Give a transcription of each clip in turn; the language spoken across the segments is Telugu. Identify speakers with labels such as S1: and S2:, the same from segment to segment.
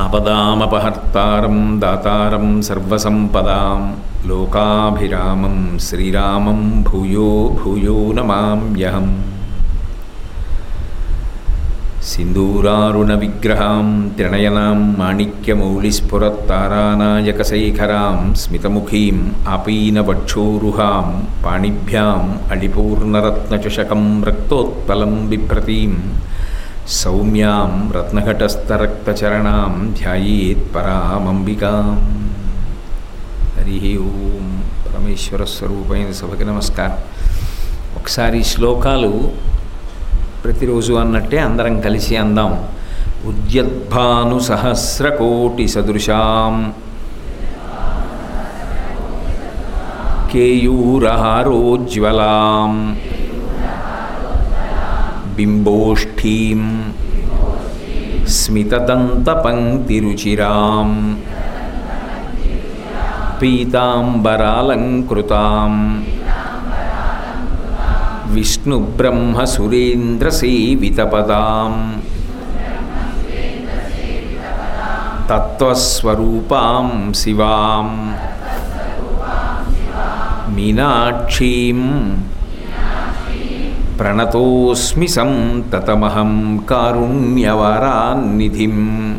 S1: ఆపదామపహర్తారం దాతారం సర్వసంపదాం లోకాభిరామం శ్రీరామం భూయో భూయో నమామ్యహం सिन्दूरारुणविग्रहां त्रिणयनां माणिक्यमौलिस्फुरत्तारानायकशैखरां स्मितमुखीम् आपीनवक्षोरुहां पाणिभ्याम् अडिपूर्णरत्नचषकं रक्तोत्पलं बिभ्रतीं सौम्यां रत्नघटस्थरक्तचरणां ध्यायेत्परामम्बिकाम् హరి ఓం పరమేశ్వర స్వరూపైన సభకి నమస్కారం ఒకసారి ఈ శ్లోకాలు ప్రతిరోజు అన్నట్టే అందరం కలిసి అందాం ఉద్యద్భాను సహస్రకోటి సదృశాం కేయూరహారోజ్వలాం బింబోష్ఠీం స్మితదంతపంక్తిరుచిరాం పీతాంబరాలంకృతాం విష్ణుబ్రహ్మసురేంద్రసేవితపదాం తత్వస్వరూపాం శివాం మీనాక్షీం ప్రణతోస్మి సంతతమహం కారుణ్యవరాన్నిధిం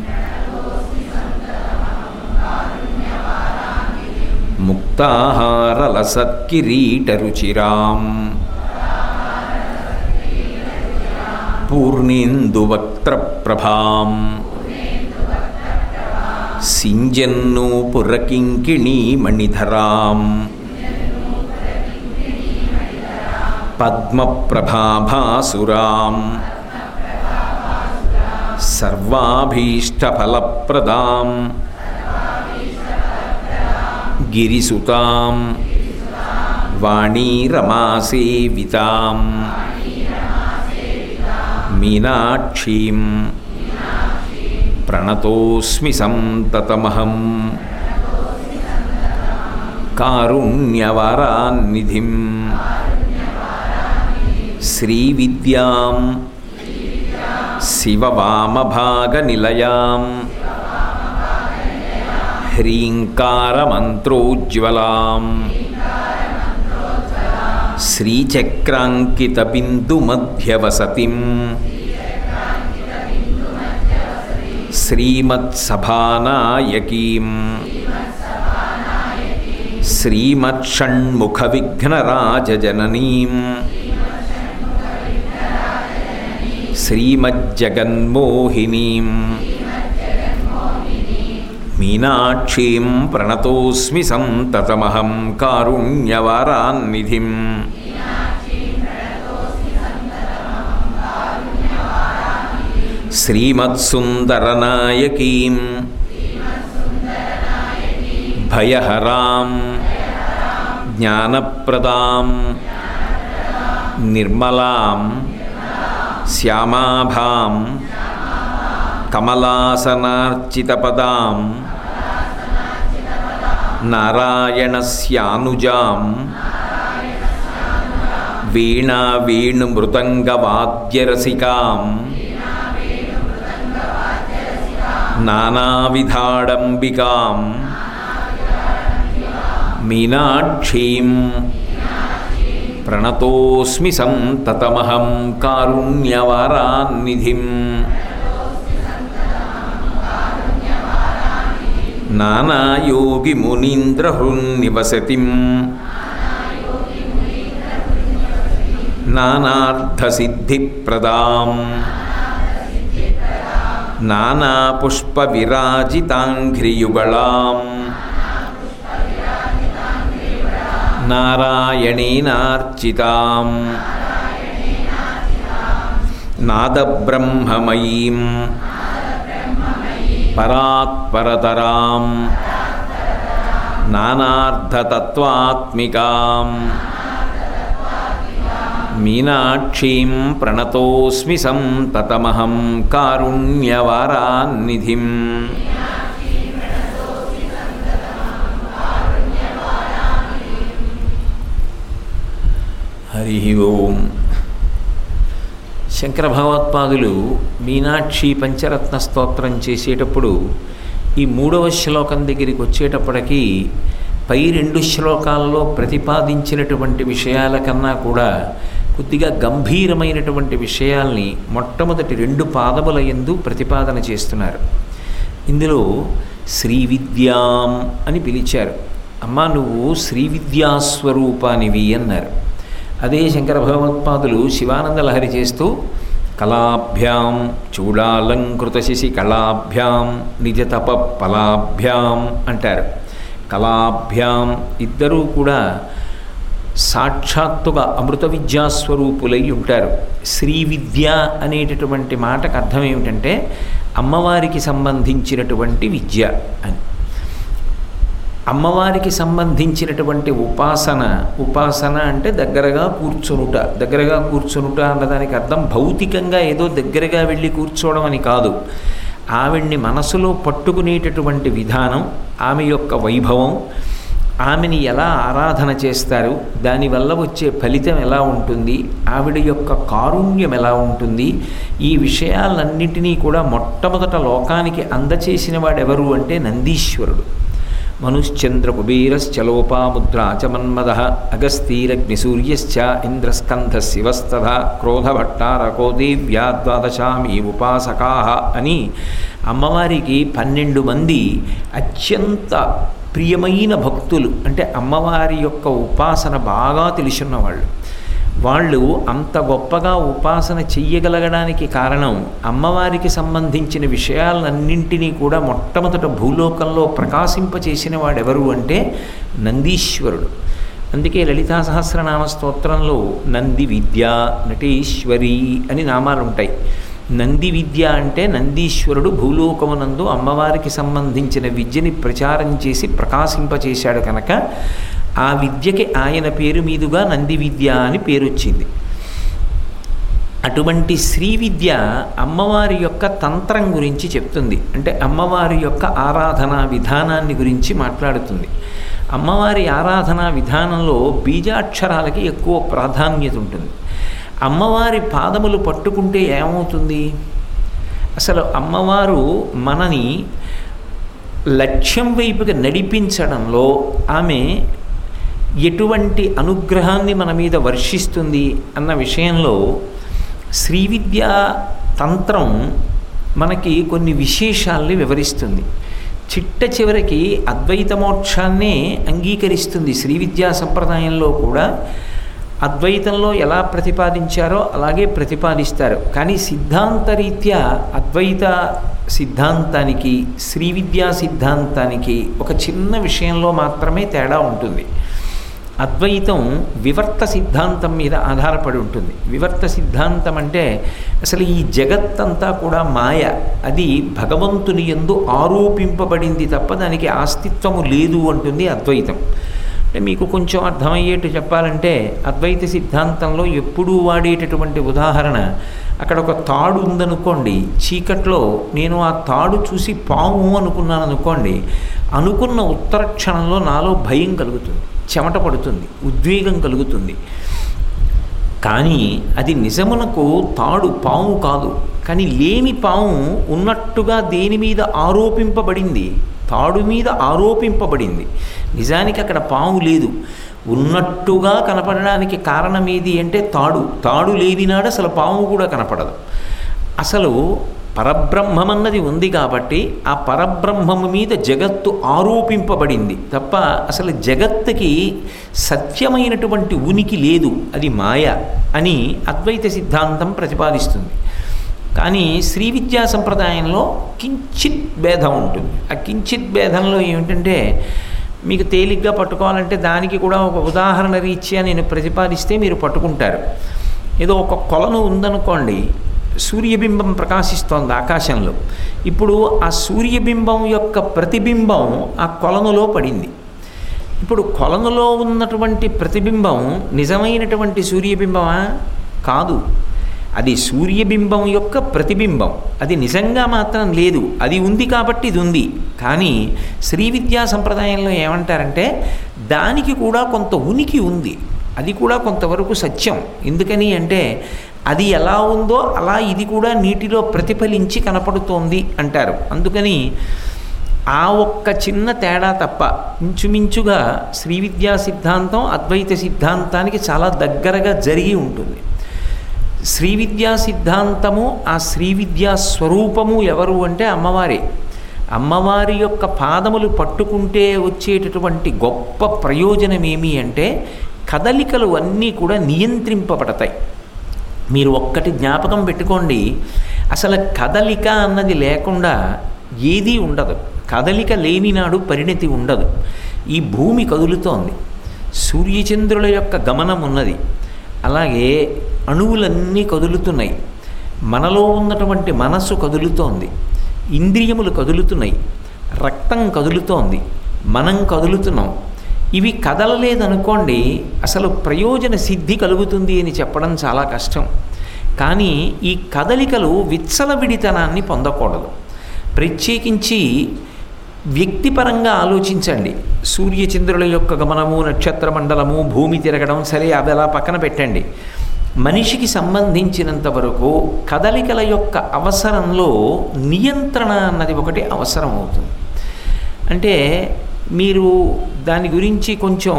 S1: ముక్తాహారలసత్కిరీటరుచిరాం పూర్ణేందువక్త్రప్రభాం సింజన్నూపురకింకిణీమణిధరాం పద్మప్రభాభాసురాం సర్వాభీష్టఫలప్రదాం గిరిసుతాం వాణీరమాసేవితాం మీనాక్షీం ప్రణతోస్మి సంతతమహం కారుణ్యవరాన్నిధిం శ్రీవిద్యాం శివవామభాగనిలయాం హ్రీంకారమంత్రోజ్వలాం శ్రీచక్రాంకితబిందుమధ్యవసతిం శ్రీమత్సభానాయకీం శ్రీమత్షణ్ముఖవిఘ్నరాజజననీం శ్రీమజ్జగన్మోహినీం మీనాక్షీం ప్రణతోస్మి సంతతమహం కారుణ్యవరాన్నిధిం శ్రీమత్సుందరనాయకీం భయహరాం జ్ఞానప్రదాం నిర్మలాం శ్యామాభాం కమలాసనార్చితపదాం నారాయణస్యానుజాం వీణా వేణుమృదంగవాద్యరసికాం నానావిధాడంబికాం మీనాక్షీం ప్రణతోస్మి సంతతమహం కారుణ్యవరాన్నిధిం నానాయోగిమునీంద్రహృన్నివసతిం నానార్థసిద్ధిప్రదాం నానాపుష్పవిరాజితాంఘ్రియుగళాం నారాయణేనార్చితాం నాదబ్రహ్మమయీం పరాత్పరతరాం నానార్థతత్వాత్మికాం మీనాక్షీం ప్రణతోస్మి సంతతమహం కారుణ్యవరాన్నిధిం హరి ఓం శంకర భగవత్పాదులు మీనాక్షి పంచరత్న స్తోత్రం చేసేటప్పుడు ఈ మూడవ శ్లోకం దగ్గరికి వచ్చేటప్పటికి పై రెండు శ్లోకాల్లో ప్రతిపాదించినటువంటి విషయాల కన్నా కూడా కొద్దిగా గంభీరమైనటువంటి విషయాల్ని మొట్టమొదటి రెండు పాదముల ఎందు ప్రతిపాదన చేస్తున్నారు ఇందులో శ్రీ విద్యాం అని పిలిచారు అమ్మా నువ్వు శ్రీ విద్యాస్వరూపానివి అన్నారు అదే శంకర భగవత్పాదులు శివానంద లహరి చేస్తూ కళాభ్యాం చూడాలంకృత శశి కళాభ్యాం నిజతప ఫలాభ్యాం అంటారు కళాభ్యాం ఇద్దరూ కూడా సాక్షాత్తుగా అమృత విద్యాస్వరూపులై ఉంటారు శ్రీ విద్య అనేటటువంటి మాటకు అర్థం ఏమిటంటే అమ్మవారికి సంబంధించినటువంటి విద్య అని అమ్మవారికి సంబంధించినటువంటి ఉపాసన ఉపాసన అంటే దగ్గరగా కూర్చొనుట దగ్గరగా కూర్చొనుట అన్నదానికి అర్థం భౌతికంగా ఏదో దగ్గరగా వెళ్ళి కూర్చోవడం అని కాదు ఆవిడ్ని మనసులో పట్టుకునేటటువంటి విధానం ఆమె యొక్క వైభవం ఆమెని ఎలా ఆరాధన చేస్తారు దానివల్ల వచ్చే ఫలితం ఎలా ఉంటుంది ఆవిడ యొక్క కారుణ్యం ఎలా ఉంటుంది ఈ విషయాలన్నింటినీ కూడా మొట్టమొదట లోకానికి అందచేసిన వాడెవరు అంటే నందీశ్వరుడు మనుశ్చంద్ర కుబీరశ్చలోపాముద్ర చమన్మద అగస్తీరగ్నిసూర్యశ్చ ఇంద్రస్కంధ శివస్తథ క్రోధభట్టారకో దేవ్యా ద్వాదశామి ఉపాసకా అని అమ్మవారికి పన్నెండు మంది అత్యంత ప్రియమైన భక్తులు అంటే అమ్మవారి యొక్క ఉపాసన బాగా తెలిసిన్నవాళ్ళు వాళ్ళు అంత గొప్పగా ఉపాసన చెయ్యగలగడానికి కారణం అమ్మవారికి సంబంధించిన విషయాలన్నింటినీ కూడా మొట్టమొదట భూలోకంలో ప్రకాశింపచేసిన వాడెవరు అంటే నందీశ్వరుడు అందుకే లలితా సహస్రనామ స్తోత్రంలో నంది విద్య నటేశ్వరి అని నామాలు ఉంటాయి నంది విద్య అంటే నందీశ్వరుడు భూలోకమునందు అమ్మవారికి సంబంధించిన విద్యని ప్రచారం చేసి ప్రకాశింపచేశాడు కనుక ఆ విద్యకి ఆయన పేరు మీదుగా నంది విద్య అని పేరు వచ్చింది అటువంటి శ్రీ విద్య అమ్మవారి యొక్క తంత్రం గురించి చెప్తుంది అంటే అమ్మవారి యొక్క ఆరాధనా విధానాన్ని గురించి మాట్లాడుతుంది అమ్మవారి ఆరాధనా విధానంలో బీజాక్షరాలకి ఎక్కువ ప్రాధాన్యత ఉంటుంది అమ్మవారి పాదములు పట్టుకుంటే ఏమవుతుంది అసలు అమ్మవారు మనని లక్ష్యం వైపుకి నడిపించడంలో ఆమె ఎటువంటి అనుగ్రహాన్ని మన మీద వర్షిస్తుంది అన్న విషయంలో శ్రీ విద్యా తంత్రం మనకి కొన్ని విశేషాల్ని వివరిస్తుంది చిట్ట చివరికి అద్వైత మోక్షాన్నే అంగీకరిస్తుంది శ్రీ విద్యా సంప్రదాయంలో కూడా అద్వైతంలో ఎలా ప్రతిపాదించారో అలాగే ప్రతిపాదిస్తారు కానీ సిద్ధాంతరీత్యా అద్వైత సిద్ధాంతానికి శ్రీ విద్యా సిద్ధాంతానికి ఒక చిన్న విషయంలో మాత్రమే తేడా ఉంటుంది అద్వైతం వివర్త సిద్ధాంతం మీద ఆధారపడి ఉంటుంది వివర్త సిద్ధాంతం అంటే అసలు ఈ జగత్తంతా కూడా మాయ అది భగవంతుని ఎందు ఆరోపింపబడింది తప్ప దానికి ఆస్తిత్వము లేదు అంటుంది అద్వైతం అంటే మీకు కొంచెం అర్థమయ్యేట్టు చెప్పాలంటే అద్వైత సిద్ధాంతంలో ఎప్పుడూ వాడేటటువంటి ఉదాహరణ అక్కడ ఒక తాడు ఉందనుకోండి చీకట్లో నేను ఆ తాడు చూసి పాము అనుకున్నాను అనుకోండి అనుకున్న ఉత్తర క్షణంలో నాలో భయం కలుగుతుంది చెమట పడుతుంది ఉద్వేగం కలుగుతుంది కానీ అది నిజమునకు తాడు పాము కాదు కానీ లేని పాము ఉన్నట్టుగా దేని మీద ఆరోపింపబడింది తాడు మీద ఆరోపింపబడింది నిజానికి అక్కడ పాము లేదు ఉన్నట్టుగా కనపడడానికి కారణం ఏది అంటే తాడు తాడు లేనినాడు అసలు పాము కూడా కనపడదు అసలు పరబ్రహ్మమన్నది ఉంది కాబట్టి ఆ పరబ్రహ్మము మీద జగత్తు ఆరోపింపబడింది తప్ప అసలు జగత్తుకి సత్యమైనటువంటి ఉనికి లేదు అది మాయ అని అద్వైత సిద్ధాంతం ప్రతిపాదిస్తుంది కానీ శ్రీ విద్యా సంప్రదాయంలో కించిత్ భేదం ఉంటుంది ఆ కించిత్ భేదంలో ఏమిటంటే మీకు తేలిగ్గా పట్టుకోవాలంటే దానికి కూడా ఒక ఉదాహరణ రీత్యా నేను ప్రతిపాదిస్తే మీరు పట్టుకుంటారు ఏదో ఒక కొలను ఉందనుకోండి సూర్యబింబం ప్రకాశిస్తోంది ఆకాశంలో ఇప్పుడు ఆ సూర్యబింబం యొక్క ప్రతిబింబం ఆ కొలనులో పడింది ఇప్పుడు కొలనులో ఉన్నటువంటి ప్రతిబింబం నిజమైనటువంటి సూర్యబింబమా కాదు అది సూర్యబింబం యొక్క ప్రతిబింబం అది నిజంగా మాత్రం లేదు అది ఉంది కాబట్టి ఇది ఉంది కానీ శ్రీ విద్యా సంప్రదాయంలో ఏమంటారంటే దానికి కూడా కొంత ఉనికి ఉంది అది కూడా కొంతవరకు సత్యం ఎందుకని అంటే అది ఎలా ఉందో అలా ఇది కూడా నీటిలో ప్రతిఫలించి కనపడుతోంది అంటారు అందుకని ఆ ఒక్క చిన్న తేడా తప్ప ఇంచుమించుగా శ్రీ విద్యా సిద్ధాంతం అద్వైత సిద్ధాంతానికి చాలా దగ్గరగా జరిగి ఉంటుంది శ్రీ విద్యా సిద్ధాంతము ఆ శ్రీ విద్యా స్వరూపము ఎవరు అంటే అమ్మవారే అమ్మవారి యొక్క పాదములు పట్టుకుంటే వచ్చేటటువంటి గొప్ప ప్రయోజనం ఏమి అంటే కదలికలు అన్నీ కూడా నియంత్రింపబడతాయి మీరు ఒక్కటి జ్ఞాపకం పెట్టుకోండి అసలు కదలిక అన్నది లేకుండా ఏదీ ఉండదు కదలిక లేనినాడు పరిణతి ఉండదు ఈ భూమి కదులుతోంది సూర్యచంద్రుల యొక్క గమనం ఉన్నది అలాగే అణువులన్నీ కదులుతున్నాయి మనలో ఉన్నటువంటి మనస్సు కదులుతోంది ఇంద్రియములు కదులుతున్నాయి రక్తం కదులుతోంది మనం కదులుతున్నాం ఇవి కదలలేదనుకోండి అసలు ప్రయోజన సిద్ధి కలుగుతుంది అని చెప్పడం చాలా కష్టం కానీ ఈ కదలికలు విచ్చలవిడితనాన్ని పొందకూడదు ప్రత్యేకించి వ్యక్తిపరంగా ఆలోచించండి సూర్యచంద్రుల యొక్క గమనము నక్షత్ర మండలము భూమి తిరగడం సరే అవి అలా పక్కన పెట్టండి మనిషికి సంబంధించినంత వరకు కదలికల యొక్క అవసరంలో నియంత్రణ అన్నది ఒకటి అవసరం అవుతుంది అంటే మీరు దాని గురించి కొంచెం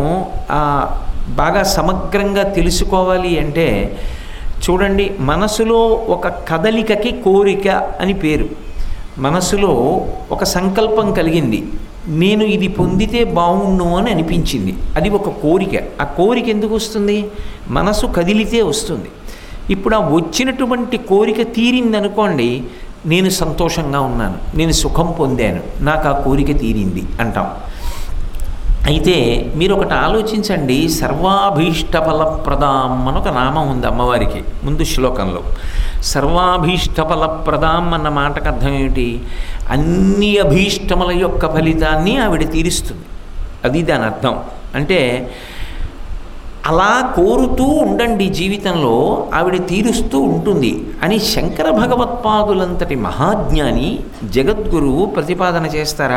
S1: బాగా సమగ్రంగా తెలుసుకోవాలి అంటే చూడండి మనసులో ఒక కదలికకి కోరిక అని పేరు మనసులో ఒక సంకల్పం కలిగింది నేను ఇది పొందితే బాగుండు అని అనిపించింది అది ఒక కోరిక ఆ కోరిక ఎందుకు వస్తుంది మనసు కదిలితే వస్తుంది ఇప్పుడు ఆ వచ్చినటువంటి కోరిక తీరిందనుకోండి నేను సంతోషంగా ఉన్నాను నేను సుఖం పొందాను నాకు ఆ కోరిక తీరింది అంటాం అయితే మీరు ఒకటి ఆలోచించండి సర్వాభీష్ట ఫలప్రదాం అని ఒక నామం ఉంది అమ్మవారికి ముందు శ్లోకంలో సర్వాభీష్ట ఫలప్రదాం అన్న మాటకు అర్థం ఏమిటి అన్ని అభీష్టముల యొక్క ఫలితాన్ని ఆవిడ తీరుస్తుంది అది దాని అర్థం అంటే అలా కోరుతూ ఉండండి జీవితంలో ఆవిడ తీరుస్తూ ఉంటుంది అని శంకర భగవత్పాదులంతటి మహాజ్ఞాని జగద్గురువు ప్రతిపాదన చేస్తారా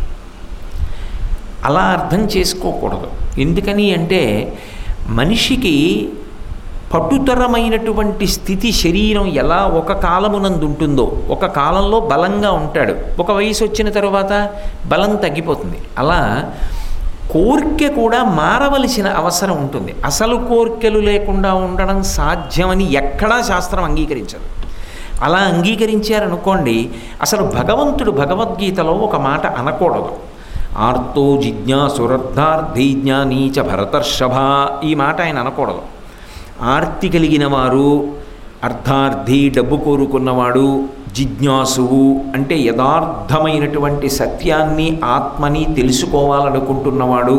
S1: అలా అర్థం చేసుకోకూడదు ఎందుకని అంటే మనిషికి పట్టుతరమైనటువంటి స్థితి శరీరం ఎలా ఒక కాలమునందు ఉంటుందో ఒక కాలంలో బలంగా ఉంటాడు ఒక వయసు వచ్చిన తర్వాత బలం తగ్గిపోతుంది అలా కోరిక కూడా మారవలసిన అవసరం ఉంటుంది అసలు కోరికలు లేకుండా ఉండడం సాధ్యమని ఎక్కడా శాస్త్రం అంగీకరించదు అలా అంగీకరించారనుకోండి అసలు భగవంతుడు భగవద్గీతలో ఒక మాట అనకూడదు ఆర్తో జిజ్ఞాసురర్థార్థి జ్ఞానీచ భరతర్షభ ఈ మాట ఆయన అనకూడదు ఆర్తి కలిగిన వారు అర్థార్థి డబ్బు కోరుకున్నవాడు జిజ్ఞాసువు అంటే యథార్థమైనటువంటి సత్యాన్ని ఆత్మని తెలుసుకోవాలనుకుంటున్నవాడు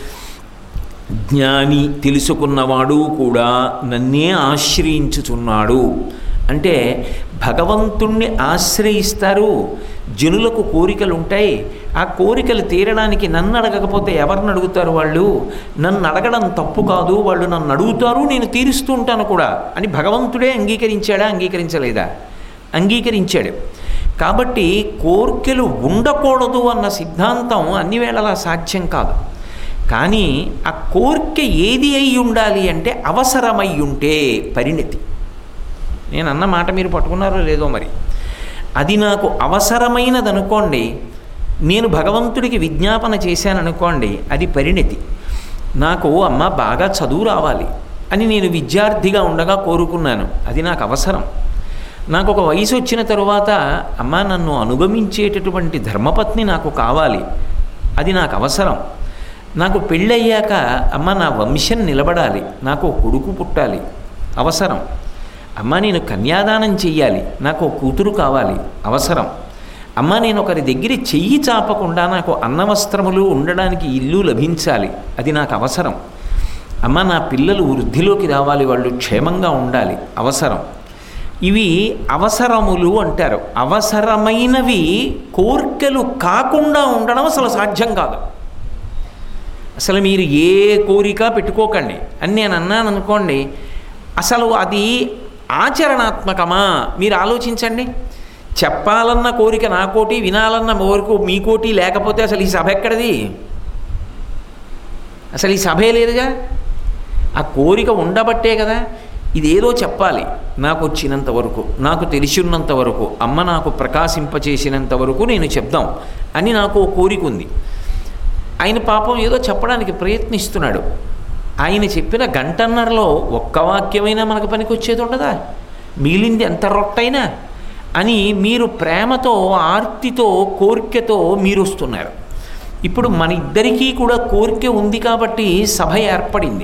S1: జ్ఞాని తెలుసుకున్నవాడు కూడా నన్నే ఆశ్రయించుచున్నాడు అంటే భగవంతుణ్ణి ఆశ్రయిస్తారు జనులకు కోరికలు ఉంటాయి ఆ కోరికలు తీరడానికి నన్ను అడగకపోతే ఎవరిని అడుగుతారు వాళ్ళు నన్ను అడగడం తప్పు కాదు వాళ్ళు నన్ను అడుగుతారు నేను తీరుస్తూ ఉంటాను కూడా అని భగవంతుడే అంగీకరించాడా అంగీకరించలేదా అంగీకరించాడు కాబట్టి కోర్కెలు ఉండకూడదు అన్న సిద్ధాంతం అన్ని వేళలా సాధ్యం కాదు కానీ ఆ కోరిక ఏది అయి ఉండాలి అంటే అవసరమై ఉంటే పరిణతి నేను అన్న మాట మీరు పట్టుకున్నారో లేదో మరి అది నాకు అవసరమైనదనుకోండి నేను భగవంతుడికి విజ్ఞాపన చేశాననుకోండి అది పరిణతి నాకు అమ్మ బాగా చదువు రావాలి అని నేను విద్యార్థిగా ఉండగా కోరుకున్నాను అది నాకు అవసరం నాకు ఒక వయసు వచ్చిన తరువాత అమ్మ నన్ను అనుగమించేటటువంటి ధర్మపత్ని నాకు కావాలి అది నాకు అవసరం నాకు పెళ్ళయ్యాక అమ్మ నా వంశం నిలబడాలి నాకు కొడుకు పుట్టాలి అవసరం అమ్మ నేను కన్యాదానం చెయ్యాలి నాకు కూతురు కావాలి అవసరం అమ్మ నేను ఒకరి దగ్గర చెయ్యి చాపకుండా నాకు అన్నవస్త్రములు ఉండడానికి ఇల్లు లభించాలి అది నాకు అవసరం అమ్మ నా పిల్లలు వృద్ధిలోకి రావాలి వాళ్ళు క్షేమంగా ఉండాలి అవసరం ఇవి అవసరములు అంటారు అవసరమైనవి కోర్కెలు కాకుండా ఉండడం అసలు సాధ్యం కాదు అసలు మీరు ఏ కోరిక పెట్టుకోకండి అని నేను అన్నాను అనుకోండి అసలు అది ఆచరణాత్మకమా మీరు ఆలోచించండి చెప్పాలన్న కోరిక నా కోటి వినాలన్న కోరిక మీ కోటి లేకపోతే అసలు ఈ సభ ఎక్కడది అసలు ఈ సభే లేదుగా ఆ కోరిక ఉండబట్టే కదా ఇదేదో చెప్పాలి నాకు వచ్చినంత వరకు నాకు తెలిసినంత వరకు అమ్మ నాకు ప్రకాశింపచేసినంత వరకు నేను చెప్దాం అని నాకు ఓ కోరిక ఉంది ఆయన పాపం ఏదో చెప్పడానికి ప్రయత్నిస్తున్నాడు ఆయన చెప్పిన గంటన్నరలో ఒక్క వాక్యమైనా మనకు పనికొచ్చేది ఉండదా మిగిలింది ఎంత రొట్టైనా అని మీరు ప్రేమతో ఆర్తితో కోరికతో మీరు వస్తున్నారు ఇప్పుడు మన ఇద్దరికీ కూడా కోరిక ఉంది కాబట్టి సభ ఏర్పడింది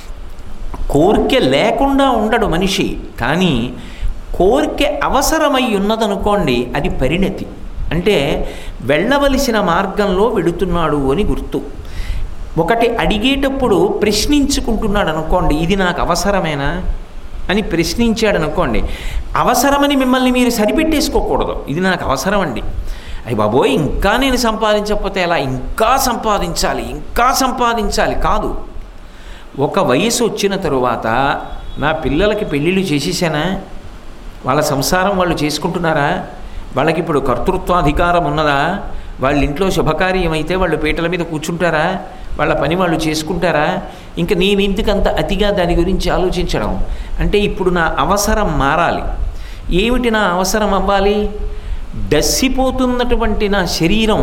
S1: కోరిక లేకుండా ఉండడు మనిషి కానీ కోరిక అవసరమై ఉన్నదనుకోండి అది పరిణతి అంటే వెళ్ళవలసిన మార్గంలో వెడుతున్నాడు అని గుర్తు ఒకటి అడిగేటప్పుడు ప్రశ్నించుకుంటున్నాడు అనుకోండి ఇది నాకు అవసరమేనా అని ప్రశ్నించాడు అనుకోండి అవసరమని మిమ్మల్ని మీరు సరిపెట్టేసుకోకూడదు ఇది నాకు అవసరం అండి అయ్యి బాబోయ్ ఇంకా నేను సంపాదించకపోతే ఎలా ఇంకా సంపాదించాలి ఇంకా సంపాదించాలి కాదు ఒక వయసు వచ్చిన తరువాత నా పిల్లలకి పెళ్ళిళ్ళు చేసేసానా వాళ్ళ సంసారం వాళ్ళు చేసుకుంటున్నారా వాళ్ళకి ఇప్పుడు కర్తృత్వాధికారం ఉన్నదా వాళ్ళ ఇంట్లో శుభకార్యం అయితే వాళ్ళు పీటల మీద కూర్చుంటారా వాళ్ళ పని వాళ్ళు చేసుకుంటారా ఇంకా నేను ఎందుకంత అతిగా దాని గురించి ఆలోచించడం అంటే ఇప్పుడు నా అవసరం మారాలి ఏమిటి నా అవసరం అవ్వాలి డస్సిపోతున్నటువంటి నా శరీరం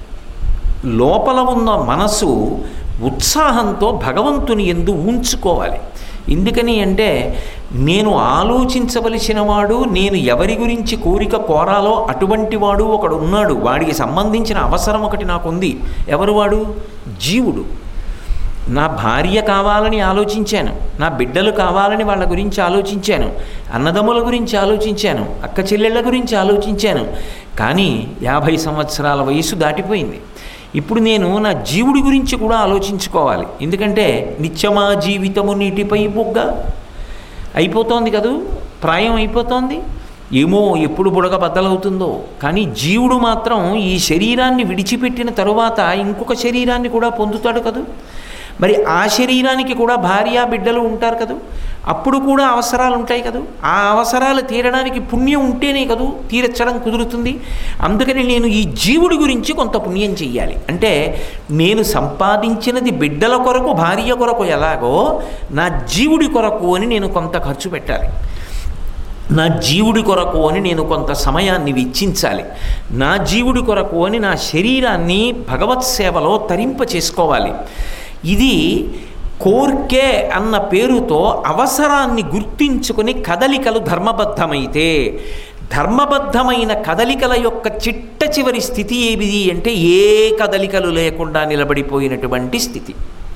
S1: లోపల ఉన్న మనసు ఉత్సాహంతో భగవంతుని ఎందు ఉంచుకోవాలి ఎందుకని అంటే నేను ఆలోచించవలసిన వాడు నేను ఎవరి గురించి కోరిక కోరాలో అటువంటి వాడు ఒకడు ఉన్నాడు వాడికి సంబంధించిన అవసరం ఒకటి నాకుంది ఎవరు వాడు జీవుడు నా భార్య కావాలని ఆలోచించాను నా బిడ్డలు కావాలని వాళ్ళ గురించి ఆలోచించాను అన్నదమ్ముల గురించి ఆలోచించాను అక్క చెల్లెళ్ళ గురించి ఆలోచించాను కానీ యాభై సంవత్సరాల వయసు దాటిపోయింది ఇప్పుడు నేను నా జీవుడి గురించి కూడా ఆలోచించుకోవాలి ఎందుకంటే నిత్యమా జీవితము నీటిపై బుగ్గ అయిపోతోంది కదూ ప్రాయం అయిపోతోంది ఏమో ఎప్పుడు బుడగ బద్దలవుతుందో కానీ జీవుడు మాత్రం ఈ శరీరాన్ని విడిచిపెట్టిన తరువాత ఇంకొక శరీరాన్ని కూడా పొందుతాడు కదూ మరి ఆ శరీరానికి కూడా భార్య బిడ్డలు ఉంటారు కదూ అప్పుడు కూడా అవసరాలు ఉంటాయి కదూ ఆ అవసరాలు తీరడానికి పుణ్యం ఉంటేనే కదూ తీర్చడం కుదురుతుంది అందుకని నేను ఈ జీవుడి గురించి కొంత పుణ్యం చెయ్యాలి అంటే నేను సంపాదించినది బిడ్డల కొరకు భార్య కొరకు ఎలాగో నా జీవుడి కొరకు అని నేను కొంత ఖర్చు పెట్టాలి నా జీవుడి కొరకు అని నేను కొంత సమయాన్ని వెచ్చించాలి నా జీవుడి కొరకు అని నా శరీరాన్ని భగవత్ సేవలో తరింప చేసుకోవాలి ఇది కోర్కే అన్న పేరుతో అవసరాన్ని గుర్తించుకుని కదలికలు ధర్మబద్ధమైతే ధర్మబద్ధమైన కదలికల యొక్క చిట్ట చివరి స్థితి ఏమిది అంటే ఏ కదలికలు లేకుండా నిలబడిపోయినటువంటి స్థితి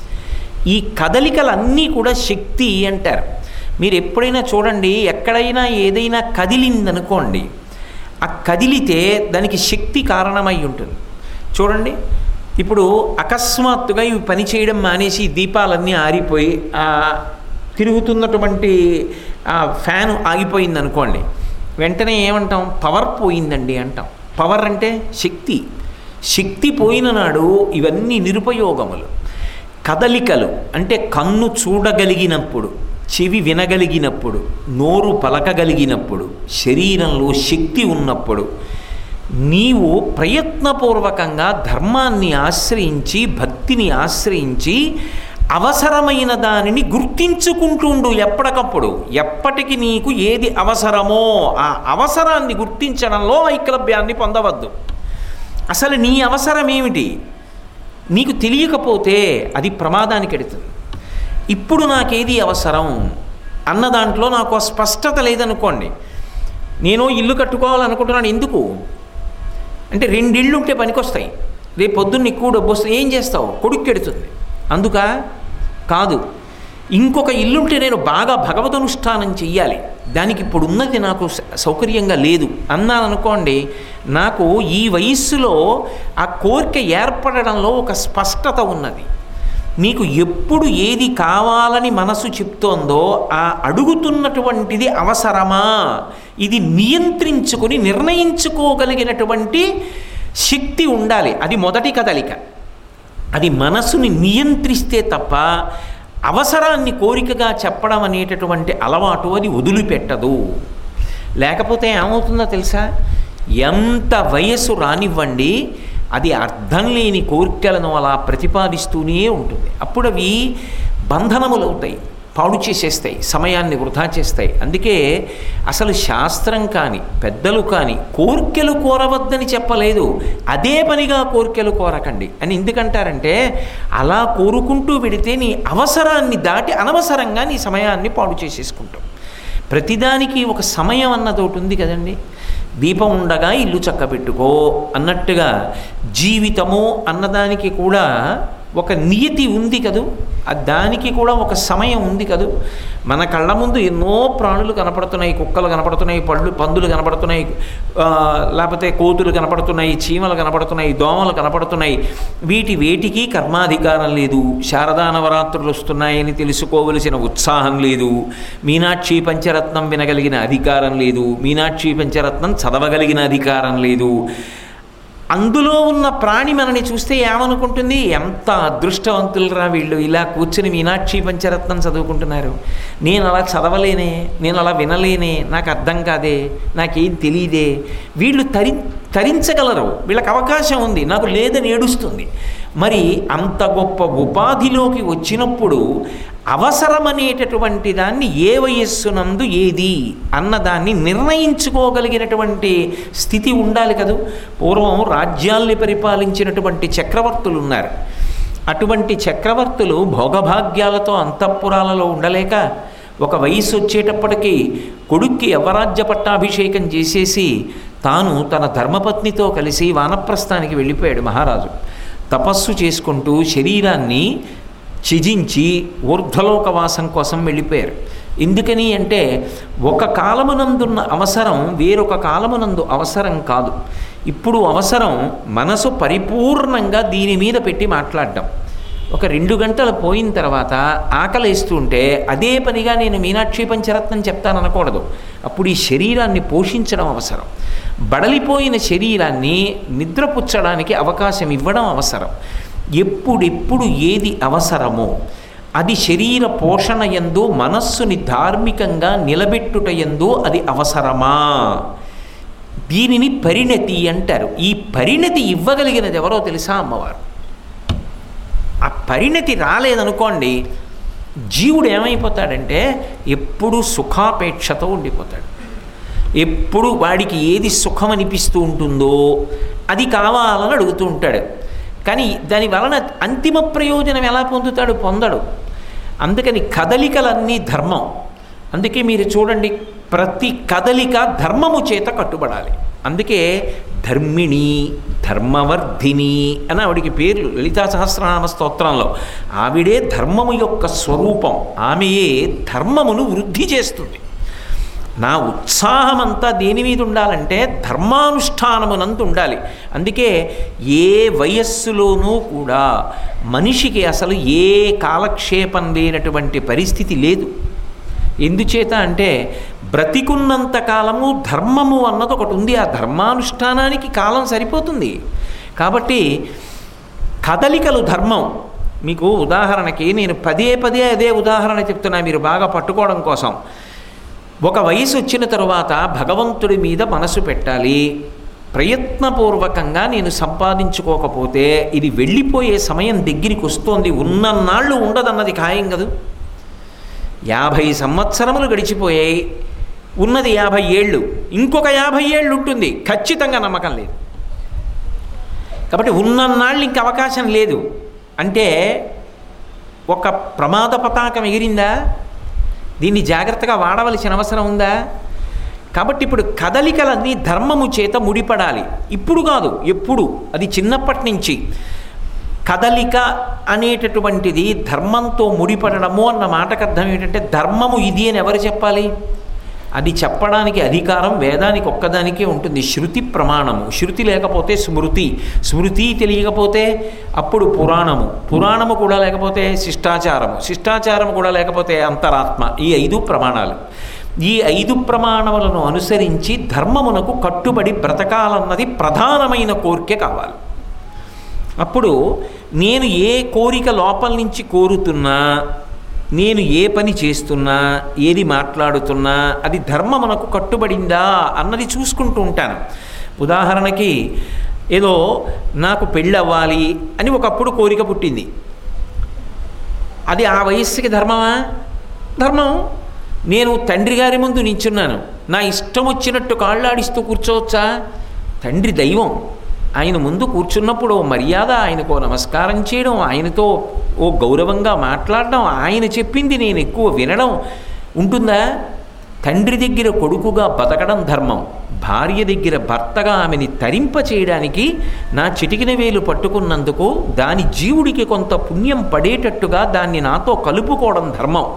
S1: ఈ కదలికలన్నీ కూడా శక్తి అంటారు మీరు ఎప్పుడైనా చూడండి ఎక్కడైనా ఏదైనా కదిలిందనుకోండి ఆ కదిలితే దానికి శక్తి కారణమై ఉంటుంది చూడండి ఇప్పుడు అకస్మాత్తుగా ఇవి పని చేయడం మానేసి ఈ దీపాలన్నీ ఆరిపోయి ఆ తిరుగుతున్నటువంటి ఆ ఫ్యాన్ ఆగిపోయింది అనుకోండి వెంటనే ఏమంటాం పవర్ పోయిందండి అంటాం పవర్ అంటే శక్తి శక్తి పోయిన నాడు ఇవన్నీ నిరుపయోగములు కదలికలు అంటే కన్ను చూడగలిగినప్పుడు చెవి వినగలిగినప్పుడు నోరు పలకగలిగినప్పుడు శరీరంలో శక్తి ఉన్నప్పుడు నీవు ప్రయత్నపూర్వకంగా ధర్మాన్ని ఆశ్రయించి భక్తిని ఆశ్రయించి అవసరమైన దానిని గుర్తించుకుంటుండు ఎప్పటికప్పుడు ఎప్పటికి నీకు ఏది అవసరమో ఆ అవసరాన్ని గుర్తించడంలో ఐక్లభ్యాన్ని పొందవద్దు అసలు నీ అవసరం ఏమిటి నీకు తెలియకపోతే అది ప్రమాదానికి ఎడుతుంది ఇప్పుడు నాకేది అవసరం అన్న దాంట్లో నాకు ఆ స్పష్టత లేదనుకోండి నేను ఇల్లు కట్టుకోవాలనుకుంటున్నాను ఎందుకు అంటే రెండిళ్ళు ఉంటే పనికొస్తాయి రేపు పొద్దున్న ఎక్కువ డబ్బు వస్తే ఏం చేస్తావు కొడుకు ఎడుతుంది అందుక కాదు ఇంకొక ఇల్లుంటే నేను బాగా భగవదనుష్ఠానం చెయ్యాలి దానికి ఇప్పుడు ఉన్నది నాకు స- సౌకర్యంగా లేదు అన్నాను అనుకోండి నాకు ఈ వయస్సులో ఆ కోరిక ఏర్పడడంలో ఒక స్పష్టత ఉన్నది నీకు ఎప్పుడు ఏది కావాలని మనసు చెప్తోందో ఆ అడుగుతున్నటువంటిది అవసరమా ఇది నియంత్రించుకుని నిర్ణయించుకోగలిగినటువంటి శక్తి ఉండాలి అది మొదటి కదలిక అది మనసుని నియంత్రిస్తే తప్ప అవసరాన్ని కోరికగా చెప్పడం అనేటటువంటి అలవాటు అది వదిలిపెట్టదు లేకపోతే ఏమవుతుందో తెలుసా ఎంత వయస్సు రానివ్వండి అది అర్థం లేని కోరికలను అలా ప్రతిపాదిస్తూనే ఉంటుంది అప్పుడు అవి బంధనములవుతాయి పాడు చేసేస్తాయి సమయాన్ని వృధా చేస్తాయి అందుకే అసలు శాస్త్రం కానీ పెద్దలు కానీ కోర్కెలు కోరవద్దని చెప్పలేదు అదే పనిగా కోర్కెలు కోరకండి అని ఎందుకంటారంటే అలా కోరుకుంటూ వెడితే నీ అవసరాన్ని దాటి అనవసరంగా నీ సమయాన్ని పాడు చేసేసుకుంటావు ప్రతిదానికి ఒక సమయం అన్నది ఒకటి ఉంది కదండి దీపం ఉండగా ఇల్లు చక్కబెట్టుకో అన్నట్టుగా జీవితము అన్నదానికి కూడా ఒక నియతి ఉంది కదూ ఆ దానికి కూడా ఒక సమయం ఉంది కదూ మన కళ్ళ ముందు ఎన్నో ప్రాణులు కనపడుతున్నాయి కుక్కలు కనపడుతున్నాయి పళ్ళు పందులు కనపడుతున్నాయి ఆ, లేకపోతే కోతులు కనపడుతున్నాయి చీమలు కనపడుతున్నాయి దోమలు కనపడుతున్నాయి వీటి వేటికి కర్మాధికారం లేదు శారదా నవరాత్రులు వస్తున్నాయని తెలుసుకోవలసిన ఉత్సాహం లేదు మీనాక్షి పంచరత్నం వినగలిగిన అధికారం లేదు మీనాక్షి పంచరత్నం చదవగలిగిన అధికారం లేదు అందులో ఉన్న ప్రాణి మనని చూస్తే ఏమనుకుంటుంది ఎంత అదృష్టవంతులరా వీళ్ళు ఇలా కూర్చుని మీనాక్షి పంచరత్నం చదువుకుంటున్నారు నేను అలా చదవలేనే నేను అలా వినలేనే నాకు అర్థం కాదే నాకేం తెలియదే వీళ్ళు తరి తరించగలరు వీళ్ళకి అవకాశం ఉంది నాకు లేదని ఏడుస్తుంది మరి అంత గొప్ప ఉపాధిలోకి వచ్చినప్పుడు అవసరమనేటటువంటి దాన్ని ఏ వయస్సునందు ఏది అన్నదాన్ని నిర్ణయించుకోగలిగినటువంటి స్థితి ఉండాలి కదూ పూర్వం రాజ్యాల్ని పరిపాలించినటువంటి చక్రవర్తులు ఉన్నారు అటువంటి చక్రవర్తులు భోగభాగ్యాలతో అంతఃపురాలలో ఉండలేక ఒక వయసు వచ్చేటప్పటికి కొడుక్కి యవరాజ్య పట్టాభిషేకం చేసేసి తాను తన ధర్మపత్నితో కలిసి వానప్రస్థానికి వెళ్ళిపోయాడు మహారాజు తపస్సు చేసుకుంటూ శరీరాన్ని ఛిజించి ఊర్ధ్వలోకవాసం కోసం వెళ్ళిపోయారు ఎందుకని అంటే ఒక కాలమునందున్న అవసరం వేరొక కాలమునందు అవసరం కాదు ఇప్పుడు అవసరం మనసు పరిపూర్ణంగా దీని మీద పెట్టి మాట్లాడడం ఒక రెండు గంటలు పోయిన తర్వాత ఆకలేస్తుంటే అదే పనిగా నేను మీనాక్షి పంచరత్నం చెప్తాననకూడదు అప్పుడు ఈ శరీరాన్ని పోషించడం అవసరం బడలిపోయిన శరీరాన్ని నిద్రపుచ్చడానికి అవకాశం ఇవ్వడం అవసరం ఎప్పుడెప్పుడు ఏది అవసరమో అది శరీర పోషణ ఎందు మనస్సుని ధార్మికంగా నిలబెట్టుట ఎందు అది అవసరమా దీనిని పరిణతి అంటారు ఈ పరిణతి ఇవ్వగలిగినది ఎవరో తెలుసా అమ్మవారు ఆ పరిణతి రాలేదనుకోండి జీవుడు ఏమైపోతాడంటే ఎప్పుడు సుఖాపేక్షతో ఉండిపోతాడు ఎప్పుడు వాడికి ఏది సుఖం అనిపిస్తూ ఉంటుందో అది కావాలని అడుగుతూ ఉంటాడు కానీ దాని వలన అంతిమ ప్రయోజనం ఎలా పొందుతాడు పొందడు అందుకని కదలికలన్నీ ధర్మం అందుకే మీరు చూడండి ప్రతి కదలిక ధర్మము చేత కట్టుబడాలి అందుకే ధర్మిణి ధర్మవర్ధిని అని ఆవిడికి పేర్లు లలితా సహస్రనామ స్తోత్రంలో ఆవిడే ధర్మము యొక్క స్వరూపం ఆమెయే ధర్మమును వృద్ధి చేస్తుంది నా ఉత్సాహమంతా దేని మీద ఉండాలంటే ధర్మానుష్ఠానమునందు ఉండాలి అందుకే ఏ వయస్సులోనూ కూడా మనిషికి అసలు ఏ కాలక్షేపం లేనటువంటి పరిస్థితి లేదు ఎందుచేత అంటే బ్రతికున్నంత కాలము ధర్మము అన్నది ఒకటి ఉంది ఆ ధర్మానుష్ఠానానికి కాలం సరిపోతుంది కాబట్టి కదలికలు ధర్మం మీకు ఉదాహరణకి నేను పదే పదే అదే ఉదాహరణ చెప్తున్నా మీరు బాగా పట్టుకోవడం కోసం ఒక వయసు వచ్చిన తరువాత భగవంతుడి మీద మనసు పెట్టాలి ప్రయత్నపూర్వకంగా నేను సంపాదించుకోకపోతే ఇది వెళ్ళిపోయే సమయం దగ్గరికి వస్తోంది ఉన్నన్నాళ్ళు ఉండదన్నది ఖాయం కదూ యాభై సంవత్సరములు గడిచిపోయాయి ఉన్నది యాభై ఏళ్ళు ఇంకొక యాభై ఏళ్ళు ఉంటుంది ఖచ్చితంగా నమ్మకం లేదు కాబట్టి ఉన్నన్నాళ్ళు ఇంక అవకాశం లేదు అంటే ఒక ప్రమాద పతాకం ఎగిరిందా దీన్ని జాగ్రత్తగా వాడవలసిన అవసరం ఉందా కాబట్టి ఇప్పుడు కదలికలన్నీ ధర్మము చేత ముడిపడాలి ఇప్పుడు కాదు ఎప్పుడు అది చిన్నప్పటి నుంచి కదలిక అనేటటువంటిది ధర్మంతో ముడిపడడము అన్న మాటకు అర్థం ఏంటంటే ధర్మము ఇది అని ఎవరు చెప్పాలి అది చెప్పడానికి అధికారం వేదానికి ఒక్కదానికే ఉంటుంది శృతి ప్రమాణము శృతి లేకపోతే స్మృతి స్మృతి తెలియకపోతే అప్పుడు పురాణము పురాణము కూడా లేకపోతే శిష్టాచారము శిష్టాచారము కూడా లేకపోతే అంతరాత్మ ఈ ఐదు ప్రమాణాలు ఈ ఐదు ప్రమాణములను అనుసరించి ధర్మమునకు కట్టుబడి బ్రతకాలన్నది ప్రధానమైన కోరిక కావాలి అప్పుడు నేను ఏ కోరిక లోపల నుంచి కోరుతున్నా నేను ఏ పని చేస్తున్నా ఏది మాట్లాడుతున్నా అది ధర్మమునకు కట్టుబడిందా అన్నది చూసుకుంటూ ఉంటాను ఉదాహరణకి ఏదో నాకు పెళ్ళి అవ్వాలి అని ఒకప్పుడు కోరిక పుట్టింది అది ఆ వయస్సుకి ధర్మమా ధర్మం నేను తండ్రి గారి ముందు నించున్నాను నా ఇష్టం వచ్చినట్టు కాళ్ళాడిస్తూ కూర్చోవచ్చా తండ్రి దైవం ఆయన ముందు కూర్చున్నప్పుడు ఓ మర్యాద ఆయనకు ఓ నమస్కారం చేయడం ఆయనతో ఓ గౌరవంగా మాట్లాడడం ఆయన చెప్పింది నేను ఎక్కువ వినడం ఉంటుందా తండ్రి దగ్గర కొడుకుగా బతకడం ధర్మం భార్య దగ్గర భర్తగా ఆమెని తరింప చేయడానికి నా చిటికిన వేలు పట్టుకున్నందుకు దాని జీవుడికి కొంత పుణ్యం పడేటట్టుగా దాన్ని నాతో కలుపుకోవడం ధర్మం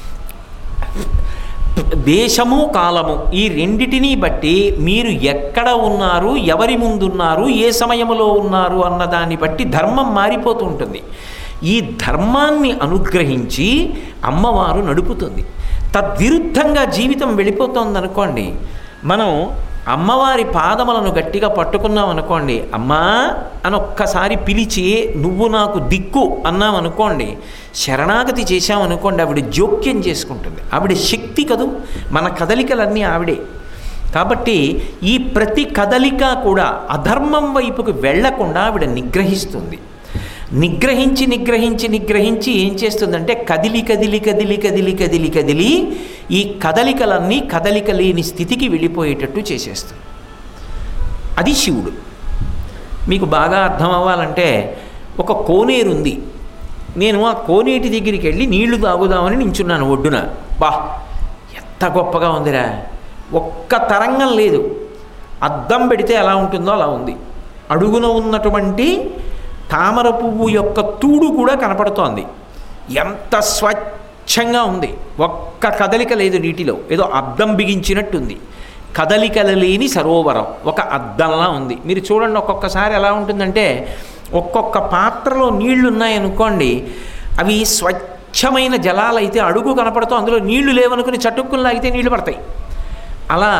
S1: దేశము కాలము ఈ రెండిటినీ బట్టి మీరు ఎక్కడ ఉన్నారు ఎవరి ముందున్నారు ఏ సమయంలో ఉన్నారు అన్న దాన్ని బట్టి ధర్మం మారిపోతూ ఉంటుంది ఈ ధర్మాన్ని అనుగ్రహించి అమ్మవారు నడుపుతుంది తద్విరుద్ధంగా జీవితం వెళ్ళిపోతుంది అనుకోండి మనం అమ్మవారి పాదములను గట్టిగా పట్టుకున్నాం అనుకోండి అమ్మా అని ఒక్కసారి పిలిచి నువ్వు నాకు దిక్కు అన్నాం అనుకోండి శరణాగతి చేశామనుకోండి ఆవిడ జోక్యం చేసుకుంటుంది ఆవిడ శక్తి కదూ మన కదలికలన్నీ ఆవిడే కాబట్టి ఈ ప్రతి కదలిక కూడా అధర్మం వైపుకు వెళ్లకుండా ఆవిడ నిగ్రహిస్తుంది నిగ్రహించి నిగ్రహించి నిగ్రహించి ఏం చేస్తుందంటే కదిలి కదిలి కదిలి కదిలి కదిలి కదిలి ఈ కదలికలన్నీ కదలిక లేని స్థితికి వెళ్ళిపోయేటట్టు చేసేస్తుంది అది శివుడు మీకు బాగా అర్థం అవ్వాలంటే ఒక కోనేరు ఉంది నేను ఆ కోనేటి దగ్గరికి వెళ్ళి నీళ్లు తాగుదామని నించున్నాను ఒడ్డున బా ఎంత గొప్పగా ఉందిరా ఒక్క తరంగం లేదు అద్దం పెడితే ఎలా ఉంటుందో అలా ఉంది అడుగున ఉన్నటువంటి తామర పువ్వు యొక్క తూడు కూడా కనపడుతోంది ఎంత స్వచ్ఛంగా ఉంది ఒక్క కదలిక లేదు నీటిలో ఏదో అద్దం బిగించినట్టుంది కదలికలు లేని సరోవరం ఒక అద్దంలా ఉంది మీరు చూడండి ఒక్కొక్కసారి ఎలా ఉంటుందంటే ఒక్కొక్క పాత్రలో నీళ్లు ఉన్నాయనుకోండి అవి స్వచ్ఛమైన జలాలు అయితే అడుగు కనపడుతూ అందులో నీళ్లు లేవనుకుని చటుక్కులు లాగితే నీళ్లు పడతాయి అలా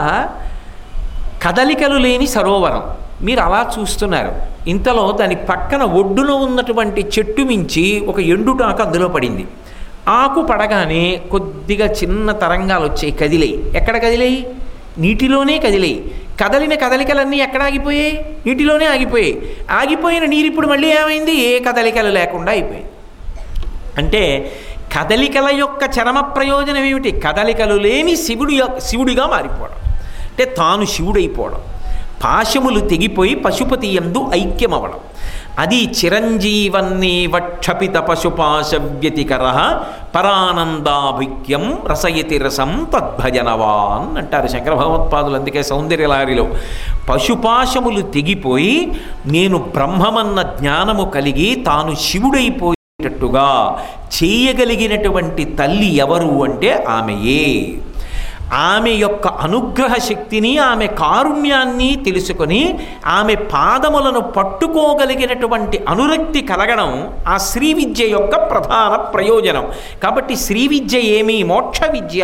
S1: కదలికలు లేని సరోవరం మీరు అలా చూస్తున్నారు ఇంతలో దాని పక్కన ఒడ్డున ఉన్నటువంటి చెట్టు మించి ఒక ఎండుటాకు అందులో పడింది ఆకు పడగానే కొద్దిగా చిన్న తరంగాలు వచ్చాయి కదిలేయి ఎక్కడ కదిలేయి నీటిలోనే కదిలేయి కదలిన కదలికలన్నీ ఎక్కడ ఆగిపోయాయి నీటిలోనే ఆగిపోయాయి ఆగిపోయిన నీరు ఇప్పుడు మళ్ళీ ఏమైంది ఏ కదలికలు లేకుండా అయిపోయింది అంటే కదలికల యొక్క చరమ ప్రయోజనం ఏమిటి కదలికలు లేని శివుడు యొ- శివుడిగా మారిపోవడం అంటే తాను శివుడైపోవడం పాశములు తెగిపోయి పశుపతి ఎందు ఐక్యమవడం అది చిరంజీవన్నీ వక్షపిత పశుపాశ వ్యతికర పరానందాభిక్యం రసయతి రసం తద్భజనవాన్ అంటారు శంకర భగవత్పాదులు అందుకే సౌందర్యలారిలో పశుపాశములు తెగిపోయి నేను బ్రహ్మమన్న జ్ఞానము కలిగి తాను శివుడైపోయేటట్టుగా చేయగలిగినటువంటి తల్లి ఎవరు అంటే ఆమెయే ఆమె యొక్క అనుగ్రహ శక్తిని ఆమె కారుణ్యాన్ని తెలుసుకొని ఆమె పాదములను పట్టుకోగలిగినటువంటి అనురక్తి కలగడం ఆ శ్రీ విద్య యొక్క ప్రధాన ప్రయోజనం కాబట్టి శ్రీ విద్య ఏమి మోక్ష విద్య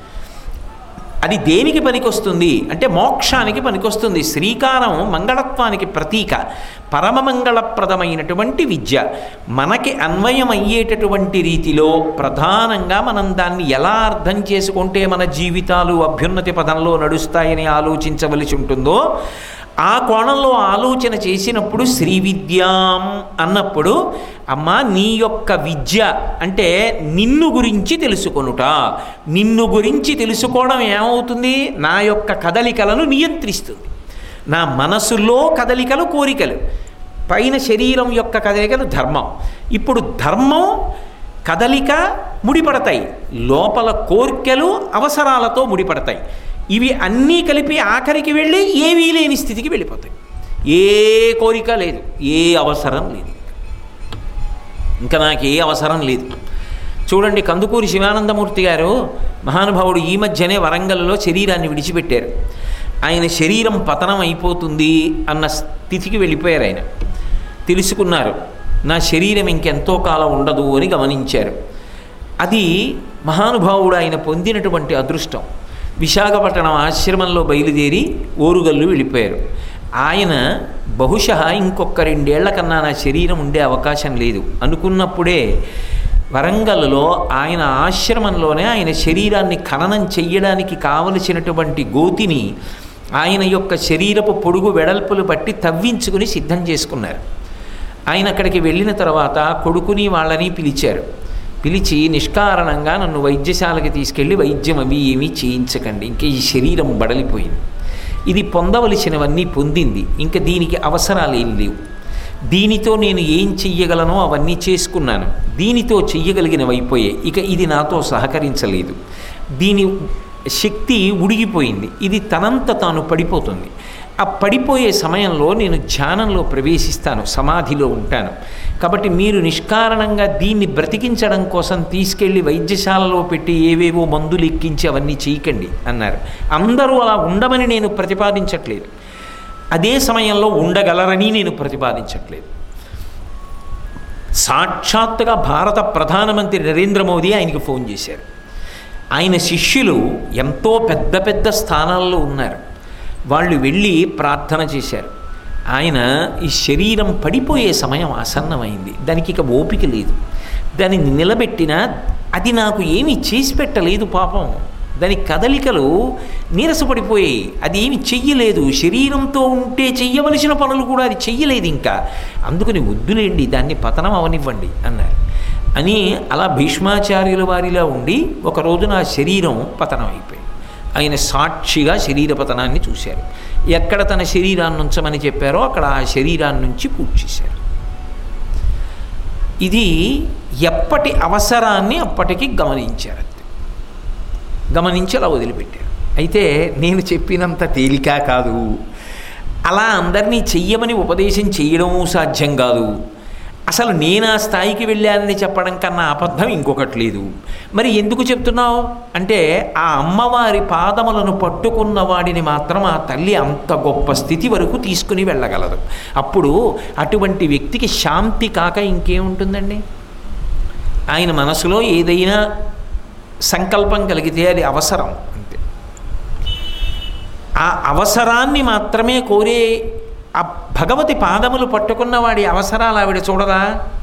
S1: అది దేనికి పనికొస్తుంది అంటే మోక్షానికి పనికొస్తుంది శ్రీకారం మంగళత్వానికి ప్రతీక పరమమంగళప్రదమైనటువంటి విద్య మనకి అన్వయం అయ్యేటటువంటి రీతిలో ప్రధానంగా మనం దాన్ని ఎలా అర్థం చేసుకుంటే మన జీవితాలు అభ్యున్నతి పదంలో నడుస్తాయని ఆలోచించవలసి ఉంటుందో ఆ కోణంలో ఆలోచన చేసినప్పుడు శ్రీ విద్యాం అన్నప్పుడు అమ్మా నీ యొక్క విద్య అంటే నిన్ను గురించి తెలుసుకొనుట నిన్ను గురించి తెలుసుకోవడం ఏమవుతుంది నా యొక్క కదలికలను నియంత్రిస్తుంది నా మనసులో కదలికలు కోరికలు పైన శరీరం యొక్క కదలికలు ధర్మం ఇప్పుడు ధర్మం కదలిక ముడిపడతాయి లోపల కోర్కెలు అవసరాలతో ముడిపడతాయి ఇవి అన్నీ కలిపి ఆఖరికి వెళ్ళి ఏవీ లేని స్థితికి వెళ్ళిపోతాయి ఏ కోరిక లేదు ఏ అవసరం లేదు ఇంకా నాకు ఏ అవసరం లేదు చూడండి కందుకూరి శివానందమూర్తి గారు మహానుభావుడు ఈ మధ్యనే వరంగల్లో శరీరాన్ని విడిచిపెట్టారు ఆయన శరీరం పతనం అయిపోతుంది అన్న స్థితికి వెళ్ళిపోయారు ఆయన తెలుసుకున్నారు నా శరీరం ఇంకెంతో కాలం ఉండదు అని గమనించారు అది మహానుభావుడు ఆయన పొందినటువంటి అదృష్టం విశాఖపట్నం ఆశ్రమంలో బయలుదేరి ఓరుగల్లు వెళ్ళిపోయారు ఆయన బహుశా ఇంకొక రెండేళ్ల కన్నా నా శరీరం ఉండే అవకాశం లేదు అనుకున్నప్పుడే వరంగల్లో ఆయన ఆశ్రమంలోనే ఆయన శరీరాన్ని ఖననం చెయ్యడానికి కావలసినటువంటి గోతిని ఆయన యొక్క శరీరపు పొడుగు వెడల్పులు బట్టి తవ్వించుకుని సిద్ధం చేసుకున్నారు ఆయన అక్కడికి వెళ్ళిన తర్వాత కొడుకుని వాళ్ళని పిలిచారు పిలిచి నిష్కారణంగా నన్ను వైద్యశాలకి తీసుకెళ్ళి వైద్యం అవి ఏమీ చేయించకండి ఇంకా ఈ శరీరం బడలిపోయింది ఇది పొందవలసినవన్నీ పొందింది ఇంకా దీనికి అవసరాలు ఏం లేవు దీనితో నేను ఏం చెయ్యగలనో అవన్నీ చేసుకున్నాను దీనితో చెయ్యగలిగినవి అయిపోయాయి ఇక ఇది నాతో సహకరించలేదు దీని శక్తి ఉడిగిపోయింది ఇది తనంత తాను పడిపోతుంది ఆ పడిపోయే సమయంలో నేను ధ్యానంలో ప్రవేశిస్తాను సమాధిలో ఉంటాను కాబట్టి మీరు నిష్కారణంగా దీన్ని బ్రతికించడం కోసం తీసుకెళ్ళి వైద్యశాలలో పెట్టి ఏవేవో మందులు ఎక్కించి అవన్నీ చేయకండి అన్నారు అందరూ అలా ఉండమని నేను ప్రతిపాదించట్లేదు అదే సమయంలో ఉండగలరని నేను ప్రతిపాదించట్లేదు సాక్షాత్తుగా భారత ప్రధానమంత్రి నరేంద్ర మోదీ ఆయనకి ఫోన్ చేశారు ఆయన శిష్యులు ఎంతో పెద్ద పెద్ద స్థానాల్లో ఉన్నారు వాళ్ళు వెళ్ళి ప్రార్థన చేశారు ఆయన ఈ శరీరం పడిపోయే సమయం ఆసన్నమైంది దానికి ఇక ఓపిక లేదు దానిని నిలబెట్టినా అది నాకు ఏమీ చేసి పెట్టలేదు పాపం దాని కదలికలు నీరసపడిపోయాయి అది ఏమి చెయ్యలేదు శరీరంతో ఉంటే చెయ్యవలసిన పనులు కూడా అది చెయ్యలేదు ఇంకా అందుకని వద్దులేండి దాన్ని పతనం అవనివ్వండి అన్నారు అని అలా భీష్మాచార్యుల వారిలా ఉండి ఒక రోజున ఆ శరీరం పతనం అయిపోయింది ఆయన సాక్షిగా శరీర పతనాన్ని చూశారు ఎక్కడ తన శరీరాన్ని ఉంచమని చెప్పారో అక్కడ ఆ శరీరాన్ని నుంచి పూడ్చేశారు ఇది ఎప్పటి అవసరాన్ని అప్పటికి గమనించారు అంతే గమనించి అలా వదిలిపెట్టారు అయితే నేను చెప్పినంత తేలిక కాదు అలా అందరినీ చెయ్యమని ఉపదేశం చేయడము సాధ్యం కాదు అసలు నేను ఆ స్థాయికి వెళ్ళానని చెప్పడం కన్నా అబద్ధం ఇంకొకటి లేదు మరి ఎందుకు చెప్తున్నావు అంటే ఆ అమ్మవారి పాదములను పట్టుకున్న వాడిని మాత్రం ఆ తల్లి అంత గొప్ప స్థితి వరకు తీసుకుని వెళ్ళగలదు అప్పుడు అటువంటి వ్యక్తికి శాంతి కాక ఇంకేముంటుందండి ఆయన మనసులో ఏదైనా సంకల్పం కలిగితే అది అవసరం అంతే ఆ అవసరాన్ని మాత్రమే కోరే ఆ భగవతి పాదములు పట్టుకున్న వాడి అవసరాలు ఆవిడ చూడదా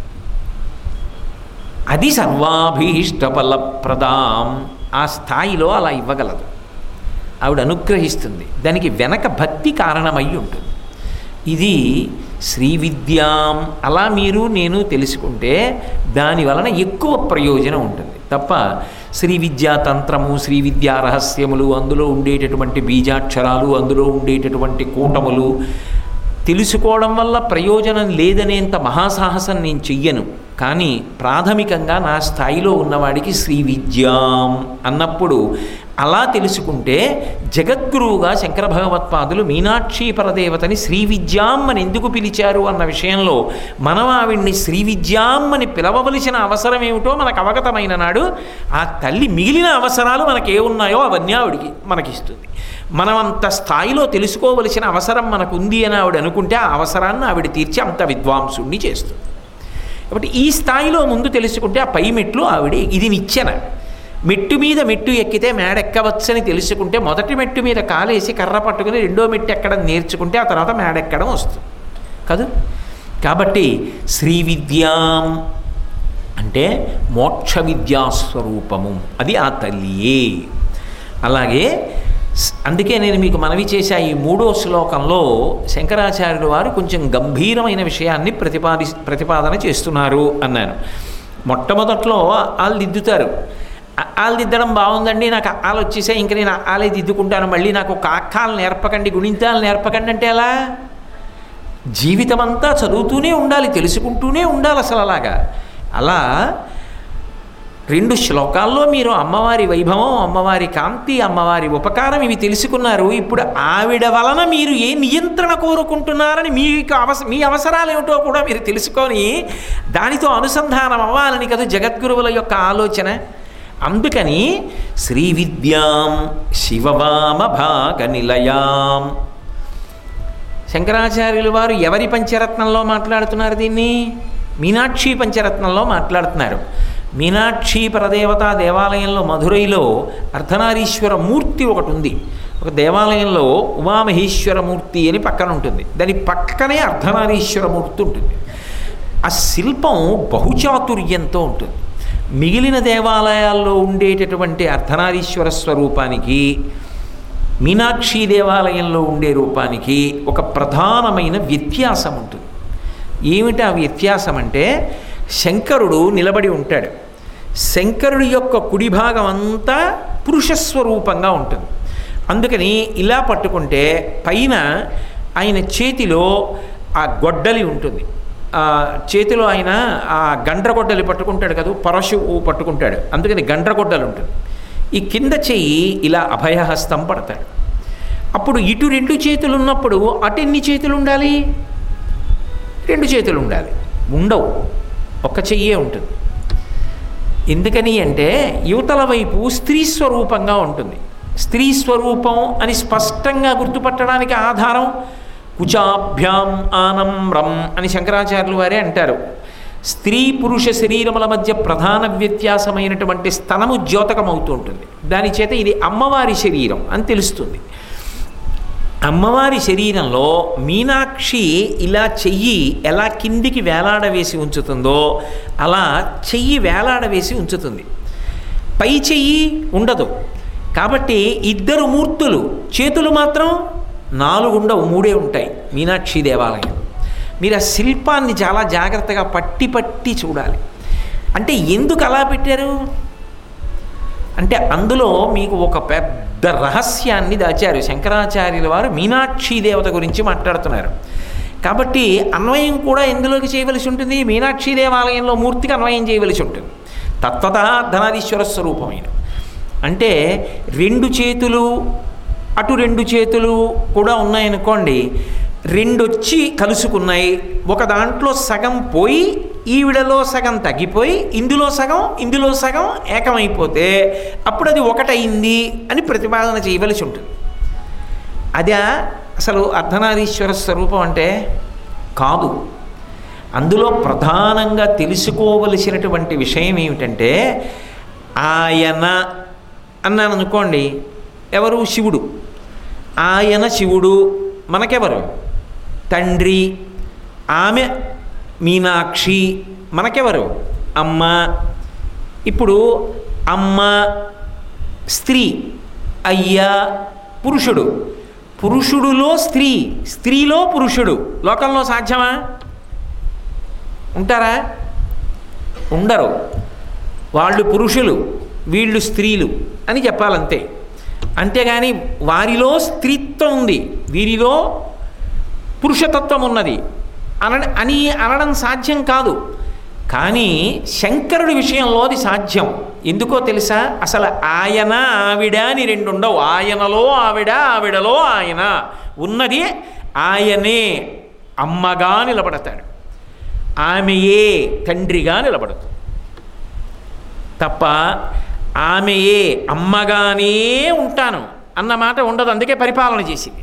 S1: అది సర్వాభీష్టఫలప్రదాం ఆ స్థాయిలో అలా ఇవ్వగలదు ఆవిడ అనుగ్రహిస్తుంది దానికి వెనక భక్తి కారణమై ఉంటుంది ఇది శ్రీ విద్యాం అలా మీరు నేను తెలుసుకుంటే దాని వలన ఎక్కువ ప్రయోజనం ఉంటుంది తప్ప శ్రీ విద్యా తంత్రము శ్రీ విద్యా రహస్యములు అందులో ఉండేటటువంటి బీజాక్షరాలు అందులో ఉండేటటువంటి కూటములు తెలుసుకోవడం వల్ల ప్రయోజనం లేదనేంత మహాసాహసం నేను చెయ్యను కానీ ప్రాథమికంగా నా స్థాయిలో ఉన్నవాడికి శ్రీ విద్యాం అన్నప్పుడు అలా తెలుసుకుంటే జగద్గురువుగా శంకర భగవత్పాదులు మీనాక్షి పరదేవతని శ్రీ విద్యాం అని ఎందుకు పిలిచారు అన్న విషయంలో మనం ఆవిడ్ని శ్రీ విద్యాం అని పిలవవలసిన అవసరం ఏమిటో మనకు అవగతమైన నాడు ఆ తల్లి మిగిలిన అవసరాలు మనకే ఉన్నాయో అవన్నీ ఆవిడికి మనకిస్తుంది మనం అంత స్థాయిలో తెలుసుకోవలసిన అవసరం మనకు ఉంది అని ఆవిడ అనుకుంటే ఆ అవసరాన్ని ఆవిడ తీర్చి అంత విద్వాంసుణ్ణి చేస్తుంది కాబట్టి ఈ స్థాయిలో ముందు తెలుసుకుంటే ఆ పై మెట్లు ఆవిడ ఇది నిచ్చెన మెట్టు మీద మెట్టు ఎక్కితే మేడెక్కవచ్చని తెలుసుకుంటే మొదటి మెట్టు మీద కాలేసి కర్ర పట్టుకుని రెండో మెట్టు ఎక్కడం నేర్చుకుంటే ఆ తర్వాత మేడెక్కడం వస్తుంది కాదు కాబట్టి శ్రీ విద్యాం అంటే మోక్ష విద్యాస్వరూపము అది ఆ తల్లియే అలాగే అందుకే నేను మీకు మనవి చేశా ఈ మూడో శ్లోకంలో శంకరాచార్యులు వారు కొంచెం గంభీరమైన విషయాన్ని ప్రతిపాది ప్రతిపాదన చేస్తున్నారు అన్నాను మొట్టమొదట్లో వాళ్ళు దిద్దుతారు వాళ్ళు దిద్దడం బాగుందండి నాకు ఆలు వచ్చేసాయి ఇంక నేను ఆలే దిద్దుకుంటాను మళ్ళీ నాకు ఒక అక్కాలు నేర్పకండి గుణింతాలు నేర్పకండి అంటే ఎలా జీవితం అంతా చదువుతూనే ఉండాలి తెలుసుకుంటూనే ఉండాలి అసలు అలాగా అలా రెండు శ్లోకాల్లో మీరు అమ్మవారి వైభవం అమ్మవారి కాంతి అమ్మవారి ఉపకారం ఇవి తెలుసుకున్నారు ఇప్పుడు ఆవిడ వలన మీరు ఏ నియంత్రణ కోరుకుంటున్నారని మీకు అవస మీ అవసరాలు ఏమిటో కూడా మీరు తెలుసుకొని దానితో అనుసంధానం అవ్వాలని కదా జగద్గురువుల యొక్క ఆలోచన అందుకని శ్రీ విద్యాం శివవామ భాగ నిలయాం శంకరాచార్యులు వారు ఎవరి పంచరత్నంలో మాట్లాడుతున్నారు దీన్ని మీనాక్షి పంచరత్నంలో మాట్లాడుతున్నారు మీనాక్షి పరదేవత దేవాలయంలో మధురైలో అర్ధనారీశ్వర మూర్తి ఒకటి ఉంది ఒక దేవాలయంలో ఉమామహేశ్వర మూర్తి అని పక్కన ఉంటుంది దాని పక్కనే అర్ధనారీశ్వర మూర్తి ఉంటుంది ఆ శిల్పం బహుచాతుర్యంతో ఉంటుంది మిగిలిన దేవాలయాల్లో ఉండేటటువంటి అర్ధనారీశ్వర స్వరూపానికి మీనాక్షి దేవాలయంలో ఉండే రూపానికి ఒక ప్రధానమైన వ్యత్యాసం ఉంటుంది ఏమిటి ఆ వ్యత్యాసం అంటే శంకరుడు నిలబడి ఉంటాడు శంకరుడి యొక్క కుడి భాగం అంతా పురుషస్వరూపంగా ఉంటుంది అందుకని ఇలా పట్టుకుంటే పైన ఆయన చేతిలో ఆ గొడ్డలి ఉంటుంది ఆ చేతిలో ఆయన ఆ గండ్రగొడ్డలి పట్టుకుంటాడు కదా పరశువు పట్టుకుంటాడు అందుకని గండ్రగొడ్డలి ఉంటుంది ఈ కింద చెయ్యి ఇలా అభయహస్తం పడతాడు అప్పుడు ఇటు రెండు చేతులు ఉన్నప్పుడు అటు ఎన్ని చేతులు ఉండాలి రెండు చేతులు ఉండాలి ఉండవు ఒక్క చెయ్యే ఉంటుంది ఎందుకని అంటే యువతల వైపు స్త్రీ స్వరూపంగా ఉంటుంది స్త్రీ స్వరూపం అని స్పష్టంగా గుర్తుపట్టడానికి ఆధారం కుచాభ్యాం ఆనమ్రం అని శంకరాచార్యులు వారే అంటారు స్త్రీ పురుష శరీరముల మధ్య ప్రధాన వ్యత్యాసమైనటువంటి స్తనము ద్యోతకమవుతూ ఉంటుంది దాని చేత ఇది అమ్మవారి శరీరం అని తెలుస్తుంది అమ్మవారి శరీరంలో మీనాక్షి ఇలా చెయ్యి ఎలా కిందికి వేలాడవేసి ఉంచుతుందో అలా చెయ్యి వేలాడవేసి ఉంచుతుంది పై చెయ్యి ఉండదు కాబట్టి ఇద్దరు మూర్తులు చేతులు మాత్రం నాలుగు ఉండవు మూడే ఉంటాయి మీనాక్షి దేవాలయం మీరు ఆ శిల్పాన్ని చాలా జాగ్రత్తగా పట్టి పట్టి చూడాలి అంటే ఎందుకు అలా పెట్టారు అంటే అందులో మీకు ఒక పెద్ద రహస్యాన్ని దాచారు శంకరాచార్యుల వారు మీనాక్షి దేవత గురించి మాట్లాడుతున్నారు కాబట్టి అన్వయం కూడా ఎందులోకి చేయవలసి ఉంటుంది మీనాక్షి దేవాలయంలో మూర్తికి అన్వయం చేయవలసి ఉంటుంది తత్వత ధనాధీశ్వర స్వరూపమైన అంటే రెండు చేతులు అటు రెండు చేతులు కూడా ఉన్నాయనుకోండి రెండు వచ్చి కలుసుకున్నాయి ఒక దాంట్లో సగం పోయి ఈవిడలో సగం తగ్గిపోయి ఇందులో సగం ఇందులో సగం ఏకమైపోతే అప్పుడు అది ఒకటైంది అని ప్రతిపాదన చేయవలసి ఉంటుంది అదే అసలు అర్ధనారీశ్వర స్వరూపం అంటే కాదు అందులో ప్రధానంగా తెలుసుకోవలసినటువంటి విషయం ఏమిటంటే ఆయన అన్నాను అనుకోండి ఎవరు శివుడు ఆయన శివుడు మనకెవరు తండ్రి ఆమె మీనాక్షి మనకెవరు అమ్మ ఇప్పుడు అమ్మ స్త్రీ అయ్యా పురుషుడు పురుషుడులో స్త్రీ స్త్రీలో పురుషుడు లోకంలో సాధ్యమా ఉంటారా ఉండరు వాళ్ళు పురుషులు వీళ్ళు స్త్రీలు అని చెప్పాలంతే అంతేగాని వారిలో స్త్రీత్వం ఉంది వీరిలో పురుషతత్వం ఉన్నది అన అని అనడం సాధ్యం కాదు కానీ శంకరుడి విషయంలో అది సాధ్యం ఎందుకో తెలుసా అసలు ఆయన ఆవిడ అని రెండు ఉండవు ఆయనలో ఆవిడ ఆవిడలో ఆయన ఉన్నది ఆయనే అమ్మగా నిలబడతాడు ఆమెయే తండ్రిగా నిలబడుతుంది తప్ప ఆమెయే అమ్మగానే ఉంటాను అన్న మాట ఉండదు అందుకే పరిపాలన చేసింది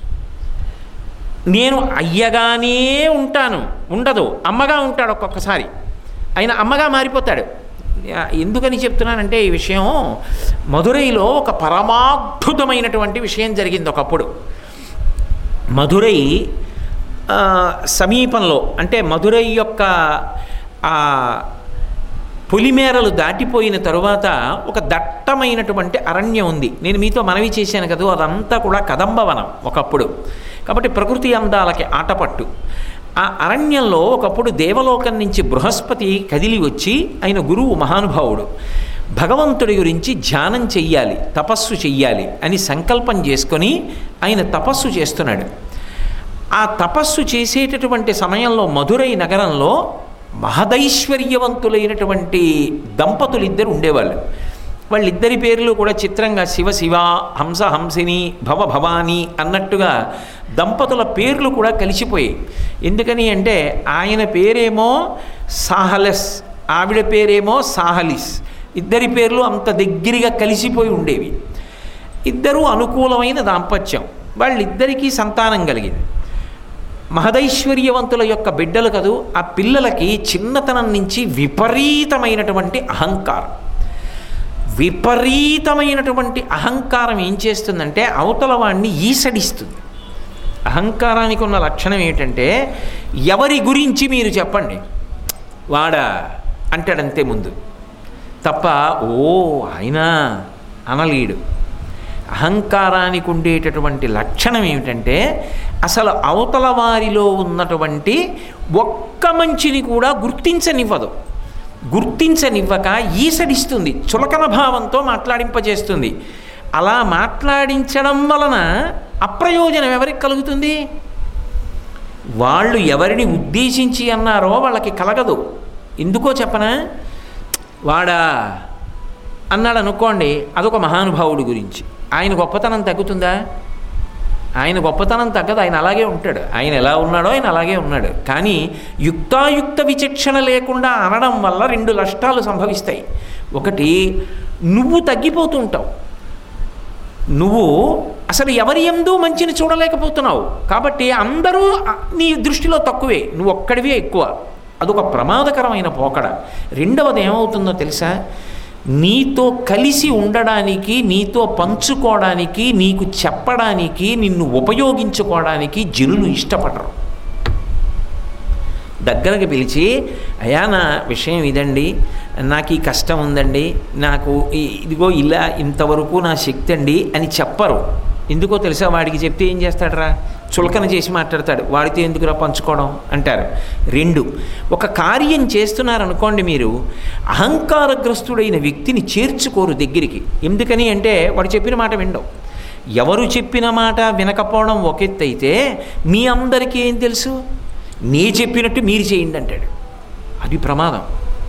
S1: నేను అయ్యగానే ఉంటాను ఉండదు అమ్మగా ఉంటాడు ఒక్కొక్కసారి ఆయన అమ్మగా మారిపోతాడు ఎందుకని చెప్తున్నానంటే ఈ విషయం మధురైలో ఒక పరమాద్భుతమైనటువంటి విషయం జరిగింది ఒకప్పుడు మధురై ఆ, సమీపంలో అంటే మధురై యొక్క ఆ పొలిమేరలు దాటిపోయిన తరువాత ఒక దట్టమైనటువంటి అరణ్యం ఉంది నేను మీతో మనవి చేశాను కదా అదంతా కూడా కదంబవనం ఒకప్పుడు కాబట్టి ప్రకృతి అందాలకి ఆటపట్టు ఆ అరణ్యంలో ఒకప్పుడు దేవలోకం నుంచి బృహస్పతి కదిలి వచ్చి ఆయన గురువు మహానుభావుడు భగవంతుడి గురించి ధ్యానం చెయ్యాలి తపస్సు చెయ్యాలి అని సంకల్పం చేసుకొని ఆయన తపస్సు చేస్తున్నాడు ఆ తపస్సు చేసేటటువంటి సమయంలో మధురై నగరంలో మహదైశ్వర్యవంతులైనటువంటి దంపతులు ఇద్దరు ఉండేవాళ్ళు వాళ్ళిద్దరి పేర్లు కూడా చిత్రంగా శివ శివ హంస హంసిని భవ భవాని అన్నట్టుగా దంపతుల పేర్లు కూడా కలిసిపోయాయి ఎందుకని అంటే ఆయన పేరేమో సాహలస్ ఆవిడ పేరేమో సాహలిస్ ఇద్దరి పేర్లు అంత దగ్గరగా కలిసిపోయి ఉండేవి ఇద్దరూ అనుకూలమైన దాంపత్యం వాళ్ళిద్దరికీ సంతానం కలిగింది మహదైశ్వర్యవంతుల యొక్క బిడ్డలు కదూ ఆ పిల్లలకి చిన్నతనం నుంచి విపరీతమైనటువంటి అహంకారం విపరీతమైనటువంటి అహంకారం ఏం చేస్తుందంటే అవతల వాడిని ఈసడిస్తుంది అహంకారానికి ఉన్న లక్షణం ఏమిటంటే ఎవరి గురించి మీరు చెప్పండి వాడా అంటాడంతే ముందు తప్ప ఓ ఆయన అనలీడు అహంకారానికి ఉండేటటువంటి లక్షణం ఏమిటంటే అసలు అవతల వారిలో ఉన్నటువంటి ఒక్క మంచిని కూడా గుర్తించనివ్వదు గుర్తించనివ్వక ఈసడిస్తుంది చులకన భావంతో మాట్లాడింపజేస్తుంది అలా మాట్లాడించడం వలన అప్రయోజనం ఎవరికి కలుగుతుంది వాళ్ళు ఎవరిని ఉద్దేశించి అన్నారో వాళ్ళకి కలగదు ఎందుకో చెప్పనా వాడా అన్నాడు అనుకోండి అదొక మహానుభావుడి గురించి ఆయన గొప్పతనం తగ్గుతుందా ఆయన గొప్పతనం తగ్గదు ఆయన అలాగే ఉంటాడు ఆయన ఎలా ఉన్నాడో ఆయన అలాగే ఉన్నాడు కానీ యుక్తాయుక్త విచక్షణ లేకుండా అనడం వల్ల రెండు నష్టాలు సంభవిస్తాయి ఒకటి నువ్వు తగ్గిపోతుంటావు నువ్వు అసలు ఎవరి ఎందు మంచిని చూడలేకపోతున్నావు కాబట్టి అందరూ ఆ- నీ దృష్టిలో తక్కువే నువ్వు ఒక్కడివే ఎక్కువ అదొక ప్రమాదకరమైన పోకడ రెండవది ఏమవుతుందో తెలుసా నీతో కలిసి ఉండడానికి నీతో పంచుకోవడానికి నీకు చెప్పడానికి నిన్ను ఉపయోగించుకోవడానికి జనులు ఇష్టపడరు దగ్గరకు పిలిచి అయా నా విషయం ఇదండి నాకు ఈ కష్టం ఉందండి నాకు ఈ- ఇదిగో ఇలా ఇంతవరకు నా శక్తి అండి అని చెప్పరు ఎందుకో తెలుసా వాడికి చెప్తే ఏం చేస్తాడరా చులకన చేసి మాట్లాడతాడు వాడితో ఎందుకురా పంచుకోవడం అంటారు రెండు ఒక కార్యం చేస్తున్నారనుకోండి మీరు అహంకారగ్రస్తుడైన వ్యక్తిని చేర్చుకోరు దగ్గరికి ఎందుకని అంటే వాడు చెప్పిన మాట వినడం ఎవరు చెప్పిన మాట వినకపోవడం ఒక ఎత్తు అయితే మీ అందరికీ ఏం తెలుసు నీ చెప్పినట్టు మీరు చేయండి అంటాడు అది ప్రమాదం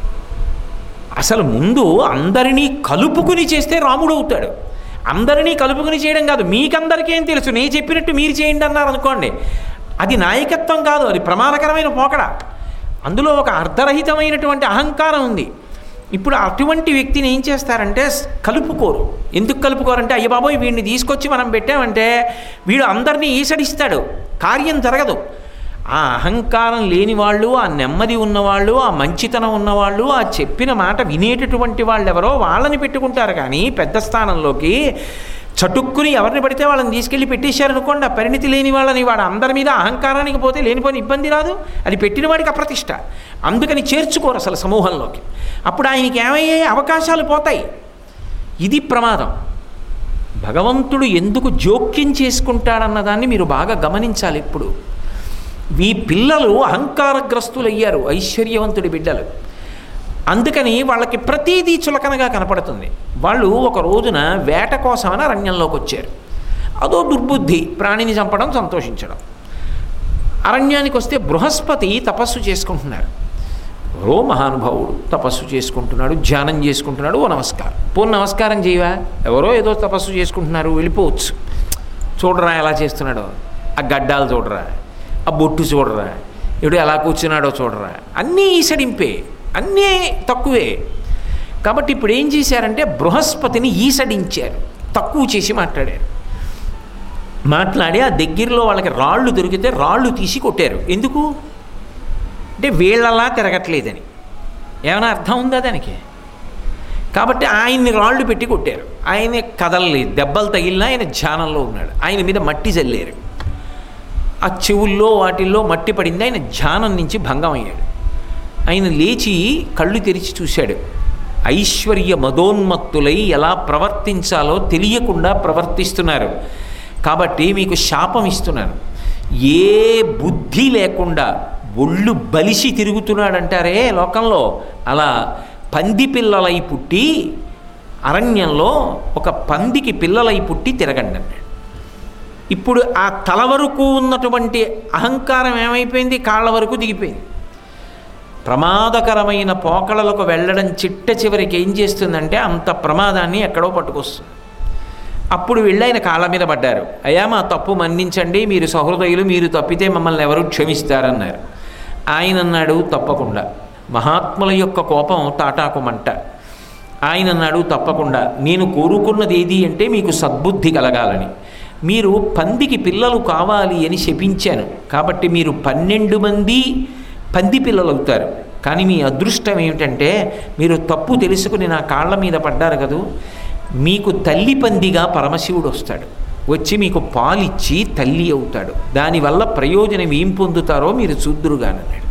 S1: అసలు ముందు అందరినీ కలుపుకుని చేస్తే రాముడు అవుతాడు అందరినీ కలుపుకుని చేయడం కాదు మీకందరికీ ఏం తెలుసు నీ చెప్పినట్టు మీరు చేయండి అన్నారు అనుకోండి అది నాయకత్వం కాదు అది ప్రమాదకరమైన పోకడ అందులో ఒక అర్ధరహితమైనటువంటి అహంకారం ఉంది ఇప్పుడు అటువంటి వ్యక్తిని ఏం చేస్తారంటే స్- కలుపుకోరు ఎందుకు కలుపుకోరంటే అయ్య బాబోయ్ వీడిని తీసుకొచ్చి మనం పెట్టామంటే వీడు అందరినీ ఈసడిస్తాడు కార్యం జరగదు ఆ అహంకారం లేని వాళ్ళు ఆ నెమ్మది ఉన్నవాళ్ళు ఆ మంచితనం ఉన్నవాళ్ళు ఆ చెప్పిన మాట వినేటటువంటి వాళ్ళు ఎవరో వాళ్ళని పెట్టుకుంటారు కానీ పెద్ద స్థానంలోకి చటుక్కుని ఎవరిని పడితే వాళ్ళని తీసుకెళ్ళి పెట్టేశారనుకోండి ఆ పరిణితి లేని వాళ్ళని వాడు అందరి మీద అహంకారానికి పోతే లేనిపోని ఇబ్బంది రాదు అది పెట్టిన వాడికి అప్రతిష్ట అందుకని చేర్చుకోరు అసలు సమూహంలోకి అప్పుడు ఆయనకి ఏమయ్యే అవకాశాలు పోతాయి ఇది ప్రమాదం భగవంతుడు ఎందుకు జోక్యం చేసుకుంటాడన్న దాన్ని మీరు బాగా గమనించాలి ఇప్పుడు ఈ పిల్లలు అహంకారగ్రస్తులయ్యారు ఐశ్వర్యవంతుడి బిడ్డలు అందుకని వాళ్ళకి ప్రతీదీ చులకనగా కనపడుతుంది వాళ్ళు ఒక రోజున వేట కోసమని అరణ్యంలోకి వచ్చారు అదో దుర్బుద్ధి ప్రాణిని చంపడం సంతోషించడం అరణ్యానికి వస్తే బృహస్పతి తపస్సు చేసుకుంటున్నారు ఎవరో మహానుభావుడు తపస్సు చేసుకుంటున్నాడు ధ్యానం చేసుకుంటున్నాడు ఓ నమస్కారం పో నమస్కారం చేయవా ఎవరో ఏదో తపస్సు చేసుకుంటున్నారు వెళ్ళిపోవచ్చు చూడరా ఎలా చేస్తున్నాడో ఆ గడ్డాలు చూడరా ఆ బొట్టు చూడరా ఇప్పుడు ఎలా కూర్చున్నాడో చూడరా అన్నీ ఈసడింపే అన్నీ తక్కువే కాబట్టి ఇప్పుడు ఏం చేశారంటే బృహస్పతిని ఈసడించారు తక్కువ చేసి మాట్లాడారు మాట్లాడి ఆ దగ్గరలో వాళ్ళకి రాళ్ళు దొరికితే రాళ్ళు తీసి కొట్టారు ఎందుకు అంటే వీళ్ళలా తిరగట్లేదని ఏమైనా అర్థం ఉందా దానికి కాబట్టి ఆయన్ని రాళ్ళు పెట్టి కొట్టారు ఆయన కదలలేదు దెబ్బలు తగిలినా ఆయన ధ్యానంలో ఉన్నాడు ఆయన మీద మట్టి చల్లారు ఆ చెవుల్లో వాటిల్లో మట్టి పడింది ఆయన ధ్యానం నుంచి భంగం అయ్యాడు ఆయన లేచి కళ్ళు తెరిచి చూశాడు ఐశ్వర్య మదోన్మత్తులై ఎలా ప్రవర్తించాలో తెలియకుండా ప్రవర్తిస్తున్నారు కాబట్టి మీకు శాపం ఇస్తున్నాను ఏ బుద్ధి లేకుండా ఒళ్ళు బలిసి తిరుగుతున్నాడంటారే లోకంలో అలా పంది పిల్లలై పుట్టి అరణ్యంలో ఒక పందికి పిల్లలై పుట్టి తిరగండి అన్నాడు ఇప్పుడు ఆ తల వరకు ఉన్నటువంటి అహంకారం ఏమైపోయింది కాళ్ళ వరకు దిగిపోయింది ప్రమాదకరమైన పోకడలకు వెళ్ళడం చిట్ట చివరికి ఏం చేస్తుందంటే అంత ప్రమాదాన్ని ఎక్కడో పట్టుకొస్తుంది అప్పుడు వెళ్ళి ఆయన కాళ్ళ మీద పడ్డారు అయ్యా మా తప్పు మన్నించండి మీరు సహృదయులు మీరు తప్పితే మమ్మల్ని ఎవరు క్షమిస్తారన్నారు ఆయన అన్నాడు తప్పకుండా మహాత్ముల యొక్క కోపం తాటాకు మంట ఆయన అన్నాడు తప్పకుండా నేను కోరుకున్నది ఏది అంటే మీకు సద్బుద్ధి కలగాలని మీరు పందికి పిల్లలు కావాలి అని శపించాను కాబట్టి మీరు పన్నెండు మంది పంది పిల్లలు అవుతారు కానీ మీ అదృష్టం ఏమిటంటే మీరు తప్పు తెలుసుకుని నా కాళ్ళ మీద పడ్డారు కదూ మీకు తల్లి పందిగా పరమశివుడు వస్తాడు వచ్చి మీకు పాలిచ్చి తల్లి అవుతాడు దానివల్ల ప్రయోజనం ఏం పొందుతారో మీరు చూద్దురుగానన్నాడు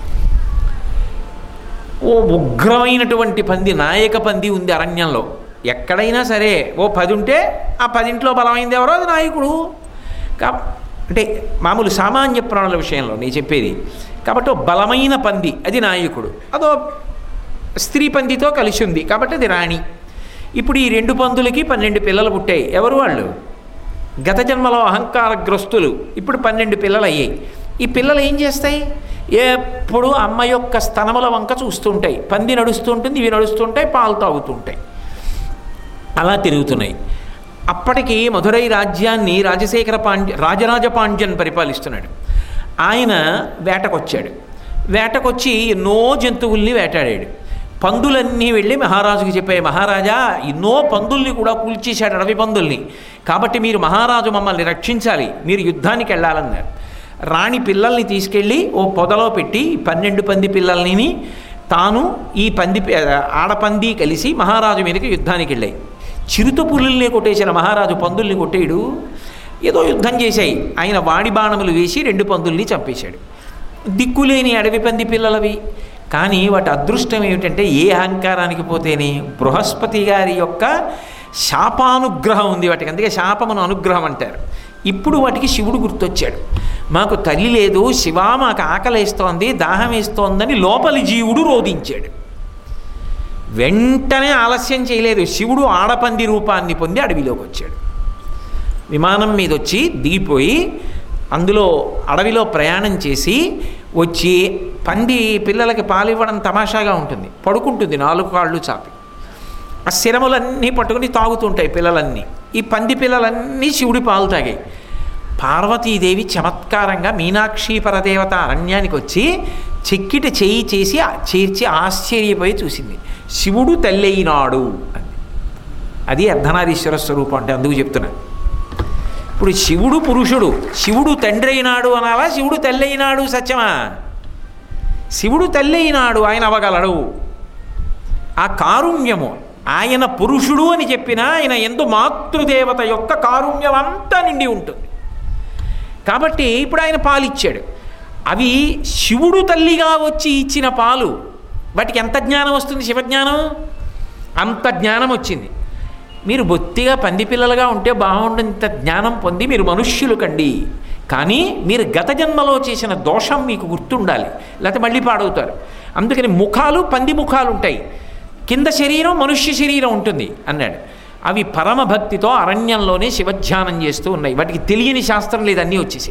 S1: ఓ ఉగ్రమైనటువంటి పంది నాయక పంది ఉంది అరణ్యంలో ఎక్కడైనా సరే ఓ పది ఉంటే ఆ పదింట్లో బలమైంది ఎవరో అది నాయకుడు కా అంటే మామూలు సామాన్య ప్రాణుల విషయంలో నేను చెప్పేది కాబట్టి ఓ బలమైన పంది అది నాయకుడు అదో స్త్రీ పందితో కలిసి ఉంది కాబట్టి అది రాణి ఇప్పుడు ఈ రెండు పందులకి పన్నెండు పిల్లలు పుట్టాయి ఎవరు వాళ్ళు గత జన్మలో అహంకారగ్రస్తులు ఇప్పుడు పన్నెండు పిల్లలు అయ్యాయి ఈ పిల్లలు ఏం చేస్తాయి ఎప్పుడు అమ్మ యొక్క స్తనముల వంక చూస్తుంటాయి పంది నడుస్తూ ఉంటుంది ఇవి నడుస్తుంటాయి పాలు తాగుతుంటాయి అలా తిరుగుతున్నాయి అప్పటికి మధురై రాజ్యాన్ని రాజశేఖర పాండ్య రాజరాజ పాండ్యన్ పరిపాలిస్తున్నాడు ఆయన వేటకొచ్చాడు వేటకొచ్చి ఎన్నో జంతువుల్ని వేటాడాడు పందులన్నీ వెళ్ళి మహారాజుకి చెప్పాయి మహారాజా ఎన్నో పందుల్ని కూడా కూల్చేశాడు అడవి పందుల్ని కాబట్టి మీరు మహారాజు మమ్మల్ని రక్షించాలి మీరు యుద్ధానికి వెళ్ళాలన్నారు రాణి పిల్లల్ని తీసుకెళ్ళి ఓ పొదలో పెట్టి పన్నెండు పంది పిల్లల్ని తాను ఈ పంది పి- ఆడపంది కలిసి మహారాజు మీదకి యుద్ధానికి వెళ్ళాయి చిరుత పులుల్ని కొట్టేసిన మహారాజు పందుల్ని కొట్టేయడు ఏదో యుద్ధం చేశాయి ఆయన వాడి బాణములు వేసి రెండు పందుల్ని చంపేశాడు దిక్కులేని అడవి పంది పిల్లలవి కానీ వాటి అదృష్టం ఏమిటంటే ఏ అహంకారానికి పోతేనే బృహస్పతి గారి యొక్క శాపానుగ్రహం ఉంది వాటికి అందుకే శాపమును అనుగ్రహం అంటారు ఇప్పుడు వాటికి శివుడు గుర్తొచ్చాడు మాకు తల్లి లేదు శివ మాకు ఆకలేస్తోంది దాహం వేస్తోందని లోపలి జీవుడు రోధించాడు వెంటనే ఆలస్యం చేయలేదు శివుడు ఆడపంది రూపాన్ని పొంది అడవిలోకి వచ్చాడు విమానం మీద వచ్చి దిగిపోయి అందులో అడవిలో ప్రయాణం చేసి వచ్చి పంది పిల్లలకి పాలు ఇవ్వడం తమాషాగా ఉంటుంది పడుకుంటుంది నాలుగు కాళ్ళు చాపి ఆ శిరములన్నీ పట్టుకుని తాగుతుంటాయి పిల్లలన్నీ ఈ పంది పిల్లలన్నీ శివుడి పాలు తాగాయి పార్వతీదేవి చమత్కారంగా మీనాక్షి పరదేవత అరణ్యానికి వచ్చి చెక్కిటి చేయి చేసి ఆ- చేర్చి ఆశ్చర్యపోయి చూసింది శివుడు తల్లయినాడు అని అది అర్ధనారీశ్వర స్వరూపం అంటే అందుకు చెప్తున్నా ఇప్పుడు శివుడు పురుషుడు శివుడు తండ్రి అయినాడు అనాలా శివుడు తల్లి అయినాడు సత్యమా శివుడు తల్లి అయినాడు ఆయన అవ్వగలడు ఆ కారుణ్యము ఆయన పురుషుడు అని చెప్పినా ఆయన ఎందు మాతృదేవత యొక్క కారుణ్యం అంతా నిండి ఉంటుంది కాబట్టి ఇప్పుడు ఆయన పాలు ఇచ్చాడు అవి శివుడు తల్లిగా వచ్చి ఇచ్చిన పాలు వాటికి ఎంత జ్ఞానం వస్తుంది శివజ్ఞానం అంత జ్ఞానం వచ్చింది మీరు బొత్తిగా పంది పిల్లలుగా ఉంటే బాగుండంత జ్ఞానం పొంది మీరు మనుష్యులు కండి కానీ మీరు గత జన్మలో చేసిన దోషం మీకు గుర్తుండాలి లేకపోతే మళ్ళీ పాడవుతారు అందుకని ముఖాలు పంది ముఖాలు ఉంటాయి కింద శరీరం మనుష్య శరీరం ఉంటుంది అన్నాడు అవి పరమభక్తితో అరణ్యంలోనే శివధ్యానం చేస్తూ ఉన్నాయి వాటికి తెలియని శాస్త్రం లేదు అన్నీ వచ్చేసి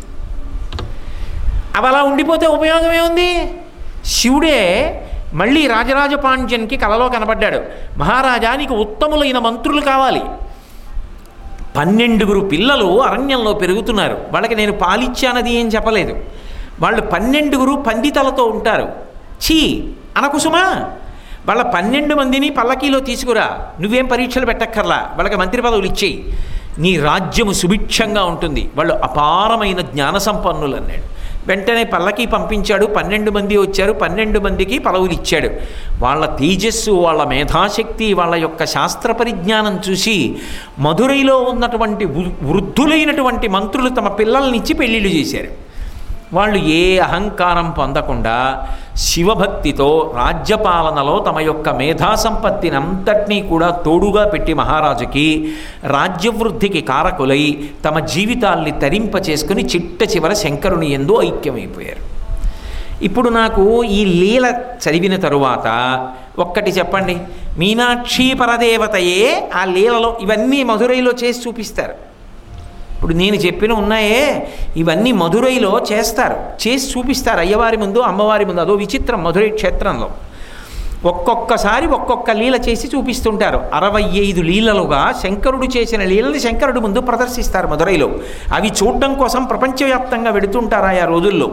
S1: అవి అలా ఉండిపోతే ఉపయోగం ఏముంది శివుడే మళ్ళీ రాజరాజ పాండ్యన్కి కలలో కనబడ్డాడు మహారాజా నీకు ఉత్తములైన మంత్రులు కావాలి పన్నెండుగురు పిల్లలు అరణ్యంలో పెరుగుతున్నారు వాళ్ళకి నేను పాలిచ్చానది ఏం చెప్పలేదు వాళ్ళు పన్నెండుగురు పండితలతో ఉంటారు చీ అనకుసుమా వాళ్ళ పన్నెండు మందిని పల్లకీలో తీసుకురా నువ్వేం పరీక్షలు పెట్టక్కర్లా వాళ్ళకి మంత్రి పదవులు ఇచ్చేయి నీ రాజ్యము సుభిక్షంగా ఉంటుంది వాళ్ళు అపారమైన జ్ఞాన సంపన్నులు అన్నాడు వెంటనే పల్లకి పంపించాడు పన్నెండు మంది వచ్చారు పన్నెండు మందికి పదవులు ఇచ్చాడు వాళ్ళ తేజస్సు వాళ్ళ మేధాశక్తి వాళ్ళ యొక్క శాస్త్ర పరిజ్ఞానం చూసి మధురైలో ఉన్నటువంటి వృ- వృద్ధులైనటువంటి మంత్రులు తమ పిల్లల్నిచ్చి పెళ్ళిళ్ళు చేశారు వాళ్ళు ఏ అహంకారం పొందకుండా శివభక్తితో రాజ్యపాలనలో తమ యొక్క మేధా సంపత్తిని అంతటినీ కూడా తోడుగా పెట్టి మహారాజుకి రాజ్యవృద్ధికి కారకులై తమ జీవితాల్ని తరింప చేసుకుని చిట్ట చివర శంకరుని ఎందు ఐక్యమైపోయారు ఇప్పుడు నాకు ఈ లీల చదివిన తరువాత ఒక్కటి చెప్పండి మీనాక్షి పరదేవతయే ఆ లీలలో ఇవన్నీ మధురైలో చేసి చూపిస్తారు ఇప్పుడు నేను చెప్పిన ఉన్నాయే ఇవన్నీ మధురైలో చేస్తారు చేసి చూపిస్తారు అయ్యవారి ముందు అమ్మవారి ముందు అదో విచిత్రం మధురై క్షేత్రంలో ఒక్కొక్కసారి ఒక్కొక్క లీల చేసి చూపిస్తుంటారు అరవై ఐదు లీలలుగా శంకరుడు చేసిన లీలని శంకరుడు ముందు ప్రదర్శిస్తారు మధురైలో అవి చూడడం కోసం ప్రపంచవ్యాప్తంగా వెడుతుంటారు ఆయా రోజుల్లో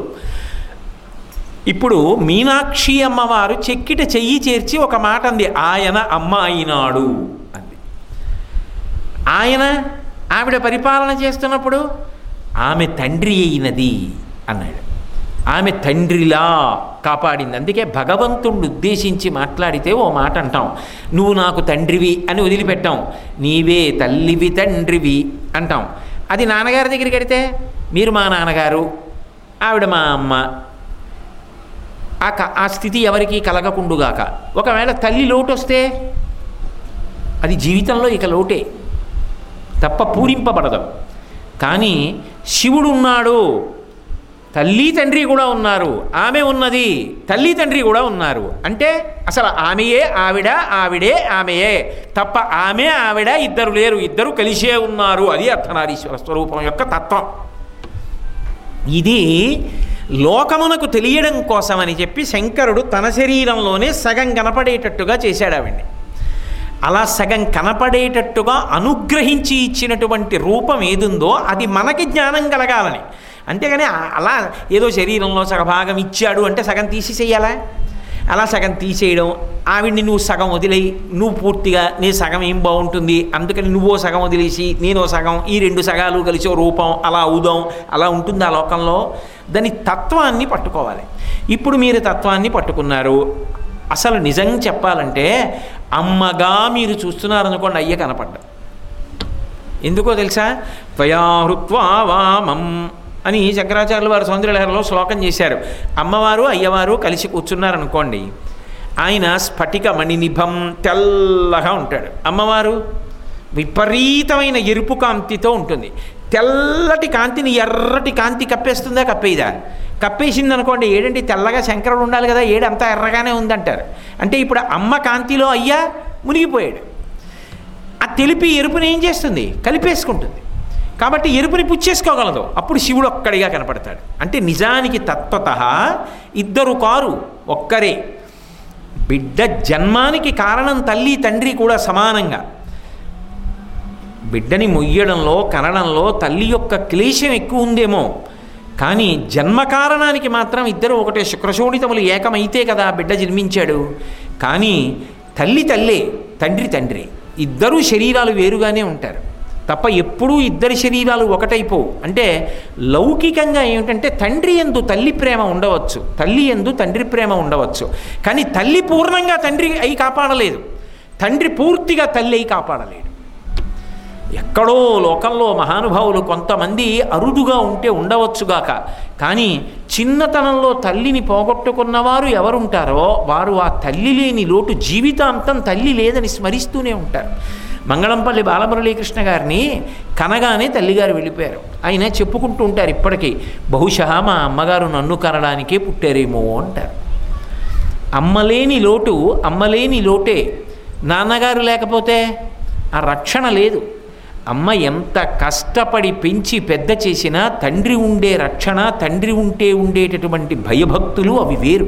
S1: ఇప్పుడు మీనాక్షి అమ్మవారు చెక్కిట చెయ్యి చేర్చి ఒక మాట అంది ఆయన అమ్మ అయినాడు అంది ఆయన ఆవిడ పరిపాలన చేస్తున్నప్పుడు ఆమె తండ్రి అయినది అన్నాడు ఆమె తండ్రిలా కాపాడింది అందుకే భగవంతుణ్ణి ఉద్దేశించి మాట్లాడితే ఓ మాట అంటాం నువ్వు నాకు తండ్రివి అని వదిలిపెట్టాం నీవే తల్లివి తండ్రివి అంటాం అది నాన్నగారి దగ్గరికి వెడితే మీరు మా నాన్నగారు ఆవిడ మా అమ్మ ఆ క ఆ స్థితి ఎవరికి కలగకుండుగాక ఒకవేళ తల్లి లోటు వస్తే అది జీవితంలో ఇక లోటే తప్ప పూరింపబడదు కానీ శివుడు ఉన్నాడు తల్లి తండ్రి కూడా ఉన్నారు ఆమె ఉన్నది తల్లి తండ్రి కూడా ఉన్నారు అంటే అసలు ఆమెయే ఆవిడ ఆవిడే ఆమెయే తప్ప ఆమె ఆవిడ ఇద్దరు లేరు ఇద్దరు కలిసే ఉన్నారు అది అర్ధనారీశ్వర స్వరూపం యొక్క తత్వం ఇది లోకమునకు తెలియడం కోసమని చెప్పి శంకరుడు తన శరీరంలోనే సగం కనపడేటట్టుగా చేశాడు ఆవిడ్ని అలా సగం కనపడేటట్టుగా అనుగ్రహించి ఇచ్చినటువంటి రూపం ఏదుందో అది మనకి జ్ఞానం కలగాలని అంతేగాని ఆ- అలా ఏదో శరీరంలో సగభాగం ఇచ్చాడు అంటే సగం తీసేసేయాలా అలా సగం తీసేయడం ఆవిడ్ని నువ్వు సగం వదిలేయి నువ్వు పూర్తిగా నీ సగం ఏం బాగుంటుంది అందుకని నువ్వో సగం వదిలేసి నేనో సగం ఈ రెండు సగాలు కలిసి ఓ రూపం అలా అవుదాం అలా ఉంటుంది ఆ లోకంలో దాని తత్వాన్ని పట్టుకోవాలి ఇప్పుడు మీరు తత్వాన్ని పట్టుకున్నారు అసలు నిజం చెప్పాలంటే అమ్మగా మీరు చూస్తున్నారనుకోండి అయ్య కనపడ్డా ఎందుకో తెలుసా త్వయాహృత్వా వామం అని శంకరాచార్యులు వారు సౌందర్యలహరిలో శ్లోకం చేశారు అమ్మవారు అయ్యవారు కలిసి కూర్చున్నారనుకోండి ఆయన స్ఫటిక మణినిభం తెల్లగా ఉంటాడు అమ్మవారు విపరీతమైన ఎరుపు కాంతితో ఉంటుంది తెల్లటి కాంతిని ఎర్రటి కాంతి కప్పేస్తుందా కప్పేదా కప్పేసింది అనుకోండి ఏడంటే తెల్లగా శంకరుడు ఉండాలి కదా ఏడు అంతా ఎర్రగానే ఉందంటారు అంటే ఇప్పుడు అమ్మ కాంతిలో అయ్యా మునిగిపోయాడు ఆ తెలిపి ఎరుపుని ఏం చేస్తుంది కలిపేసుకుంటుంది కాబట్టి ఎరుపుని పుచ్చేసుకోగలదు అప్పుడు శివుడు ఒక్కడిగా కనపడతాడు అంటే నిజానికి తత్వత ఇద్దరు కారు ఒక్కరే బిడ్డ జన్మానికి కారణం తల్లి తండ్రి కూడా సమానంగా బిడ్డని మొయ్యడంలో కనడంలో తల్లి యొక్క క్లేశం ఎక్కువ ఉందేమో కానీ జన్మ కారణానికి మాత్రం ఇద్దరు ఒకటే శుక్రశోణితములు ఏకమైతే కదా బిడ్డ జన్మించాడు కానీ తల్లి తల్లే తండ్రి తండ్రి ఇద్దరూ శరీరాలు వేరుగానే ఉంటారు తప్ప ఎప్పుడూ ఇద్దరి శరీరాలు ఒకటైపోవు అంటే లౌకికంగా ఏమిటంటే తండ్రి ఎందు తల్లి ప్రేమ ఉండవచ్చు తల్లి ఎందు తండ్రి ప్రేమ ఉండవచ్చు కానీ తల్లి పూర్ణంగా తండ్రి అయి కాపాడలేదు తండ్రి పూర్తిగా తల్లి అయి కాపాడలేడు ఎక్కడో లోకంలో మహానుభావులు కొంతమంది అరుదుగా ఉంటే ఉండవచ్చుగాక కానీ చిన్నతనంలో తల్లిని పోగొట్టుకున్నవారు ఎవరుంటారో వారు ఆ తల్లి లేని లోటు జీవితాంతం తల్లి లేదని స్మరిస్తూనే ఉంటారు మంగళంపల్లి బాలమురళీకృష్ణ గారిని కనగానే తల్లిగారు వెళ్ళిపోయారు ఆయన చెప్పుకుంటూ ఉంటారు ఇప్పటికీ బహుశా మా అమ్మగారు నన్ను కనడానికే పుట్టారేమో అంటారు అమ్మలేని లోటు అమ్మలేని లోటే నాన్నగారు లేకపోతే ఆ రక్షణ లేదు అమ్మ ఎంత కష్టపడి పెంచి పెద్ద చేసినా తండ్రి ఉండే రక్షణ తండ్రి ఉంటే ఉండేటటువంటి భయభక్తులు అవి వేరు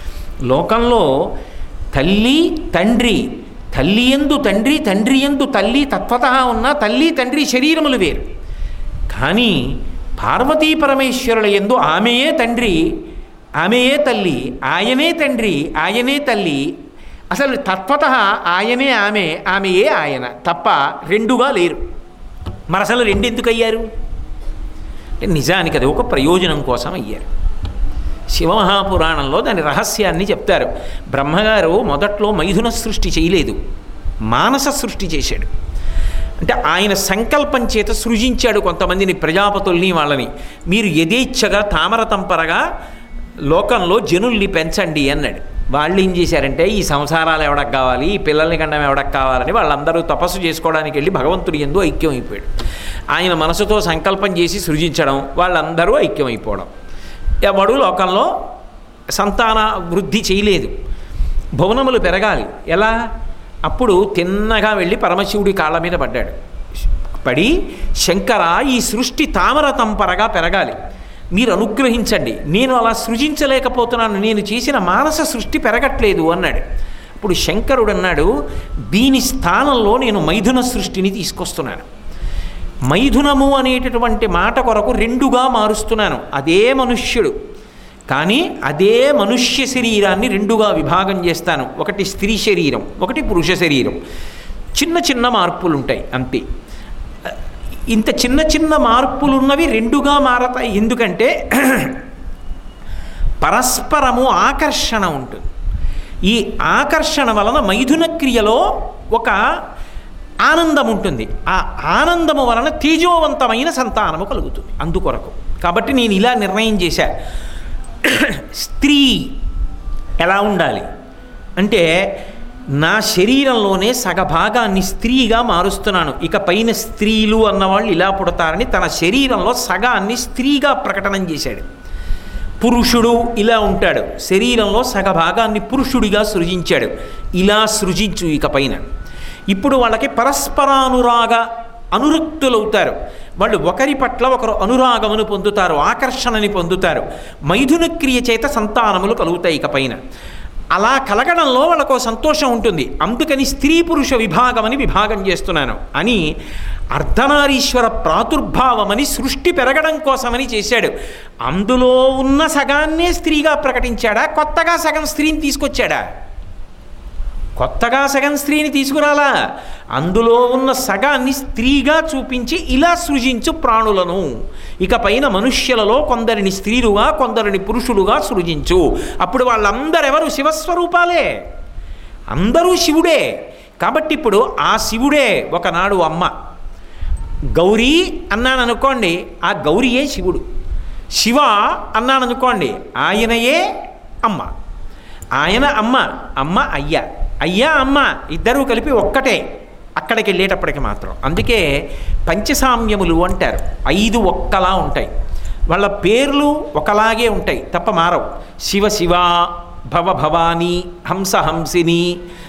S1: లోకంలో తల్లి తండ్రి తల్లి ఎందు తండ్రి తండ్రి ఎందు తల్లి తత్వత ఉన్న తల్లి తండ్రి శరీరములు వేరు కానీ పార్వతీ పరమేశ్వరుల ఎందు ఆమెయే తండ్రి ఆమెయే తల్లి ఆయనే తండ్రి ఆయనే తల్లి అసలు తత్వత ఆయనే ఆమె ఆమెయే ఆయన తప్ప రెండుగా లేరు మరి అసలు రెండు ఎందుకు అయ్యారు అంటే నిజానికి అది ఒక ప్రయోజనం కోసం అయ్యారు శివమహాపురాణంలో దాని రహస్యాన్ని చెప్తారు బ్రహ్మగారు మొదట్లో మైథున సృష్టి చేయలేదు మానస సృష్టి చేశాడు అంటే ఆయన సంకల్పం చేత సృజించాడు కొంతమందిని ప్రజాపతుల్ని వాళ్ళని మీరు యథేచ్ఛగా తామర తంపరగా లోకంలో జనుల్ని పెంచండి అన్నాడు వాళ్ళు ఏం చేశారంటే ఈ సంసారాలు ఎవడకు కావాలి ఈ పిల్లల్ని కండం ఎవడకు కావాలని వాళ్ళందరూ తపస్సు చేసుకోవడానికి వెళ్ళి భగవంతుడి ఎందు ఐక్యం అయిపోయాడు ఆయన మనసుతో సంకల్పం చేసి సృజించడం వాళ్ళందరూ ఐక్యమైపోవడం ఎవడు లోకంలో సంతాన వృద్ధి చేయలేదు భువనములు పెరగాలి ఎలా అప్పుడు తిన్నగా వెళ్ళి పరమశివుడి కాళ్ళ మీద పడ్డాడు పడి శంకర ఈ సృష్టి తామర తంపరగా పెరగాలి మీరు అనుగ్రహించండి నేను అలా సృజించలేకపోతున్నాను నేను చేసిన మానస సృష్టి పెరగట్లేదు అన్నాడు ఇప్పుడు శంకరుడు అన్నాడు దీని స్థానంలో నేను మైథున సృష్టిని తీసుకొస్తున్నాను మైథునము అనేటటువంటి మాట కొరకు రెండుగా మారుస్తున్నాను అదే మనుష్యుడు కానీ అదే మనుష్య శరీరాన్ని రెండుగా విభాగం చేస్తాను ఒకటి స్త్రీ శరీరం ఒకటి పురుష శరీరం చిన్న చిన్న మార్పులు ఉంటాయి అంతే ఇంత చిన్న చిన్న మార్పులు ఉన్నవి రెండుగా మారతాయి ఎందుకంటే పరస్పరము ఆకర్షణ ఉంటుంది ఈ ఆకర్షణ వలన మైథున క్రియలో ఒక ఆనందం ఉంటుంది ఆ ఆనందము వలన తేజోవంతమైన సంతానము కలుగుతుంది అందుకొరకు కాబట్టి నేను ఇలా నిర్ణయం చేశా స్త్రీ ఎలా ఉండాలి అంటే నా శరీరంలోనే సగభాగాన్ని స్త్రీగా మారుస్తున్నాను ఇక పైన స్త్రీలు అన్నవాళ్ళు ఇలా పుడతారని తన శరీరంలో సగాన్ని స్త్రీగా ప్రకటన చేశాడు పురుషుడు ఇలా ఉంటాడు శరీరంలో సగభాగాన్ని పురుషుడిగా సృజించాడు ఇలా సృజించు ఇక పైన ఇప్పుడు వాళ్ళకి పరస్పరానురాగ అనురక్తులవుతారు వాళ్ళు ఒకరి పట్ల ఒకరు అనురాగమును పొందుతారు ఆకర్షణని పొందుతారు మైథున క్రియ చేత సంతానములు కలుగుతాయి ఇక పైన అలా కలగడంలో వాళ్ళకు సంతోషం ఉంటుంది అందుకని స్త్రీ పురుష విభాగమని విభాగం చేస్తున్నాను అని అర్ధనారీశ్వర ప్రాదుర్భావమని సృష్టి పెరగడం కోసమని చేశాడు అందులో ఉన్న సగాన్నే స్త్రీగా ప్రకటించాడా కొత్తగా సగం స్త్రీని తీసుకొచ్చాడా కొత్తగా సగం స్త్రీని తీసుకురాలా అందులో ఉన్న సగాన్ని స్త్రీగా చూపించి ఇలా సృజించు ప్రాణులను ఇక పైన మనుష్యులలో కొందరిని స్త్రీలుగా కొందరిని పురుషులుగా సృజించు అప్పుడు వాళ్ళందరెవరు శివస్వరూపాలే అందరూ శివుడే కాబట్టి ఇప్పుడు ఆ శివుడే ఒకనాడు అమ్మ గౌరీ అన్నాను అనుకోండి ఆ గౌరీయే శివుడు శివ అన్నాను అనుకోండి ఆయనయే అమ్మ ఆయన అమ్మ అమ్మ అయ్య అయ్యా అమ్మ ఇద్దరూ కలిపి ఒక్కటే అక్కడికి వెళ్ళేటప్పటికి మాత్రం అందుకే పంచసామ్యములు అంటారు ఐదు ఒక్కలా ఉంటాయి వాళ్ళ పేర్లు ఒకలాగే ఉంటాయి తప్ప మారవు శివ శివ భవ భవాని హంస హంసిని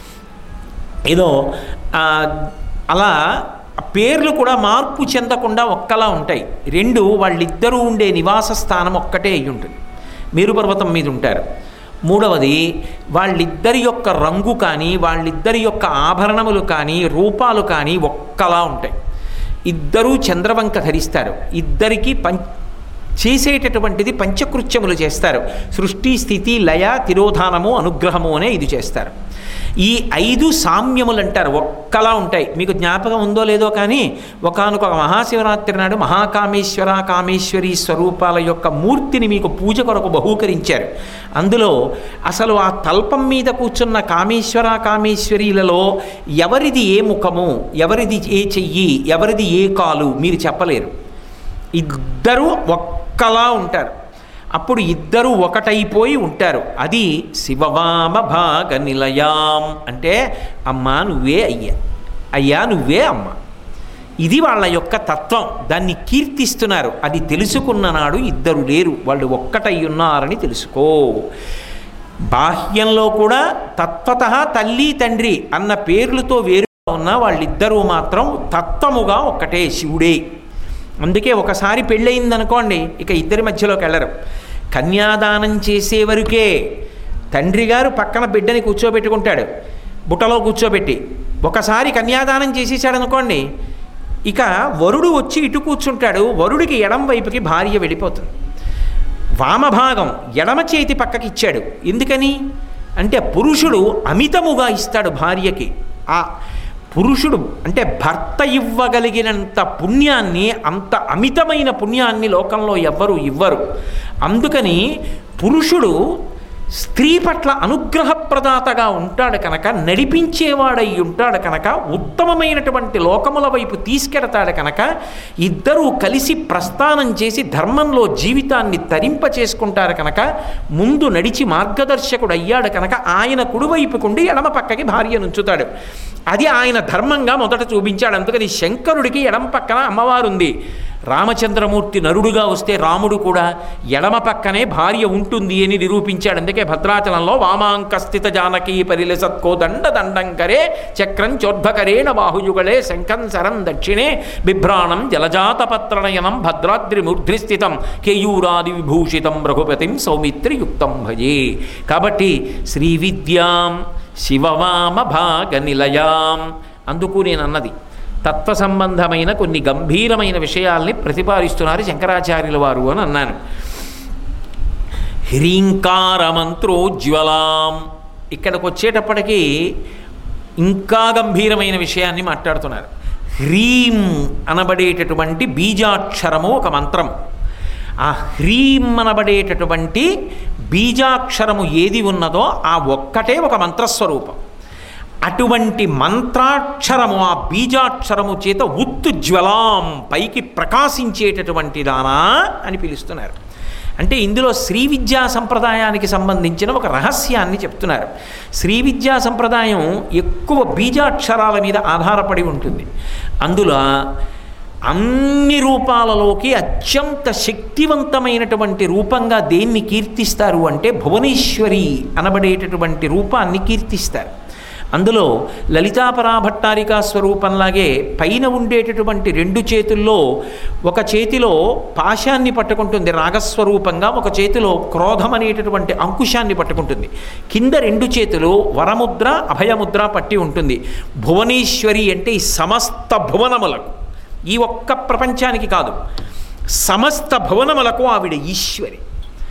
S1: ఏదో ఆ, అలా పేర్లు కూడా మార్పు చెందకుండా ఒక్కలా ఉంటాయి రెండు వాళ్ళిద్దరూ ఉండే నివాస స్థానం ఒక్కటే అయి ఉంటుంది మేరు పర్వతం మీద ఉంటారు మూడవది వాళ్ళిద్దరి యొక్క రంగు కానీ వాళ్ళిద్దరి యొక్క ఆభరణములు కానీ రూపాలు కానీ ఒక్కలా ఉంటాయి ఇద్దరూ చంద్రవంక ధరిస్తారు ఇద్దరికీ పం చేసేటటువంటిది పంచకృత్యములు చేస్తారు సృష్టి స్థితి లయ తిరోధానము అనుగ్రహము అనే ఇది చేస్తారు ఈ ఐదు సామ్యములు అంటారు ఒక్కలా ఉంటాయి మీకు జ్ఞాపకం ఉందో లేదో కానీ ఒకనొక మహాశివరాత్రి నాడు మహాకామేశ్వర కామేశ్వరి స్వరూపాల యొక్క మూర్తిని మీకు పూజ కొరకు బహూకరించారు అందులో అసలు ఆ తల్పం మీద కూర్చున్న కామేశ్వర కామేశ్వరీలలో ఎవరిది ఏ ముఖము ఎవరిది ఏ చెయ్యి ఎవరిది ఏ కాలు మీరు చెప్పలేరు ఇద్దరూ ఒక్కలా ఉంటారు అప్పుడు ఇద్దరు ఒకటైపోయి ఉంటారు అది శివవామ భాగ నిలయాం అంటే అమ్మా నువ్వే అయ్యా అయ్యా నువ్వే అమ్మ ఇది వాళ్ళ యొక్క తత్వం దాన్ని కీర్తిస్తున్నారు అది తెలుసుకున్న నాడు ఇద్దరు లేరు వాళ్ళు ఒక్కటై ఉన్నారని తెలుసుకో బాహ్యంలో కూడా తత్వత తల్లి తండ్రి అన్న పేర్లతో వేరుగా ఉన్న వాళ్ళిద్దరూ మాత్రం తత్వముగా ఒక్కటే శివుడే అందుకే ఒకసారి పెళ్ళయిందనుకోండి ఇక ఇద్దరి మధ్యలోకి వెళ్ళరు కన్యాదానం చేసే వరకే తండ్రి గారు పక్కన బిడ్డని కూర్చోబెట్టుకుంటాడు బుట్టలో కూర్చోబెట్టి ఒకసారి కన్యాదానం చేసేసాడు అనుకోండి ఇక వరుడు వచ్చి ఇటు కూర్చుంటాడు వరుడికి ఎడం వైపుకి భార్య వెళ్ళిపోతుంది వామభాగం ఎడమ చేతి పక్కకి ఇచ్చాడు ఎందుకని అంటే పురుషుడు అమితముగా ఇస్తాడు భార్యకి ఆ పురుషుడు అంటే భర్త ఇవ్వగలిగినంత పుణ్యాన్ని అంత అమితమైన పుణ్యాన్ని లోకంలో ఎవ్వరు ఇవ్వరు అందుకని పురుషుడు స్త్రీ పట్ల అనుగ్రహప్రదాతగా ఉంటాడు కనుక నడిపించేవాడై ఉంటాడు కనుక ఉత్తమమైనటువంటి లోకముల వైపు తీసుకెడతాడు కనుక ఇద్దరూ కలిసి ప్రస్థానం చేసి ధర్మంలో జీవితాన్ని తరింప చేసుకుంటారు కనుక ముందు నడిచి మార్గదర్శకుడు అయ్యాడు కనుక ఆయన కుడివైపుకుండి ఎడమ పక్కకి భార్య నుంచుతాడు అది ఆయన ధర్మంగా మొదట చూపించాడు అందుకని శంకరుడికి ఎడమ పక్కన అమ్మవారు ఉంది రామచంద్రమూర్తి నరుడుగా వస్తే రాముడు కూడా ఎడమ పక్కనే భార్య ఉంటుంది అని నిరూపించాడు అందుకే భద్రాచలంలో వామాంకస్థిత జానకీ పరిలసత్కో దండ దండంకరే చక్రం చోద్భకరేణ బాహుయుగళే శంఖం సరం దక్షిణే బిభ్రాణం జలజాతపత్రనయనం భద్రాద్రి మూర్ధ్నిస్థితం కేయూరాది విభూషితం రఘుపతిం సౌమిత్రియుక్తం భజే కాబట్టి శ్రీ విద్యాం శివవామ భాగ నిలయాం అందుకు నేను అన్నది తత్వ సంబంధమైన కొన్ని గంభీరమైన విషయాల్ని ప్రతిపాదిస్తున్నారు శంకరాచార్యుల వారు అని అన్నాను హ్రీంకార మంత్రోజ్వలాం ఇక్కడికి వచ్చేటప్పటికి ఇంకా గంభీరమైన విషయాన్ని మాట్లాడుతున్నారు హ్రీం అనబడేటటువంటి బీజాక్షరము ఒక మంత్రం ఆ హ్రీం అనబడేటటువంటి బీజాక్షరము ఏది ఉన్నదో ఆ ఒక్కటే ఒక మంత్రస్వరూపం అటువంటి మంత్రాక్షరము ఆ బీజాక్షరము చేత ఉత్తుజ్వలాం పైకి ప్రకాశించేటటువంటి దానా అని పిలుస్తున్నారు అంటే ఇందులో శ్రీ విద్యా సంప్రదాయానికి సంబంధించిన ఒక రహస్యాన్ని చెప్తున్నారు శ్రీ విద్యా సంప్రదాయం ఎక్కువ బీజాక్షరాల మీద ఆధారపడి ఉంటుంది అందులో అన్ని రూపాలలోకి అత్యంత శక్తివంతమైనటువంటి రూపంగా దేన్ని కీర్తిస్తారు అంటే భువనేశ్వరి అనబడేటటువంటి రూపాన్ని కీర్తిస్తారు అందులో లలితాపరాభట్టారికా స్వరూపంలాగే పైన ఉండేటటువంటి రెండు చేతుల్లో ఒక చేతిలో పాశాన్ని పట్టుకుంటుంది రాగస్వరూపంగా ఒక చేతిలో క్రోధం అనేటటువంటి అంకుశాన్ని పట్టుకుంటుంది కింద రెండు చేతులు వరముద్ర అభయముద్ర పట్టి ఉంటుంది భువనేశ్వరి అంటే ఈ సమస్త భువనములకు ఈ ఒక్క ప్రపంచానికి కాదు సమస్త భువనములకు ఆవిడ ఈశ్వరి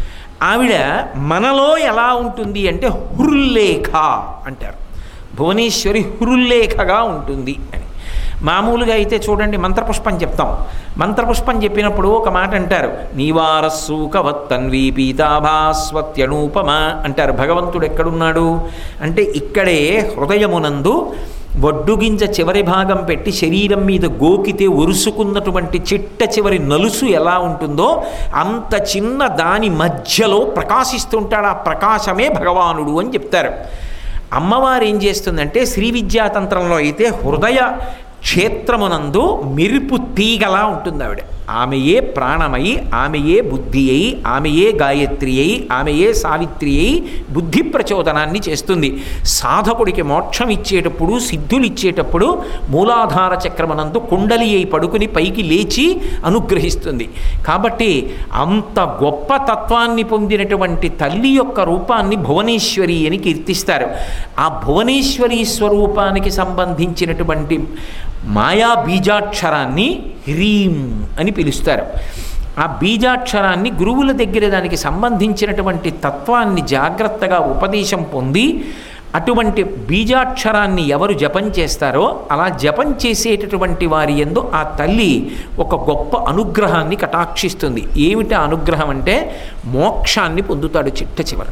S1: ఆవిడ మనలో ఎలా ఉంటుంది అంటే హురుల్లేఖ అంటారు భువనేశ్వరి హురుల్లేఖగా ఉంటుంది అని మామూలుగా అయితే చూడండి మంత్రపుష్పం చెప్తాం మంత్రపుష్పం చెప్పినప్పుడు ఒక మాట అంటారు నీవారస్సూకవత్తన్వీ పీతాభాస్వత్యనూపమ అంటారు భగవంతుడు ఎక్కడున్నాడు అంటే ఇక్కడే హృదయమునందు వడ్డుగింజ చివరి భాగం పెట్టి శరీరం మీద గోకితే ఒరుసుకున్నటువంటి చిట్ట చివరి నలుసు ఎలా ఉంటుందో అంత చిన్న దాని మధ్యలో ప్రకాశిస్తుంటాడు ఆ ప్రకాశమే భగవానుడు అని చెప్తారు అమ్మవారు ఏం చేస్తుందంటే శ్రీ విద్యాతంత్రంలో అయితే హృదయ క్షేత్రమునందు మెరుపు తీగలా ఉంటుంది ఆవిడ ఆమెయే ప్రాణమై ఆమెయే బుద్ధి అయి ఆమెయే గాయత్రి అయి ఆమెయే సావిత్రి అయి బుద్ధి ప్రచోదనాన్ని చేస్తుంది సాధకుడికి మోక్షం ఇచ్చేటప్పుడు సిద్ధులు ఇచ్చేటప్పుడు మూలాధార చక్రమనందు కుండలి అయి పడుకుని పైకి లేచి అనుగ్రహిస్తుంది కాబట్టి అంత గొప్ప తత్వాన్ని పొందినటువంటి తల్లి యొక్క రూపాన్ని భువనేశ్వరి అని కీర్తిస్తారు ఆ భువనేశ్వరి స్వరూపానికి సంబంధించినటువంటి మాయా బీజాక్షరాన్ని హ్రీం అని పిలుస్తారు ఆ బీజాక్షరాన్ని గురువుల దగ్గర దానికి సంబంధించినటువంటి తత్వాన్ని జాగ్రత్తగా ఉపదేశం పొంది అటువంటి బీజాక్షరాన్ని ఎవరు జపం చేస్తారో అలా జపం చేసేటటువంటి వారి ఎందు ఆ తల్లి ఒక గొప్ప అనుగ్రహాన్ని కటాక్షిస్తుంది ఏమిటి అనుగ్రహం అంటే మోక్షాన్ని పొందుతాడు చిట్ట చివర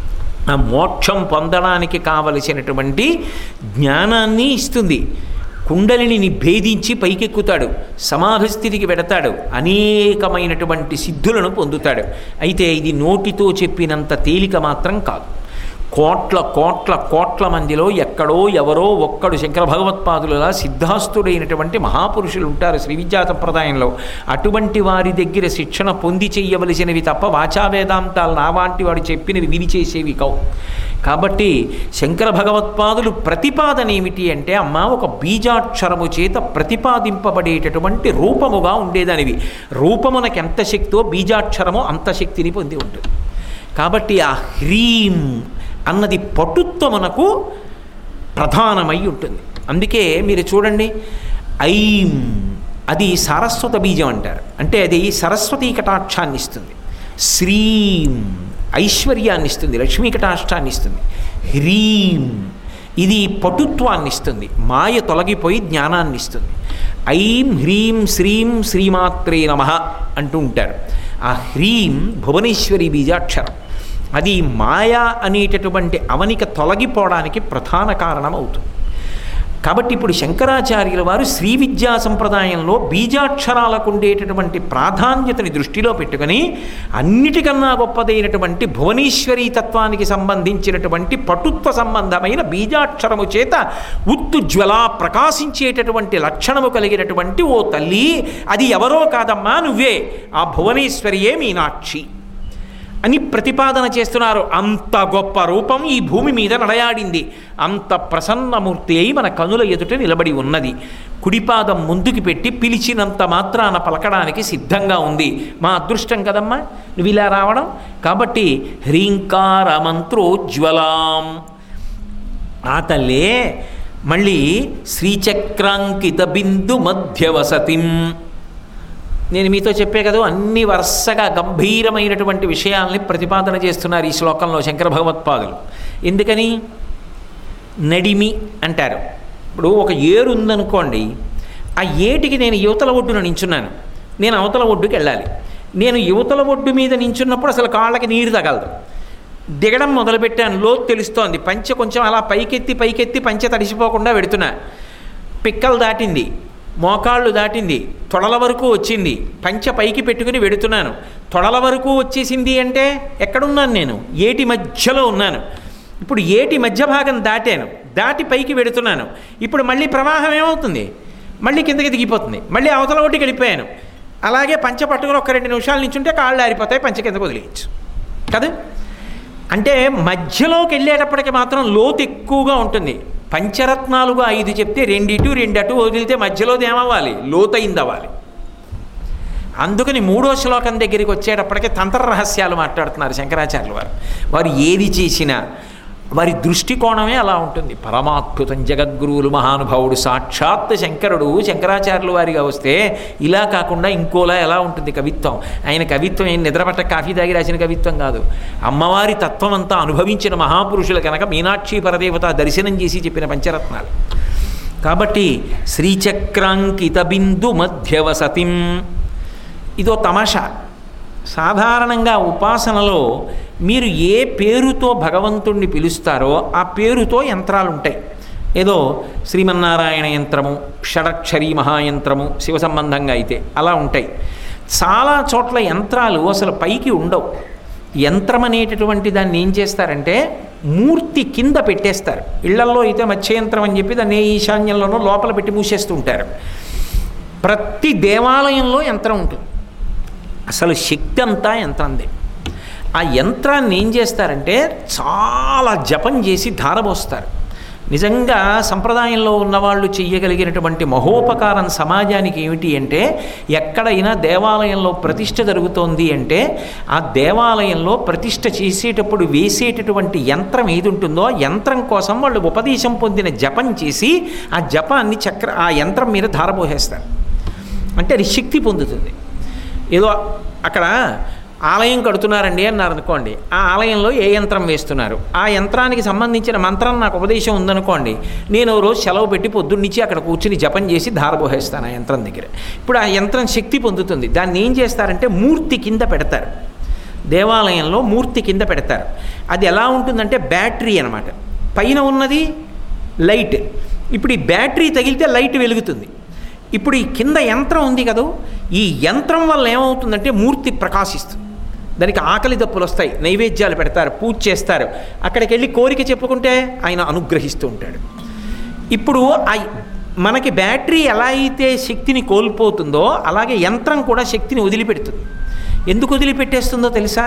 S1: ఆ మోక్షం పొందడానికి కావలసినటువంటి జ్ఞానాన్ని ఇస్తుంది కుండలిని భేదించి పైకెక్కుతాడు సమాధి స్థితికి వెడతాడు అనేకమైనటువంటి సిద్ధులను పొందుతాడు అయితే ఇది నోటితో చెప్పినంత తేలిక మాత్రం కాదు కోట్ల కోట్ల కోట్ల మందిలో ఎక్కడో ఎవరో ఒక్కడు శంకర భగవత్పాదులలా సిద్ధాస్తుడైనటువంటి మహాపురుషులు ఉంటారు శ్రీ విద్యా సంప్రదాయంలో అటువంటి వారి దగ్గర శిక్షణ పొంది చెయ్యవలసినవి తప్ప వాచా వేదాంతాలు నావాంటి వాడు చెప్పినవి విని చేసేవి కావు కాబట్టి శంకర భగవత్పాదులు ప్రతిపాదన ఏమిటి అంటే అమ్మ ఒక బీజాక్షరము చేత ప్రతిపాదింపబడేటటువంటి రూపముగా ఉండేదానివి రూపమునకు ఎంత శక్తో బీజాక్షరము అంత శక్తిని పొంది ఉంటుంది కాబట్టి ఆ హ్రీం అన్నది పటుత్వమునకు ప్రధానమై ఉంటుంది అందుకే మీరు చూడండి ఐం అది సారస్వత బీజం అంటారు అంటే అది సరస్వతీ కటాక్షాన్ని ఇస్తుంది శ్రీం ఐశ్వర్యాన్ని ఇస్తుంది లక్ష్మీ కటాక్షాన్ని ఇస్తుంది హ్రీం ఇది పటుత్వాన్ని ఇస్తుంది మాయ తొలగిపోయి జ్ఞానాన్ని ఇస్తుంది ఐం హ్రీం శ్రీం శ్రీమాత్రే నమ అంటూ ఉంటారు ఆ హ్రీం భువనేశ్వరి బీజాక్షరం అది మాయా అనేటటువంటి అవనిక తొలగిపోవడానికి ప్రధాన కారణం అవుతుంది కాబట్టి ఇప్పుడు శంకరాచార్యుల వారు శ్రీ విద్యా సంప్రదాయంలో బీజాక్షరాలకు ఉండేటటువంటి ప్రాధాన్యతని దృష్టిలో పెట్టుకొని అన్నిటికన్నా గొప్పదైనటువంటి భువనేశ్వరీ తత్వానికి సంబంధించినటువంటి పటుత్వ సంబంధమైన బీజాక్షరము చేత ఉత్తుజ్వల ప్రకాశించేటటువంటి లక్షణము కలిగినటువంటి ఓ తల్లి అది ఎవరో కాదమ్మా నువ్వే ఆ భువనేశ్వరియే మీనాక్షి అని ప్రతిపాదన చేస్తున్నారు అంత గొప్ప రూపం ఈ భూమి మీద నడయాడింది అంత ప్రసన్నమూర్తి అయి మన కనుల ఎదుట నిలబడి ఉన్నది కుడిపాదం ముందుకు పెట్టి పిలిచినంత మాత్రాన పలకడానికి సిద్ధంగా ఉంది మా అదృష్టం కదమ్మా నువ్వు ఇలా రావడం కాబట్టి హ్రీంకార మంత్రోజ్వలాం ఆ తల్లే మళ్ళీ శ్రీచక్రాంకిత బిందు మధ్యవసతిం నేను మీతో చెప్పే కదా అన్ని వరుసగా గంభీరమైనటువంటి విషయాల్ని ప్రతిపాదన చేస్తున్నారు ఈ శ్లోకంలో శంకర భగవత్పాదులు ఎందుకని నడిమి అంటారు ఇప్పుడు ఒక ఏరు ఉందనుకోండి ఆ ఏటికి నేను యువతల ఒడ్డున నించున్నాను నేను అవతల ఒడ్డుకి వెళ్ళాలి నేను యువతల ఒడ్డు మీద నించున్నప్పుడు అసలు కాళ్ళకి నీరు తగలదు దిగడం మొదలుపెట్టాను లోతు తెలుస్తోంది పంచె కొంచెం అలా పైకెత్తి పైకెత్తి పంచె తడిసిపోకుండా పెడుతున్నా పిక్కలు దాటింది మోకాళ్ళు దాటింది తొడల వరకు వచ్చింది పంచ పైకి పెట్టుకుని వెడుతున్నాను తొడల వరకు వచ్చేసింది అంటే ఎక్కడున్నాను నేను ఏటి మధ్యలో ఉన్నాను ఇప్పుడు ఏటి మధ్య భాగం దాటాను దాటి పైకి వెడుతున్నాను ఇప్పుడు మళ్ళీ ప్రవాహం ఏమవుతుంది మళ్ళీ కిందకి దిగిపోతుంది మళ్ళీ అవతల ఒడ్డుకి వెళ్ళిపోయాను అలాగే పంచ పట్టుకుని ఒక రెండు నిమిషాలు నించుంటే కాళ్ళు ఆరిపోతాయి పంచ కిందకు వదిలేయచ్చు కదా అంటే మధ్యలోకి వెళ్ళేటప్పటికి మాత్రం లోతు ఎక్కువగా ఉంటుంది పంచరత్నాలుగా ఐదు చెప్తే రెండిటు రెండటు వదిలితే మధ్యలోది ఏమవ్వాలి లోతైంది అవ్వాలి అందుకని మూడో శ్లోకం దగ్గరికి వచ్చేటప్పటికి తంత్ర రహస్యాలు మాట్లాడుతున్నారు శంకరాచార్యుల వారు వారు ఏది చేసినా వారి దృష్టికోణమే అలా ఉంటుంది పరమాద్భుతం జగద్గురువులు మహానుభావుడు సాక్షాత్ శంకరుడు శంకరాచార్యుల వారిగా వస్తే ఇలా కాకుండా ఇంకోలా ఎలా ఉంటుంది కవిత్వం ఆయన కవిత్వం ఏం నిద్రపట్ట కాఫీ తాగి రాసిన కవిత్వం కాదు అమ్మవారి తత్వం అంతా అనుభవించిన మహాపురుషులు కనుక మీనాక్షి పరదేవత దర్శనం చేసి చెప్పిన పంచరత్నాలు కాబట్టి శ్రీచక్రాంకిత బిందు మధ్యవసతిం ఇదో తమాషా సాధారణంగా ఉపాసనలో మీరు ఏ పేరుతో భగవంతుణ్ణి పిలుస్తారో ఆ పేరుతో యంత్రాలు ఉంటాయి ఏదో శ్రీమన్నారాయణ యంత్రము షడక్షరీ మహాయంత్రము శివ సంబంధంగా అయితే అలా ఉంటాయి చాలా చోట్ల యంత్రాలు అసలు పైకి ఉండవు యంత్రం అనేటటువంటి దాన్ని ఏం చేస్తారంటే మూర్తి కింద పెట్టేస్తారు ఇళ్లల్లో అయితే మత్స్యయంత్రం అని చెప్పి దాన్ని ఏ ఈశాన్యంలోనో లోపల పెట్టి మూసేస్తూ ఉంటారు ప్రతి దేవాలయంలో యంత్రం ఉంటుంది అసలు శక్తి అంతా యంత్రందే ఆ యంత్రాన్ని ఏం చేస్తారంటే చాలా జపం చేసి ధారపోస్తారు నిజంగా సంప్రదాయంలో ఉన్నవాళ్ళు చెయ్యగలిగినటువంటి మహోపకారం సమాజానికి ఏమిటి అంటే ఎక్కడైనా దేవాలయంలో ప్రతిష్ఠ జరుగుతోంది అంటే ఆ దేవాలయంలో ప్రతిష్ఠ చేసేటప్పుడు వేసేటటువంటి యంత్రం ఏది ఉంటుందో ఆ యంత్రం కోసం వాళ్ళు ఉపదేశం పొందిన జపం చేసి ఆ జపాన్ని చక్ర ఆ యంత్రం మీద ధారపోసేస్తారు అంటే అది శక్తి పొందుతుంది ఏదో అక్కడ ఆలయం కడుతున్నారండి అన్నారు అనుకోండి ఆ ఆలయంలో ఏ యంత్రం వేస్తున్నారు ఆ యంత్రానికి సంబంధించిన మంత్రం నాకు ఉపదేశం ఉందనుకోండి నేను ఓ రోజు సెలవు పెట్టి పొద్దున్నుంచి అక్కడ కూర్చుని జపం చేసి ధారపోహేస్తాను ఆ యంత్రం దగ్గర ఇప్పుడు ఆ యంత్రం శక్తి పొందుతుంది దాన్ని ఏం చేస్తారంటే మూర్తి కింద పెడతారు దేవాలయంలో మూర్తి కింద పెడతారు అది ఎలా ఉంటుందంటే బ్యాటరీ అనమాట పైన ఉన్నది లైట్ ఇప్పుడు ఈ బ్యాటరీ తగిలితే లైట్ వెలుగుతుంది ఇప్పుడు ఈ కింద యంత్రం ఉంది కదూ ఈ యంత్రం వల్ల ఏమవుతుందంటే మూర్తి ప్రకాశిస్తుంది దానికి ఆకలి దప్పులు వస్తాయి నైవేద్యాలు పెడతారు పూజ చేస్తారు అక్కడికి వెళ్ళి కోరిక చెప్పుకుంటే ఆయన అనుగ్రహిస్తూ ఉంటాడు ఇప్పుడు ఆ మనకి బ్యాటరీ ఎలా అయితే శక్తిని కోల్పోతుందో అలాగే యంత్రం కూడా శక్తిని వదిలిపెడుతుంది ఎందుకు వదిలిపెట్టేస్తుందో తెలుసా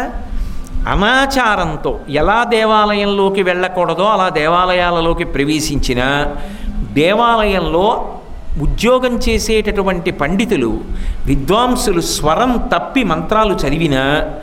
S1: అనాచారంతో ఎలా దేవాలయంలోకి వెళ్ళకూడదో అలా దేవాలయాలలోకి ప్రవేశించిన దేవాలయంలో ఉద్యోగం చేసేటటువంటి పండితులు విద్వాంసులు స్వరం తప్పి మంత్రాలు చదివినా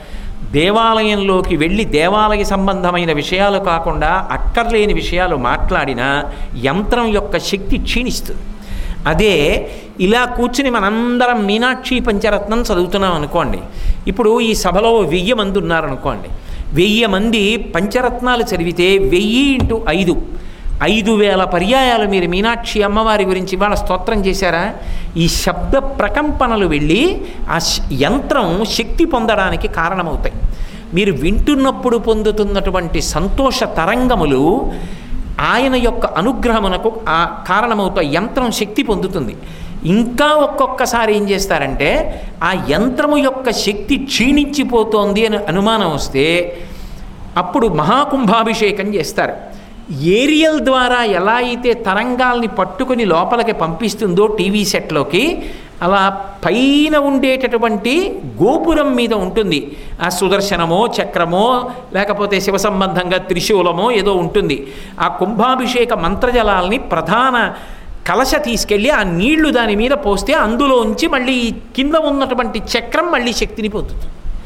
S1: దేవాలయంలోకి వెళ్ళి దేవాలయ సంబంధమైన విషయాలు కాకుండా అక్కర్లేని విషయాలు మాట్లాడినా యంత్రం యొక్క శక్తి క్షీణిస్తుంది అదే ఇలా కూర్చుని మనందరం మీనాక్షి పంచరత్నం చదువుతున్నాం అనుకోండి ఇప్పుడు ఈ సభలో వెయ్యి మంది ఉన్నారనుకోండి వెయ్యి మంది పంచరత్నాలు చదివితే వెయ్యి ఇంటూ ఐదు ఐదు వేల పర్యాయాలు మీరు మీనాక్షి అమ్మవారి గురించి ఇవాళ స్తోత్రం చేశారా ఈ శబ్ద ప్రకంపనలు వెళ్ళి ఆ శ- యంత్రం శక్తి పొందడానికి కారణమవుతాయి మీరు వింటున్నప్పుడు పొందుతున్నటువంటి సంతోష తరంగములు ఆయన యొక్క అనుగ్రహమునకు ఆ కారణమవుతాయి యంత్రం శక్తి పొందుతుంది ఇంకా ఒక్కొక్కసారి ఏం చేస్తారంటే ఆ యంత్రము యొక్క శక్తి క్షీణించిపోతోంది అని అనుమానం వస్తే అప్పుడు మహాకుంభాభిషేకం చేస్తారు ఏరియల్ ద్వారా ఎలా అయితే తరంగాల్ని పట్టుకొని లోపలికి పంపిస్తుందో టీవీ సెట్లోకి అలా పైన ఉండేటటువంటి గోపురం మీద ఉంటుంది ఆ సుదర్శనమో చక్రమో లేకపోతే శివ సంబంధంగా త్రిశూలమో ఏదో ఉంటుంది ఆ కుంభాభిషేక మంత్రజలాల్ని ప్రధాన కలశ తీసుకెళ్ళి ఆ నీళ్లు దాని మీద పోస్తే అందులోంచి మళ్ళీ ఈ కింద ఉన్నటువంటి చక్రం మళ్ళీ శక్తిని పొందుతుంది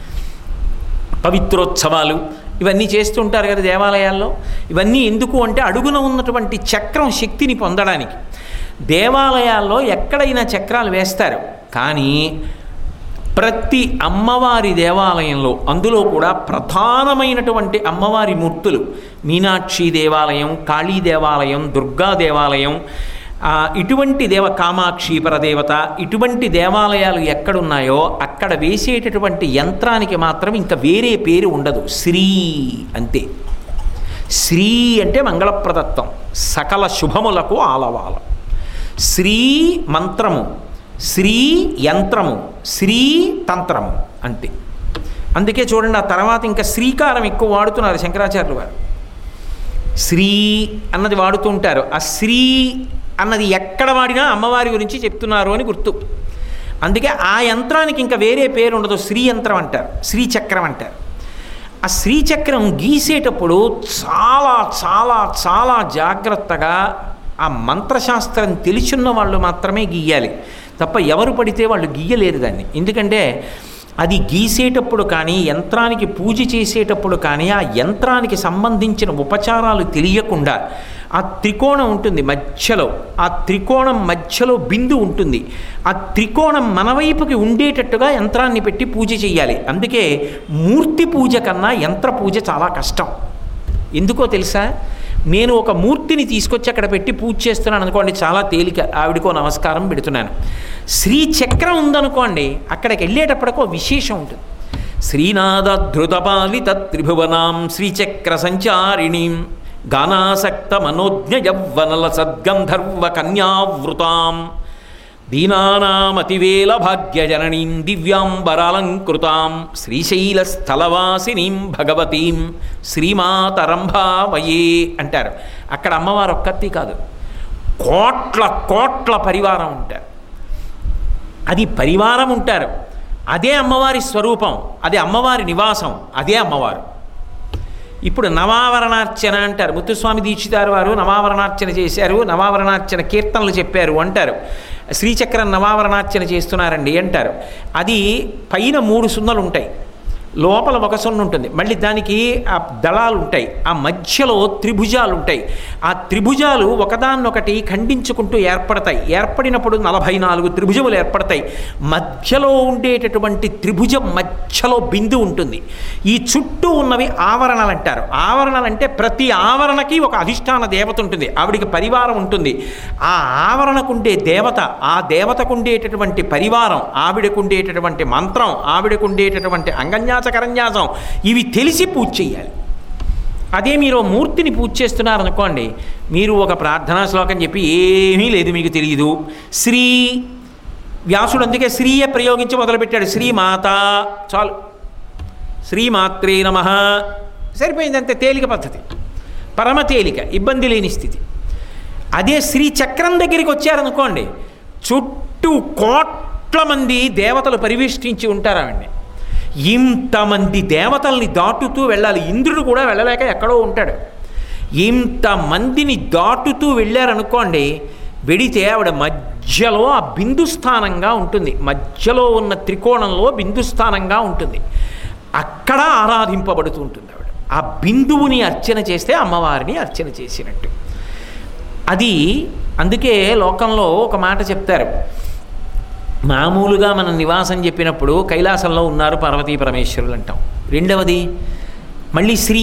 S1: పవిత్రోత్సవాలు ఇవన్నీ చేస్తుంటారు కదా దేవాలయాల్లో ఇవన్నీ ఎందుకు అంటే అడుగున ఉన్నటువంటి చక్రం శక్తిని పొందడానికి దేవాలయాల్లో ఎక్కడైనా చక్రాలు వేస్తారు కానీ ప్రతి అమ్మవారి దేవాలయంలో అందులో కూడా ప్రధానమైనటువంటి అమ్మవారి మూర్తులు మీనాక్షి దేవాలయం కాళీ దేవాలయం దుర్గా దేవాలయం ఆ, ఇటువంటి దేవ కామాక్షి పరదేవత ఇటువంటి దేవాలయాలు ఎక్కడున్నాయో అక్కడ వేసేటటువంటి యంత్రానికి మాత్రం ఇంకా వేరే పేరు ఉండదు శ్రీ అంతే శ్రీ అంటే మంగళప్రదత్వం సకల శుభములకు ఆలవాలం శ్రీ మంత్రము శ్రీ యంత్రము శ్రీ తంత్రము అంతే అందుకే చూడండి ఆ తర్వాత ఇంకా శ్రీకారం ఎక్కువ వాడుతున్నారు శంకరాచార్యులు వారు శ్రీ అన్నది వాడుతూ ఉంటారు ఆ శ్రీ అన్నది ఎక్కడ వాడినా అమ్మవారి గురించి చెప్తున్నారు అని గుర్తు అందుకే ఆ యంత్రానికి ఇంకా వేరే పేరు ఉండదు శ్రీ యంత్రం అంటారు శ్రీచక్రం అంటారు ఆ శ్రీచక్రం గీసేటప్పుడు చాలా చాలా చాలా జాగ్రత్తగా ఆ మంత్రశాస్త్రం తెలిసిన వాళ్ళు మాత్రమే గీయాలి తప్ప ఎవరు పడితే వాళ్ళు గీయలేరు దాన్ని ఎందుకంటే అది గీసేటప్పుడు కానీ యంత్రానికి పూజ చేసేటప్పుడు కానీ ఆ యంత్రానికి సంబంధించిన ఉపచారాలు తెలియకుండా ఆ త్రికోణం ఉంటుంది మధ్యలో ఆ త్రికోణం మధ్యలో బిందు ఉంటుంది ఆ త్రికోణం మన వైపుకి ఉండేటట్టుగా యంత్రాన్ని పెట్టి పూజ చేయాలి అందుకే మూర్తి పూజ కన్నా యంత్ర పూజ చాలా కష్టం ఎందుకో తెలుసా నేను ఒక మూర్తిని తీసుకొచ్చి అక్కడ పెట్టి పూజ చేస్తున్నాను అనుకోండి చాలా తేలిక ఆవిడకో నమస్కారం పెడుతున్నాను శ్రీ చక్రం ఉందనుకోండి అక్కడికి వెళ్ళేటప్పటికో విశేషం ఉంటుంది శ్రీనాథధృతపాలిత త్రిభువనాం శ్రీచక్ర సంచారిణీం గానాసక్త మనోజ్ఞ యవ్వనల సద్గంధర్వ కన్యావృతాం దీనానామతివేల భాగ్యజననీం దివ్యాంబరాలంకృతాం శ్రీశైలస్థలవాసినీం భగవతీం శ్రీమాతరంభామయే అంటారు అక్కడ అమ్మవారు ఒక్కత్తి కాదు కోట్ల కోట్ల పరివారం ఉంటారు అది పరివారం ఉంటారు అదే అమ్మవారి స్వరూపం అదే అమ్మవారి నివాసం అదే అమ్మవారు ఇప్పుడు నవావరణార్చన అంటారు ముత్తుస్వామి దీక్షితారు వారు నవావరణార్చన చేశారు నవావరణార్చన కీర్తనలు చెప్పారు అంటారు శ్రీచక్రం నవావరణార్చన చేస్తున్నారండి అంటారు అది పైన మూడు సున్నలు ఉంటాయి లోపల ఒక సున్న ఉంటుంది మళ్ళీ దానికి ఆ దళాలు ఉంటాయి ఆ మధ్యలో త్రిభుజాలు ఉంటాయి ఆ త్రిభుజాలు ఒకదాన్నొకటి ఖండించుకుంటూ ఏర్పడతాయి ఏర్పడినప్పుడు నలభై నాలుగు త్రిభుజములు ఏర్పడతాయి మధ్యలో ఉండేటటువంటి త్రిభుజం మధ్యలో బిందు ఉంటుంది ఈ చుట్టూ ఉన్నవి ఆవరణలు అంటారు ఆవరణలు అంటే ప్రతి ఆవరణకి ఒక అధిష్టాన దేవత ఉంటుంది ఆవిడికి పరివారం ఉంటుంది ఆ ఆవరణకు ఉండే దేవత ఆ దేవతకు ఉండేటటువంటి పరివారం ఆవిడకు ఉండేటటువంటి మంత్రం ఆవిడకు ఉండేటటువంటి అంగన్యాస కరన్యాసం ఇవి తెలిసి పూజ చేయాలి అదే మీరు ఓ మూర్తిని పూజ చేస్తున్నారనుకోండి మీరు ఒక ప్రార్థనా శ్లోకం చెప్పి ఏమీ లేదు మీకు తెలియదు శ్రీ వ్యాసుడు అందుకే శ్రీయే ప్రయోగించి మొదలుపెట్టాడు శ్రీమాత చాలు శ్రీమాత్రే నమ సరిపోయింది అంతే తేలిక పద్ధతి పరమ తేలిక ఇబ్బంది లేని స్థితి అదే శ్రీ చక్రం దగ్గరికి వచ్చారనుకోండి చుట్టూ కోట్ల మంది దేవతలు పరివేష్టించి ఉంటారు ఆవిడ్ని ఇంతమంది దేవతల్ని దాటుతూ వెళ్ళాలి ఇంద్రుడు కూడా వెళ్ళలేక ఎక్కడో ఉంటాడు ఇంతమందిని దాటుతూ వెళ్ళారనుకోండి వెడితే ఆవిడ మధ్యలో ఆ బిందుస్థానంగా ఉంటుంది మధ్యలో ఉన్న త్రికోణంలో బిందుస్థానంగా ఉంటుంది అక్కడ ఆరాధింపబడుతూ ఉంటుంది ఆవిడ ఆ బిందువుని అర్చన చేస్తే అమ్మవారిని అర్చన చేసినట్టు అది అందుకే లోకంలో ఒక మాట చెప్తారు మామూలుగా మనం నివాసం చెప్పినప్పుడు కైలాసంలో ఉన్నారు పార్వతీ పరమేశ్వరులు అంటాం రెండవది మళ్ళీ శ్రీ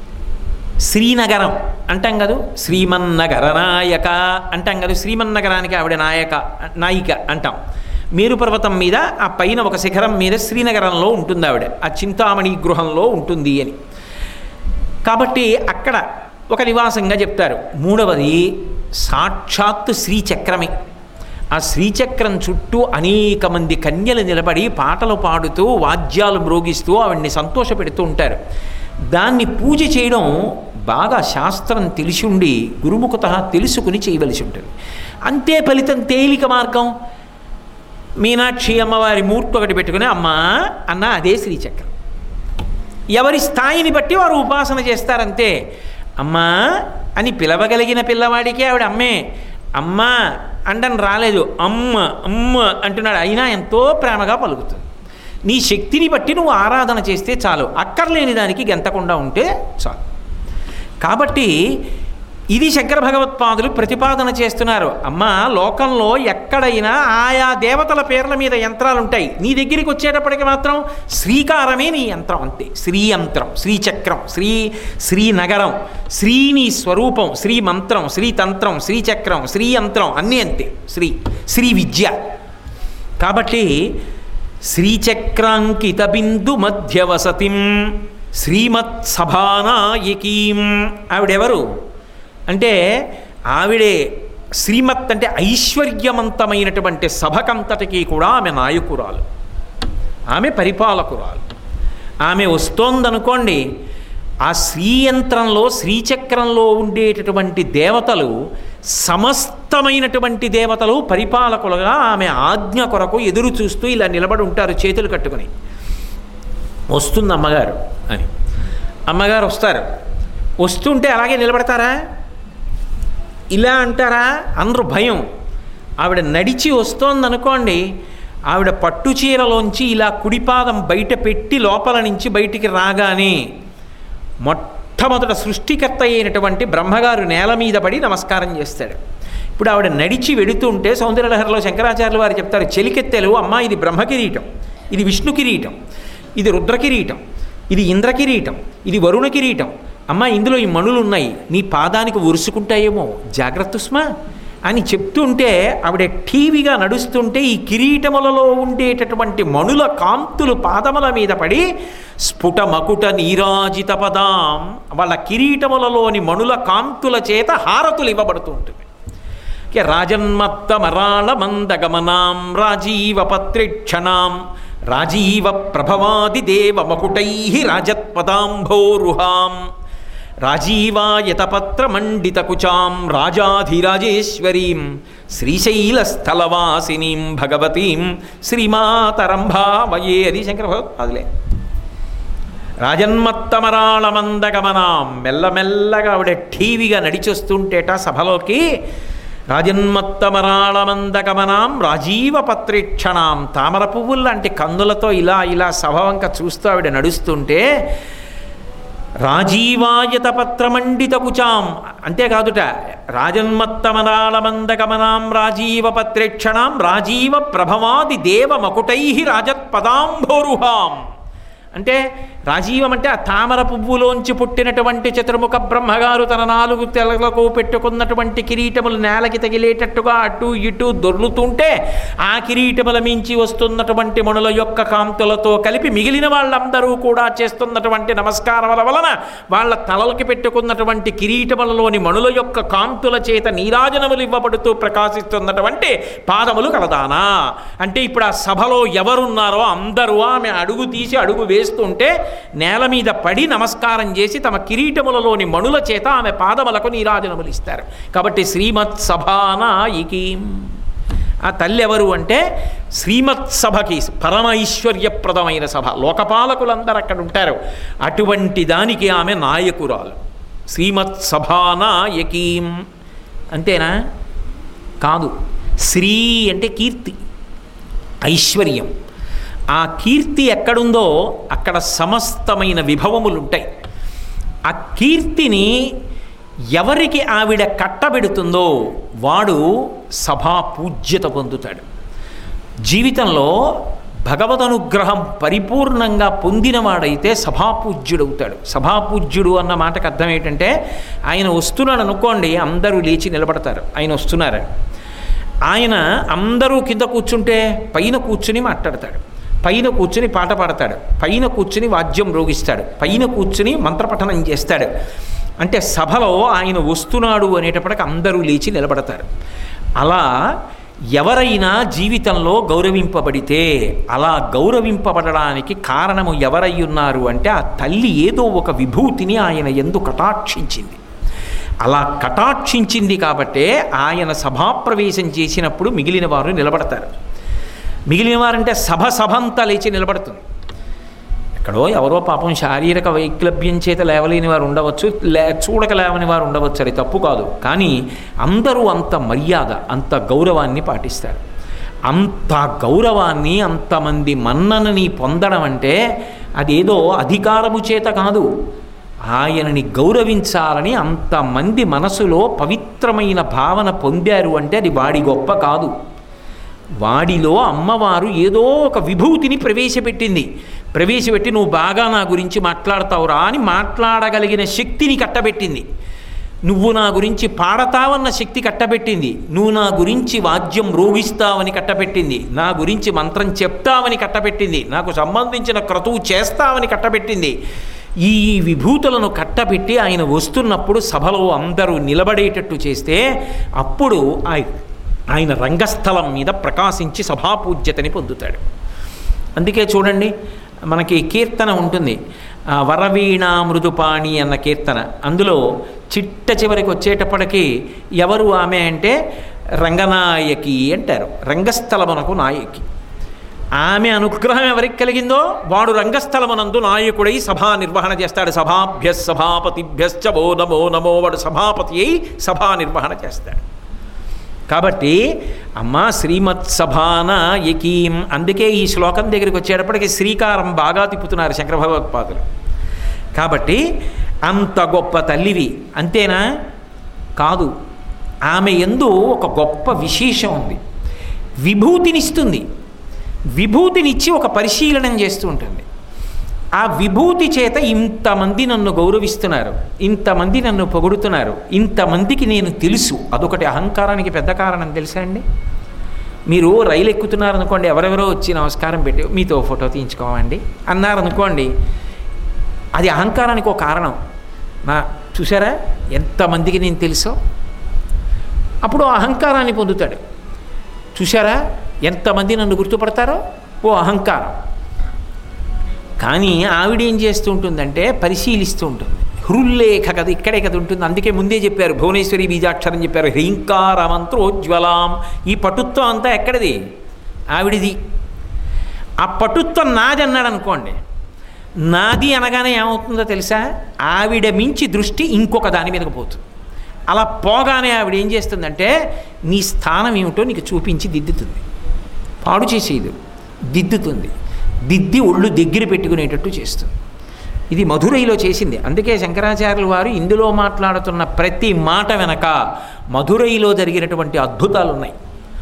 S1: శ్రీనగరం అంటాం కదా శ్రీమన్నగర నాయక అంటాం కదా శ్రీమన్నగరానికి ఆవిడ నాయక నాయిక అంటాం మేరు పర్వతం మీద ఆ పైన ఒక శిఖరం మీద శ్రీనగరంలో ఉంటుంది ఆవిడ ఆ చింతామణి గృహంలో ఉంటుంది అని కాబట్టి అక్కడ ఒక నివాసంగా చెప్తారు మూడవది సాక్షాత్తు శ్రీచక్రమే ఆ శ్రీచక్రం చుట్టూ అనేక మంది కన్యలు నిలబడి పాటలు పాడుతూ వాద్యాలు మ్రోగిస్తూ ఆవిడ్ని సంతోషపెడుతూ ఉంటారు దాన్ని పూజ చేయడం బాగా శాస్త్రం తెలిసి ఉండి గురుముఖత తెలుసుకుని చేయవలసి ఉంటుంది అంతే ఫలితం తేలిక మార్గం మీనాక్షి అమ్మవారి మూర్తి ఒకటి పెట్టుకుని అమ్మా అన్న అదే శ్రీచక్రం ఎవరి స్థాయిని బట్టి వారు ఉపాసన చేస్తారంతే అమ్మా అని పిలవగలిగిన పిల్లవాడికి ఆవిడ అమ్మే అమ్మా అండని రాలేదు అమ్మ అమ్మ అంటున్నాడు అయినా ఎంతో ప్రేమగా పలుకుతుంది నీ శక్తిని బట్టి నువ్వు ఆరాధన చేస్తే చాలు అక్కర్లేని దానికి గెంతకుండా ఉంటే చాలు కాబట్టి ఇది శంకర భగవత్పాదులు ప్రతిపాదన చేస్తున్నారు అమ్మ లోకంలో ఎక్కడైనా ఆయా దేవతల పేర్ల మీద యంత్రాలు ఉంటాయి నీ దగ్గరికి వచ్చేటప్పటికి మాత్రం శ్రీకారమే నీ యంత్రం అంతే శ్రీ యంత్రం శ్రీచక్రం శ్రీ శ్రీనగరం శ్రీని స్వరూపం శ్రీ మంత్రం శ్రీతంత్రం శ్రీచక్రం శ్రీ యంత్రం అన్నీ అంతే శ్రీ శ్రీ విద్య కాబట్టి శ్రీచక్రాంకిత బిందు మధ్యవసతిం శ్రీమత్ సభానాయకీం ఆవిడెవరు అంటే ఆవిడే శ్రీమత్ అంటే ఐశ్వర్యవంతమైనటువంటి సభకంతటికి కూడా ఆమె నాయకురాలు ఆమె పరిపాలకురాలు ఆమె వస్తోందనుకోండి ఆ శ్రీయంత్రంలో శ్రీచక్రంలో ఉండేటటువంటి దేవతలు సమస్తమైనటువంటి దేవతలు పరిపాలకులుగా ఆమె ఆజ్ఞ కొరకు ఎదురు చూస్తూ ఇలా నిలబడి ఉంటారు చేతులు కట్టుకుని వస్తుంది అమ్మగారు అని అమ్మగారు వస్తారు వస్తుంటే అలాగే నిలబడతారా ఇలా అంటారా అందరూ భయం ఆవిడ నడిచి వస్తోందనుకోండి ఆవిడ పట్టు చీరలోంచి ఇలా కుడిపాదం బయట పెట్టి లోపల నుంచి బయటికి రాగానే మొట్టమొదట సృష్టికర్త అయినటువంటి బ్రహ్మగారు నేల మీద పడి నమస్కారం చేస్తాడు ఇప్పుడు ఆవిడ నడిచి వెడుతుంటే సౌందర్యలహరిలో శంకరాచార్యులు వారు చెప్తారు చెలికెత్తెలు అమ్మ ఇది బ్రహ్మ కిరీటం ఇది విష్ణు కిరీటం ఇది రుద్ర కిరీటం ఇది ఇంద్ర కిరీటం ఇది వరుణ కిరీటం అమ్మ ఇందులో ఈ మణులు ఉన్నాయి నీ పాదానికి ఉరుసుకుంటాయేమో జాగ్రత్త స్మా అని చెప్తుంటే ఆవిడ టీవీగా నడుస్తుంటే ఈ కిరీటములలో ఉండేటటువంటి మణుల కాంతులు పాదముల మీద పడి స్ఫుట మకుట నీరాజిత పదాం వాళ్ళ కిరీటములలోని మణుల కాంతుల చేత హారతులు ఇవ్వబడుతూ ఉంటుంది ఇక రాజన్మత్తమరాళ మందగమనాం రాజీవ పత్రిక్షణాం రాజీవ ప్రభవాది దేవ మకుటై రాజత్పదాంభోరుహాం రాజీవాయతపత్రమండితకుచాం రాజాధిరాజేశ్వరీం శ్రీశైలస్థలవాసినీం భగవతీం శ్రీమాతరంభావయే అది శంకర భగవత్పాదులే రాజన్మత్తమరాళమందగమనాం మెల్లమెల్లగా ఆవిడ టీవీగా నడిచొస్తుంటేట సభలోకి రాజన్మత్తమరాళమందగమనాం రాజీవ పత్రీక్షణాం తామర పువ్వులు లాంటి కందులతో ఇలా ఇలా సభ వంక చూస్తూ ఆవిడ నడుస్తుంటే రాజీవాయత పత్రమండిత కుచాం అంతేకాదుట రాజన్మత్తమరాళమందగమనాం రాజీవ పత్రేక్షణాం రాజీవ ప్రభవాది దేవ మకుటై రాజత్పదాంభోరుహాం అంటే రాజీవం అంటే ఆ తామర పువ్వులోంచి పుట్టినటువంటి చతుర్ముఖ బ్రహ్మగారు తన నాలుగు తెలకు పెట్టుకున్నటువంటి కిరీటములు నేలకి తగిలేటట్టుగా అటు ఇటు దొర్లుతుంటే ఆ కిరీటముల మించి వస్తున్నటువంటి మణుల యొక్క కాంతులతో కలిపి మిగిలిన వాళ్ళందరూ కూడా చేస్తున్నటువంటి నమస్కారముల వలన వాళ్ళ తలలకి పెట్టుకున్నటువంటి కిరీటములలోని మణుల యొక్క కాంతుల చేత నీరాజనములు ఇవ్వబడుతూ ప్రకాశిస్తున్నటువంటి పాదములు కలదానా అంటే ఇప్పుడు ఆ సభలో ఎవరున్నారో అందరూ ఆమె అడుగు తీసి అడుగు వేస్తుంటే నేల మీద పడి నమస్కారం చేసి తమ కిరీటములలోని మణుల చేత ఆమె పాదములకు నీరాజనములు ఇస్తారు కాబట్టి శ్రీమత్ సభానాయికీం ఆ తల్లి ఎవరు అంటే శ్రీమత్ సభకి పరమ ఐశ్వర్యప్రదమైన సభ లోకపాలకులందరూ అక్కడ ఉంటారు అటువంటి దానికి ఆమె నాయకురాలు శ్రీమత్ సభానాయకీం అంతేనా కాదు శ్రీ అంటే కీర్తి ఐశ్వర్యం ఆ కీర్తి ఎక్కడుందో అక్కడ సమస్తమైన విభవములు ఉంటాయి ఆ కీర్తిని ఎవరికి ఆవిడ కట్టబెడుతుందో వాడు సభా పూజ్యత పొందుతాడు జీవితంలో భగవదనుగ్రహం పరిపూర్ణంగా పొందినవాడైతే సభాపూజ్యుడవుతాడు సభాపూజ్యుడు అన్న మాటకు అర్థం ఏంటంటే ఆయన వస్తున్నాడు అనుకోండి అందరూ లేచి నిలబడతారు ఆయన వస్తున్నారని ఆయన అందరూ కింద కూర్చుంటే పైన కూర్చుని మాట్లాడతాడు పైన కూర్చుని పాట పాడతాడు పైన కూర్చుని వాద్యం రోగిస్తాడు పైన కూర్చుని మంత్రపఠనం చేస్తాడు అంటే సభలో ఆయన వస్తున్నాడు అనేటప్పటికి అందరూ లేచి నిలబడతారు అలా ఎవరైనా జీవితంలో గౌరవింపబడితే అలా గౌరవింపబడడానికి కారణము ఎవరై ఉన్నారు అంటే ఆ తల్లి ఏదో ఒక విభూతిని ఆయన ఎందు కటాక్షించింది అలా కటాక్షించింది కాబట్టే ఆయన సభాప్రవేశం చేసినప్పుడు మిగిలిన వారు నిలబడతారు మిగిలిన వారంటే సభ సభంతా లేచి నిలబడుతుంది ఎక్కడో ఎవరో పాపం శారీరక వైక్లభ్యం చేత లేవలేని వారు ఉండవచ్చు లే చూడక లేవని వారు ఉండవచ్చు అది తప్పు కాదు కానీ అందరూ అంత మర్యాద అంత గౌరవాన్ని పాటిస్తారు అంత గౌరవాన్ని అంతమంది మన్ననని పొందడం అంటే అదేదో అధికారము చేత కాదు ఆయనని గౌరవించాలని అంతమంది మనసులో పవిత్రమైన భావన పొందారు అంటే అది వాడి గొప్ప కాదు వాడిలో అమ్మవారు ఏదో ఒక విభూతిని ప్రవేశపెట్టింది ప్రవేశపెట్టి నువ్వు బాగా నా గురించి మాట్లాడతావురా అని మాట్లాడగలిగిన శక్తిని కట్టబెట్టింది నువ్వు నా గురించి పాడతావన్న శక్తి కట్టబెట్టింది నువ్వు నా గురించి వాద్యం రోగిస్తావని కట్టబెట్టింది నా గురించి మంత్రం చెప్తావని కట్టబెట్టింది నాకు సంబంధించిన క్రతువు చేస్తావని కట్టబెట్టింది ఈ విభూతులను కట్టబెట్టి ఆయన వస్తున్నప్పుడు సభలో అందరూ నిలబడేటట్టు చేస్తే అప్పుడు ఆయ ఆయన రంగస్థలం మీద ప్రకాశించి సభాపూజ్యతని పొందుతాడు అందుకే చూడండి మనకి కీర్తన ఉంటుంది ఆ, వరవీణా మృదుపాణి అన్న కీర్తన అందులో చిట్ట చివరికి వచ్చేటప్పటికి ఎవరు ఆమె అంటే రంగనాయకి అంటారు రంగస్థలమునకు నాయకి ఆమె అనుగ్రహం ఎవరికి కలిగిందో వాడు రంగస్థలమునందు నాయకుడై సభా నిర్వహణ చేస్తాడు సభాభ్య సభాపతిభ్యశ్చ ఓ నమో నమో వాడు సభాపతి అయి సభా నిర్వహణ చేస్తాడు కాబట్టి అమ్మ శ్రీమత్ సభాన యకీం అందుకే ఈ శ్లోకం దగ్గరికి వచ్చేటప్పటికి శ్రీకారం బాగా తిప్పుతున్నారు శంకర భగవత్పాదులు కాబట్టి అంత గొప్ప తల్లివి అంతేనా కాదు ఆమె ఎందు ఒక గొప్ప విశేషం ఉంది విభూతినిస్తుంది విభూతినిచ్చి ఒక పరిశీలనం చేస్తూ ఉంటుంది ఆ విభూతి చేత ఇంతమంది నన్ను గౌరవిస్తున్నారు ఇంతమంది నన్ను పొగుడుతున్నారు ఇంతమందికి నేను తెలుసు అదొకటి అహంకారానికి పెద్ద కారణం తెలుసా అండి మీరు రైలు ఎక్కుతున్నారనుకోండి ఎవరెవరో వచ్చి నమస్కారం పెట్టి మీతో ఫోటో తీయించుకోమండి అన్నారనుకోండి అది అహంకారానికి ఒక కారణం నా చూసారా ఎంతమందికి నేను తెలుసో అప్పుడు ఆ అహంకారాన్ని పొందుతాడు చూసారా ఎంతమంది నన్ను గుర్తుపడతారో ఓ అహంకారం కానీ ఆవిడ ఏం చేస్తూ ఉంటుందంటే పరిశీలిస్తూ ఉంటుంది హృల్లేఖ కథ ఇక్కడే కథ ఉంటుంది అందుకే ముందే చెప్పారు భువనేశ్వరి బీజాక్షరం చెప్పారు హ్రీంకారమంత్రోజ్వలాం ఈ పటుత్వం అంతా ఎక్కడిది ఆవిడిది ఆ పటుత్వం నాది అన్నాడు అనుకోండి నాది అనగానే ఏమవుతుందో తెలుసా ఆవిడ మించి దృష్టి ఇంకొక దాని మీదకి పోతుంది అలా పోగానే ఆవిడ ఏం చేస్తుందంటే నీ స్థానం ఏమిటో నీకు చూపించి దిద్దుతుంది పాడు చేసేది దిద్దుతుంది దిద్ది ఒళ్ళు దగ్గర పెట్టుకునేటట్టు చేస్తుంది ఇది మధురైలో చేసింది అందుకే శంకరాచార్యుల వారు ఇందులో మాట్లాడుతున్న ప్రతి మాట వెనక మధురైలో జరిగినటువంటి అద్భుతాలు ఉన్నాయి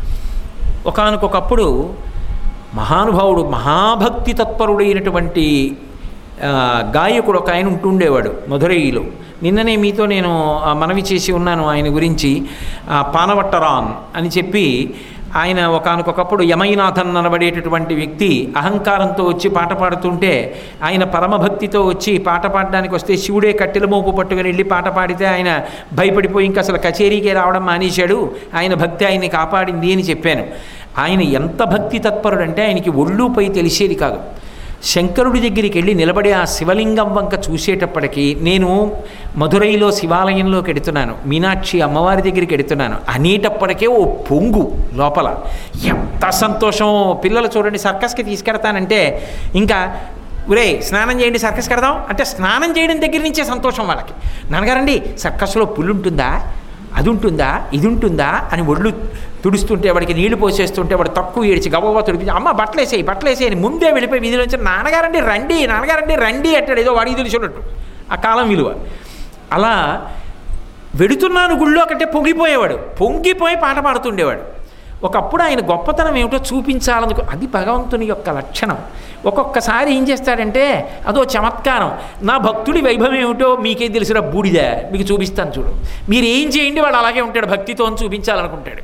S1: ఒకానొకప్పుడు మహానుభావుడు మహాభక్తి తత్పరుడైనటువంటి ఆ, గాయకుడు ఒక ఆయన ఉంటుండేవాడు మధురైలో నిన్ననే మీతో నేను ఆ, మనవి చేసి ఉన్నాను ఆయన గురించి ఆ, పానవట్టరాన్ అని చెప్పి ఆయన ఒకానొకప్పుడు యమైనాథన్ అనబడేటటువంటి వ్యక్తి అహంకారంతో వచ్చి పాట పాడుతుంటే ఆయన పరమభక్తితో వచ్చి పాట పాడడానికి వస్తే శివుడే కట్టెల మోపు పట్టుకుని వెళ్ళి పాట పాడితే ఆయన భయపడిపోయి ఇంకా అసలు కచేరీకే రావడం మానేశాడు ఆయన భక్తి ఆయన్ని కాపాడింది అని చెప్పాను ఆయన ఎంత భక్తి తత్పరుడంటే ఆయనకి ఒళ్ళుపై తెలిసేది కాదు శంకరుడి దగ్గరికి వెళ్ళి నిలబడి ఆ శివలింగం వంక చూసేటప్పటికి నేను మధురైలో శివాలయంలోకి ఎడుతున్నాను మీనాక్షి అమ్మవారి దగ్గరికి ఎడుతున్నాను అనేటప్పటికే ఓ పొంగు లోపల ఎంత సంతోషం పిల్లలు చూడండి సర్కస్కి తీసుకెడతానంటే ఇంకా ఒరే స్నానం చేయండి సర్కస్ కడదాం అంటే స్నానం చేయడం దగ్గర నుంచే సంతోషం వాళ్ళకి నాన్నగారండి సర్కస్లో పుల్లు ఉంటుందా అది ఉంటుందా ఇది ఉంటుందా అని ఒళ్ళు తుడుస్తుంటే వాడికి నీళ్లు పోసేస్తుంటే వాడు తక్కువ ఏడిచి గబగబా తుడిపించి అమ్మ బట్టలేసేయి బట్టలేసేయి అని ముందే వెళ్ళిపోయి వీధిలోంచి నాన్నగారండి రండి నాన్నగారండి రండి అంటాడు ఏదో వాడికి తెలిసినట్టు ఆ కాలం విలువ అలా వెడుతున్నాను గుళ్ళో కంటే పొంగిపోయేవాడు పొంగిపోయి పాట పాడుతుండేవాడు ఒకప్పుడు ఆయన గొప్పతనం ఏమిటో చూపించాలనుకో అది భగవంతుని యొక్క లక్షణం ఒక్కొక్కసారి ఏం చేస్తాడంటే అదో చమత్కారం నా భక్తుడి వైభవం ఏమిటో మీకేం తెలిసిన బూడిద మీకు చూపిస్తాను చూడు మీరు ఏం చేయండి వాడు అలాగే ఉంటాడు భక్తితో అని చూపించాలనుకుంటాడు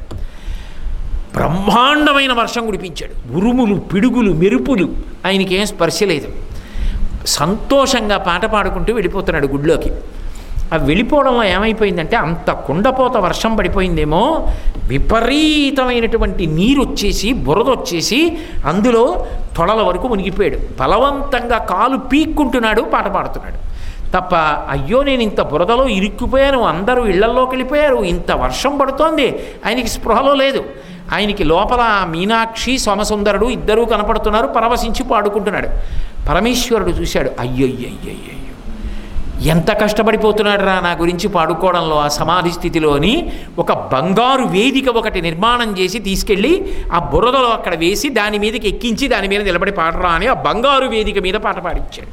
S1: బ్రహ్మాండమైన వర్షం కురిపించాడు ఉరుములు పిడుగులు మెరుపులు ఆయనకేం స్పర్శ లేదు సంతోషంగా పాట పాడుకుంటూ వెళ్ళిపోతున్నాడు గుడిలోకి ఆ వెళ్ళిపోవడంలో ఏమైపోయిందంటే అంత కుండపోత వర్షం పడిపోయిందేమో విపరీతమైనటువంటి నీరు వచ్చేసి బురద వచ్చేసి అందులో తొడల వరకు మునిగిపోయాడు బలవంతంగా కాలు పీక్కుంటున్నాడు పాట పాడుతున్నాడు తప్ప అయ్యో నేను ఇంత బురదలో ఇరుక్కుపోయాను అందరూ ఇళ్లల్లోకి వెళ్ళిపోయారు ఇంత వర్షం పడుతోంది ఆయనకి స్పృహలో లేదు ఆయనకి లోపల మీనాక్షి సోమసుందరుడు ఇద్దరూ కనపడుతున్నారు పరవశించి పాడుకుంటున్నాడు పరమేశ్వరుడు చూశాడు అయ్యయ్యయ్యయ్యో ఎంత కష్టపడిపోతున్నాడు రా నా గురించి పాడుకోవడంలో ఆ సమాధి స్థితిలోని ఒక బంగారు వేదిక ఒకటి నిర్మాణం చేసి తీసుకెళ్ళి ఆ బురదలో అక్కడ వేసి దాని మీదకి ఎక్కించి దాని మీద నిలబడి పాడరా అని ఆ బంగారు వేదిక మీద పాట పాడించాడు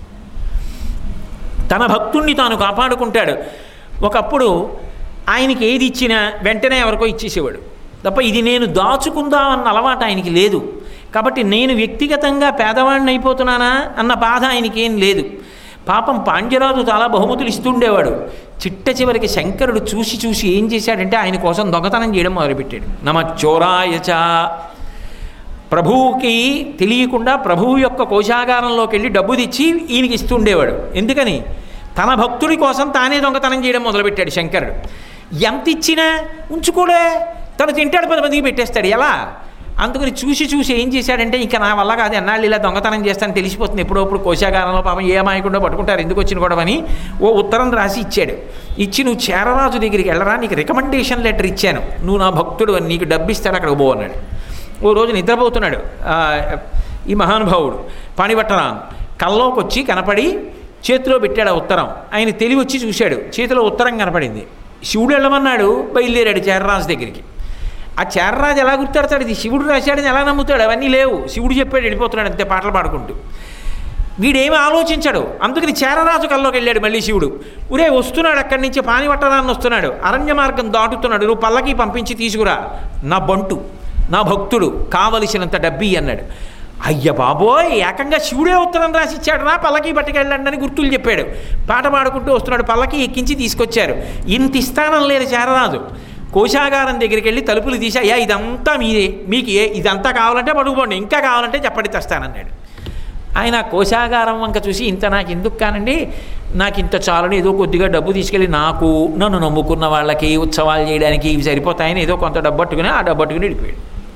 S1: తన భక్తుణ్ణి తాను కాపాడుకుంటాడు ఒకప్పుడు ఆయనకి ఏది ఇచ్చినా వెంటనే ఎవరికో ఇచ్చేసేవాడు తప్ప ఇది నేను దాచుకుందామన్న అలవాటు ఆయనకి లేదు కాబట్టి నేను వ్యక్తిగతంగా పేదవాడిని అయిపోతున్నానా అన్న బాధ ఆయనకేం లేదు పాపం పాండ్యరాజు చాలా బహుమతులు ఇస్తుండేవాడు చిట్ట చివరికి శంకరుడు చూసి చూసి ఏం చేశాడంటే ఆయన కోసం దొంగతనం చేయడం మొదలుపెట్టాడు నమ చోరాయచ ప్రభువుకి తెలియకుండా ప్రభువు యొక్క కోశాగారంలోకి వెళ్ళి డబ్బు తెచ్చి ఈయనకి ఇస్తుండేవాడు ఎందుకని తన భక్తుడి కోసం తానే దొంగతనం చేయడం మొదలుపెట్టాడు శంకరుడు ఎంత ఇచ్చినా ఉంచుకోడే తను తింటాడు పది మందికి పెట్టేస్తాడు ఎలా అందుకని చూసి చూసి ఏం చేశాడంటే ఇంకా నా వల్ల కాదు ఎన్నాళ్ళు ఇలా దొంగతనం చేస్తాను తెలిసిపోతుంది ఎప్పుడప్పుడు కోశాగారంలో పాపం ఏ అమాయకుండా పట్టుకుంటారు ఎందుకు వచ్చిన గొడవని ఓ ఉత్తరం రాసి ఇచ్చాడు ఇచ్చి నువ్వు చేరరాజు దగ్గరికి వెళ్ళరా నీకు రికమెండేషన్ లెటర్ ఇచ్చాను నువ్వు నా భక్తుడు అని నీకు డబ్బు ఇస్తాను అక్కడికి పో అన్నాడు ఓ రోజు నిద్రపోతున్నాడు ఆ, ఈ మహానుభావుడు పాణిపట్టరాం కల్లోకి వచ్చి కనపడి చేతిలో పెట్టాడు ఆ ఉత్తరం ఆయన తెలివి వచ్చి చూశాడు చేతిలో ఉత్తరం కనపడింది శివుడు వెళ్ళమన్నాడు బయలుదేరాడు చేరరాజు దగ్గరికి ఆ చేరరాజు ఎలా గుర్తాడతాడు ఇది శివుడు రాశాడని ఎలా నమ్ముతాడు అవన్నీ లేవు శివుడు చెప్పాడు వెళ్ళిపోతున్నాడు అంతే పాటలు పాడుకుంటూ వీడేమి ఆలోచించాడు అందుకని చేరరాజు కల్లోకి వెళ్ళాడు మళ్ళీ శివుడు ఉరే వస్తున్నాడు అక్కడి నుంచి పానివట్టరాన్ని వస్తున్నాడు అరణ్య మార్గం దాటుతున్నాడు నువ్వు పల్లకి పంపించి తీసుకురా నా బంటు నా భక్తుడు కావలసినంత డబ్బి అన్నాడు అయ్య బాబోయ్ ఏకంగా శివుడే ఉత్తరం రాసి ఇచ్చాడు నా పల్లకి పట్టుకెళ్ళండి అని గుర్తులు చెప్పాడు పాట పాడుకుంటూ వస్తున్నాడు పల్లకి ఎక్కించి తీసుకొచ్చారు ఇంత ఇస్తానం లేదు చేరరాజు కోశాగారం దగ్గరికి వెళ్ళి తలుపులు తీసి అయ్యా ఇదంతా మీదే మీకు ఏ ఇదంతా కావాలంటే పడుకోండి ఇంకా కావాలంటే చెప్పండి తెస్తానన్నాడు ఆయన ఆ కోశాగారం వంక చూసి ఇంత నాకు ఎందుకు కానండి నాకు ఇంత చాలని ఏదో కొద్దిగా డబ్బు తీసుకెళ్ళి నాకు నన్ను నమ్ముకున్న వాళ్ళకి ఉత్సవాలు చేయడానికి ఇవి సరిపోతాయని ఏదో కొంత డబ్బు పట్టుకుని ఆ డబ్బు పట్టుకుని వెళ్ళిపోయాడు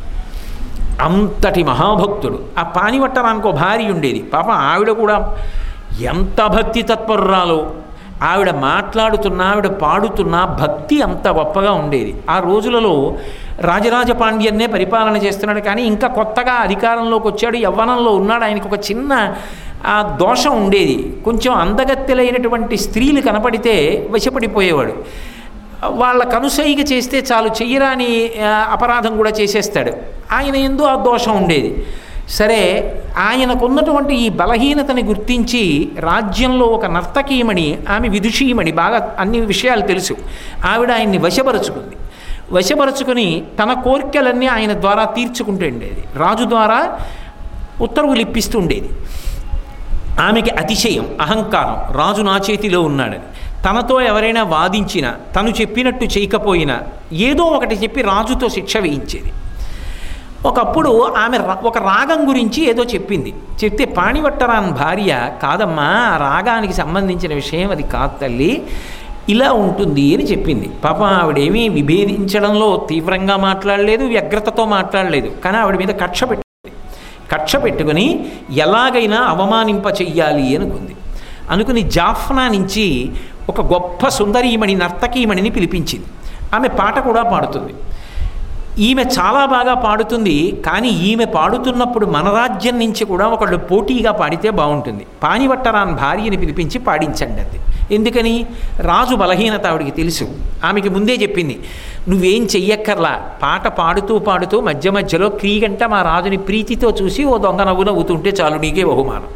S1: అంతటి మహాభక్తుడు ఆ పానివట్టరానికి ఒక భార్య ఉండేది పాపం ఆవిడ కూడా ఎంత భక్తి తత్పరురాలో ఆవిడ మాట్లాడుతున్నా ఆవిడ పాడుతున్నా భక్తి అంత గొప్పగా ఉండేది ఆ రోజులలో రాజరాజ పాండ్యన్నే పరిపాలన చేస్తున్నాడు కానీ ఇంకా కొత్తగా అధికారంలోకి వచ్చాడు యవ్వనంలో ఉన్నాడు ఆయనకు ఒక చిన్న ఆ దోషం ఉండేది కొంచెం అందగత్తెలైనటువంటి స్త్రీలు కనపడితే వశపడిపోయేవాడు వాళ్ళ కనుసైగ చేస్తే చాలు చెయ్యరాని ఆ, అపరాధం కూడా చేసేస్తాడు ఆయన ఎందు ఆ దోషం ఉండేది సరే ఆయనకున్నటువంటి ఈ బలహీనతని గుర్తించి రాజ్యంలో ఒక నర్తకీమణి ఆమె విదుషీమణి బాగా అన్ని విషయాలు తెలుసు ఆవిడ ఆయన్ని వశపరుచుకుంది వశపరుచుకుని తన కోరికలన్నీ ఆయన ద్వారా తీర్చుకుంటూ ఉండేది రాజు ద్వారా ఉత్తర్వులు ఇప్పిస్తూ ఉండేది ఆమెకి అతిశయం అహంకారం రాజు నా చేతిలో ఉన్నాడని తనతో ఎవరైనా వాదించినా తను చెప్పినట్టు చేయకపోయినా ఏదో ఒకటి చెప్పి రాజుతో శిక్ష వేయించేది ఒకప్పుడు ఆమె రా- ఒక రాగం గురించి ఏదో చెప్పింది చెప్తే పాణివట్టరాన్ భార్య కాదమ్మా ఆ రాగానికి సంబంధించిన విషయం అది కాదు తల్లి ఇలా ఉంటుంది అని చెప్పింది పాపం ఆవిడేమీ విభేదించడంలో తీవ్రంగా మాట్లాడలేదు వ్యగ్రతతో మాట్లాడలేదు కానీ ఆవిడ మీద కక్ష పెట్టి కక్ష పెట్టుకుని ఎలాగైనా అవమానింప చెయ్యాలి అనుకుంది అనుకుని జాఫ్నా నుంచి ఒక గొప్ప సుందరీమణి నర్తకీమణిని పిలిపించింది ఆమె పాట కూడా పాడుతుంది ఈమె చాలా బాగా పాడుతుంది కానీ ఈమె పాడుతున్నప్పుడు మన రాజ్యం నుంచి కూడా ఒకళ్ళు పోటీగా పాడితే బాగుంటుంది పానివట్టరాన్ భార్యని పిలిపించి పాడించండి అది ఎందుకని రాజు బలహీనత ఆవిడికి తెలుసు ఆమెకి ముందే చెప్పింది నువ్వేం చెయ్యక్కర్లా పాట పాడుతూ పాడుతూ మధ్య మధ్యలో క్రీగంట మా రాజుని ప్రీతితో చూసి ఓ దొంగ నవ్వు నవ్వుతుంటే చాలు నీకే బహుమానం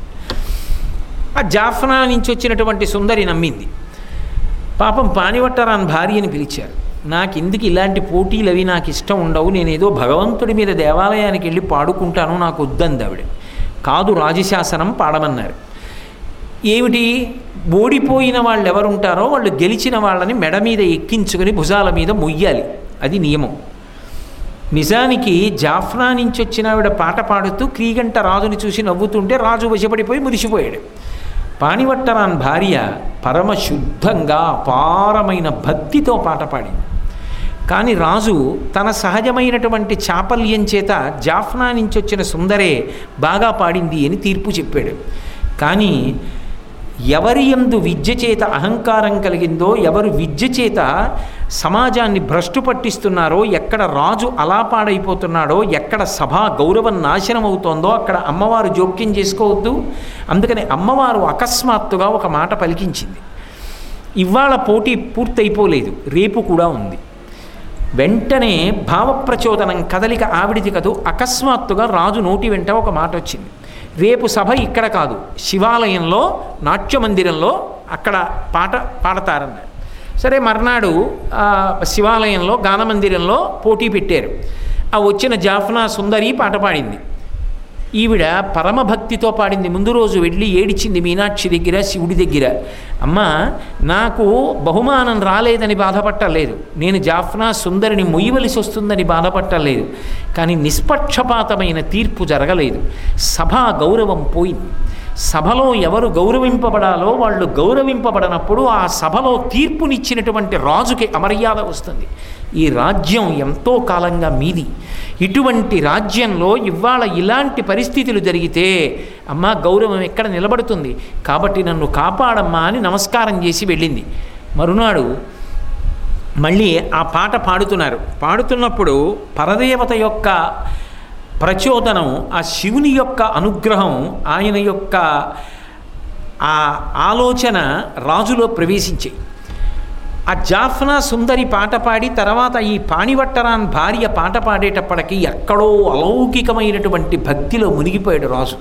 S1: ఆ జాఫ్నా నుంచి వచ్చినటువంటి సుందరి నమ్మింది పాపం పానివట్టరాన్ భార్యని పిలిచారు నాకు ఎందుకు ఇలాంటి పోటీలు అవి నాకు ఇష్టం ఉండవు నేను ఏదో భగవంతుడి మీద దేవాలయానికి వెళ్ళి పాడుకుంటాను నాకు వద్దంది ఆవిడ కాదు రాజశాసనం పాడమన్నారు ఏమిటి ఓడిపోయిన వాళ్ళు ఎవరుంటారో వాళ్ళు గెలిచిన వాళ్ళని మెడ మీద ఎక్కించుకుని భుజాల మీద మొయ్యాలి అది నియమం నిజానికి జాఫ్నా నుంచి వచ్చిన ఆవిడ పాట పాడుతూ క్రీగంట రాజుని చూసి నవ్వుతుంటే రాజు వశపడిపోయి మురిసిపోయాడు పాణివట్టరాన్ భార్య పరమశుద్ధంగా అపారమైన భక్తితో పాట పాడింది కానీ రాజు తన సహజమైనటువంటి చాపల్యం చేత జాఫ్నా నుంచి వచ్చిన సుందరే బాగా పాడింది అని తీర్పు చెప్పాడు కానీ ఎవరి యందు విద్య చేత అహంకారం కలిగిందో ఎవరు విద్య చేత సమాజాన్ని భ్రష్టు పట్టిస్తున్నారో ఎక్కడ రాజు అలా పాడైపోతున్నాడో ఎక్కడ సభా గౌరవం నాశనం అవుతోందో అక్కడ అమ్మవారు జోక్యం చేసుకోవద్దు అందుకని అమ్మవారు అకస్మాత్తుగా ఒక మాట పలికించింది ఇవాళ పోటీ పూర్తయిపోలేదు రేపు కూడా ఉంది వెంటనే భావప్రచోదనం కదలిక ఆవిడిది కదూ అకస్మాత్తుగా రాజు నోటి వెంట ఒక మాట వచ్చింది రేపు సభ ఇక్కడ కాదు శివాలయంలో నాట్య మందిరంలో అక్కడ పాట పాడతారన్నారు సరే మర్నాడు ఆ, శివాలయంలో గానమందిరంలో పోటీ పెట్టారు ఆ వచ్చిన జాఫ్నా సుందరి పాట పాడింది ఈవిడ పరమభక్తితో పాడింది ముందు రోజు వెళ్ళి ఏడిచింది మీనాక్షి దగ్గర శివుడి దగ్గర అమ్మా నాకు బహుమానం రాలేదని బాధపట్టలేదు నేను జాఫ్నా సుందరిని మొయ్యవలసి వస్తుందని బాధపట్టలేదు కానీ నిష్పక్షపాతమైన తీర్పు జరగలేదు సభా గౌరవం పోయింది సభలో ఎవరు గౌరవింపబడాలో వాళ్ళు గౌరవింపబడనప్పుడు ఆ సభలో తీర్పునిచ్చినటువంటి రాజుకి అమర్యాద వస్తుంది ఈ రాజ్యం ఎంతో కాలంగా మీది ఇటువంటి రాజ్యంలో ఇవాళ ఇలాంటి పరిస్థితులు జరిగితే అమ్మ గౌరవం ఎక్కడ నిలబడుతుంది కాబట్టి నన్ను కాపాడమ్మా అని నమస్కారం చేసి వెళ్ళింది మరునాడు మళ్ళీ ఆ పాట పాడుతున్నారు పాడుతున్నప్పుడు పరదేవత యొక్క ప్రచోదనం ఆ శివుని యొక్క అనుగ్రహం ఆయన యొక్క ఆ ఆలోచన రాజులో ప్రవేశించాయి ఆ జాఫ్నా సుందరి పాట పాడి తర్వాత ఈ పాణివట్టరాన్ భార్య పాట పాడేటప్పటికి ఎక్కడో అలౌకికమైనటువంటి భక్తిలో మునిగిపోయాడు రాజు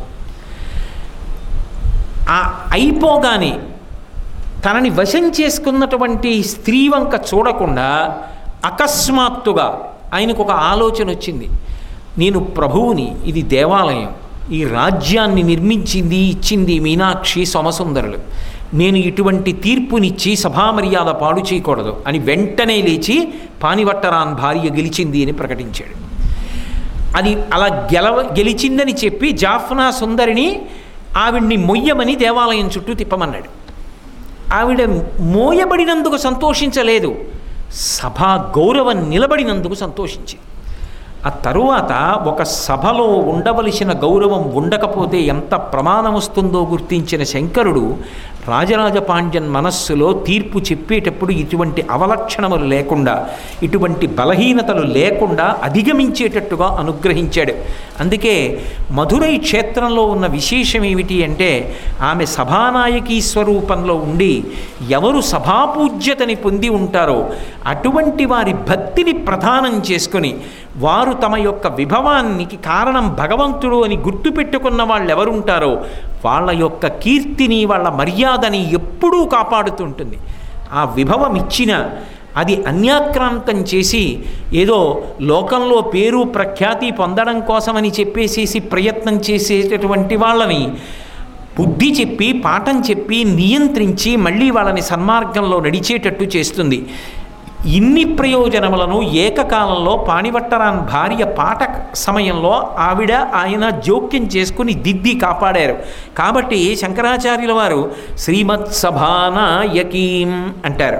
S1: ఆ అయిపోగానే తనని వశం చేసుకున్నటువంటి స్త్రీ వంక చూడకుండా అకస్మాత్తుగా ఆయనకు ఒక ఆలోచన వచ్చింది నేను ప్రభువుని ఇది దేవాలయం ఈ రాజ్యాన్ని నిర్మించింది ఇచ్చింది మీనాక్షి సోమసుందరులు నేను ఇటువంటి తీర్పునిచ్చి సభామర్యాద పాడు చేయకూడదు అని వెంటనే లేచి పానివట్టరాన్ భార్య గెలిచింది అని ప్రకటించాడు అది అలా గెలవ గెలిచిందని చెప్పి జాఫ్నా సుందరిని ఆవిడ్ని మొయ్యమని దేవాలయం చుట్టూ తిప్పమన్నాడు ఆవిడ మోయబడినందుకు సంతోషించలేదు సభా గౌరవం నిలబడినందుకు సంతోషించింది ఆ తరువాత ఒక సభలో ఉండవలసిన గౌరవం ఉండకపోతే ఎంత ప్రమాదం వస్తుందో గుర్తించిన శంకరుడు రాజరాజ పాండ్యన్ మనస్సులో తీర్పు చెప్పేటప్పుడు ఇటువంటి అవలక్షణములు లేకుండా ఇటువంటి బలహీనతలు లేకుండా అధిగమించేటట్టుగా అనుగ్రహించాడు అందుకే మధురై క్షేత్రంలో ఉన్న విశేషం ఏమిటి అంటే ఆమె సభానాయకీ స్వరూపంలో ఉండి ఎవరు సభాపూజ్యతని పొంది ఉంటారో అటువంటి వారి భక్తిని ప్రధానం చేసుకొని వారు తమ యొక్క విభవానికి కారణం భగవంతుడు అని గుర్తుపెట్టుకున్న వాళ్ళు ఎవరుంటారో వాళ్ళ యొక్క కీర్తిని వాళ్ళ మర్యాదని ఎప్పుడూ కాపాడుతుంటుంది ఆ విభవం ఇచ్చిన అది అన్యాక్రాంతం చేసి ఏదో లోకంలో పేరు ప్రఖ్యాతి పొందడం కోసమని చెప్పేసేసి ప్రయత్నం చేసేటటువంటి వాళ్ళని బుద్ధి చెప్పి పాఠం చెప్పి నియంత్రించి మళ్ళీ వాళ్ళని సన్మార్గంలో నడిచేటట్టు చేస్తుంది ఇన్ని ప్రయోజనములను ఏకకాలంలో పాణివట్టరాన్ భార్య పాట సమయంలో ఆవిడ ఆయన జోక్యం చేసుకుని దిద్ది కాపాడారు కాబట్టి శంకరాచార్యుల వారు శ్రీమత్ సభానాయకీం అంటారు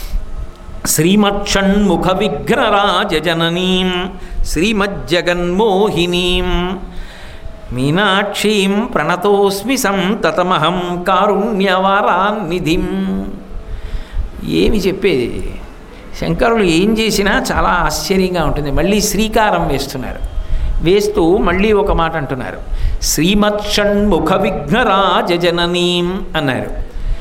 S1: శ్రీమక్షణ్ముఖ విఘ్నరాజననీం శ్రీమజ్జగన్మోహినీం మీనాక్షీం ప్రణతోస్మి సంతతమహం కారుణ్యవారాన్నిధిం ఏమి చెప్పేది శంకరులు ఏం చేసినా చాలా ఆశ్చర్యంగా ఉంటుంది మళ్ళీ శ్రీకారం వేస్తున్నారు వేస్తూ మళ్ళీ ఒక మాట అంటున్నారు శ్రీమత్ షణ్ముఖ విఘ్నరాజననీం అన్నారు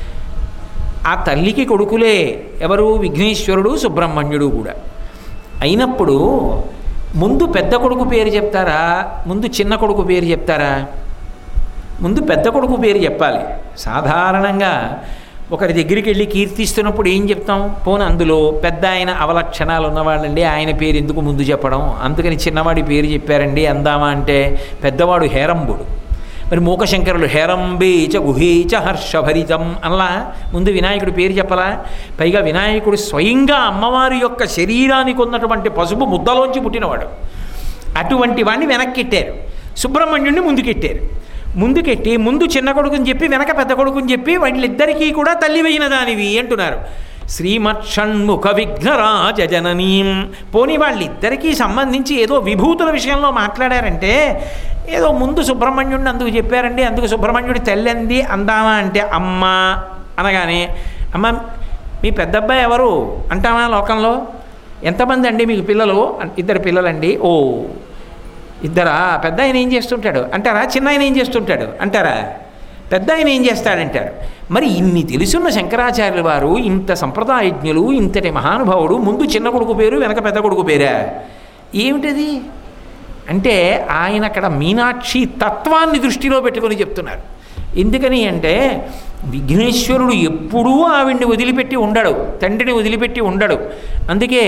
S1: ఆ తల్లికి కొడుకులే ఎవరు విఘ్నేశ్వరుడు సుబ్రహ్మణ్యుడు కూడా అయినప్పుడు ముందు పెద్ద కొడుకు పేరు చెప్తారా ముందు చిన్న కొడుకు పేరు చెప్తారా ముందు పెద్ద కొడుకు పేరు చెప్పాలి సాధారణంగా ఒకరి దగ్గరికి వెళ్ళి కీర్తిస్తున్నప్పుడు ఏం చెప్తాం పోను అందులో పెద్ద ఆయన అవలక్షణాలు ఉన్నవాళ్ళండి ఆయన పేరు ఎందుకు ముందు చెప్పడం అందుకని చిన్నవాడి పేరు చెప్పారండి అందామా అంటే పెద్దవాడు హేరంబుడు మరి మూకశంకరులు హేరంబేచ గుహేచ హర్షభరితం అలా ముందు వినాయకుడి పేరు చెప్పలా పైగా వినాయకుడు స్వయంగా అమ్మవారి యొక్క శరీరానికి ఉన్నటువంటి పసుపు ముద్దలోంచి పుట్టినవాడు అటువంటి వాడిని వెనక్కిట్టారు సుబ్రహ్మణ్యుడిని ముందుకెట్టారు ముందుకెట్టి ముందు చిన్న కొడుకుని చెప్పి వెనక పెద్ద కొడుకుని చెప్పి వీళ్ళిద్దరికీ కూడా తల్లి వేయిన దానివి అంటున్నారు శ్రీమత్షణ్ముఖ విఘ్నరాజననీం పోనీ వాళ్ళిద్దరికీ సంబంధించి ఏదో విభూతుల విషయంలో మాట్లాడారంటే ఏదో ముందు సుబ్రహ్మణ్యుడిని అందుకు చెప్పారండి అందుకు సుబ్రహ్మణ్యుడి తెల్లంది అందామా అంటే అమ్మ అనగానే అమ్మ మీ పెద్దబ్బాయి ఎవరు అంటామా లోకంలో ఎంతమంది అండి మీకు పిల్లలు ఇద్దరు పిల్లలండి ఓ ఇద్దరా పెద్ద ఆయన ఏం చేస్తుంటాడు అంటారా చిన్న ఆయన ఏం చేస్తుంటాడు అంటారా పెద్ద ఆయన ఏం చేస్తాడంటారు మరి ఇన్ని తెలుసున్న శంకరాచార్యుల వారు ఇంత సంప్రదాయజ్ఞులు ఇంతటి మహానుభావుడు ముందు చిన్న కొడుకు పేరు వెనక పెద్ద కొడుకు పేరా ఏమిటది అంటే ఆయన అక్కడ మీనాక్షి తత్వాన్ని దృష్టిలో పెట్టుకొని చెప్తున్నారు ఎందుకని అంటే విఘ్నేశ్వరుడు ఎప్పుడూ ఆవిడ్ని వదిలిపెట్టి ఉండడు తండ్రిని వదిలిపెట్టి ఉండడు అందుకే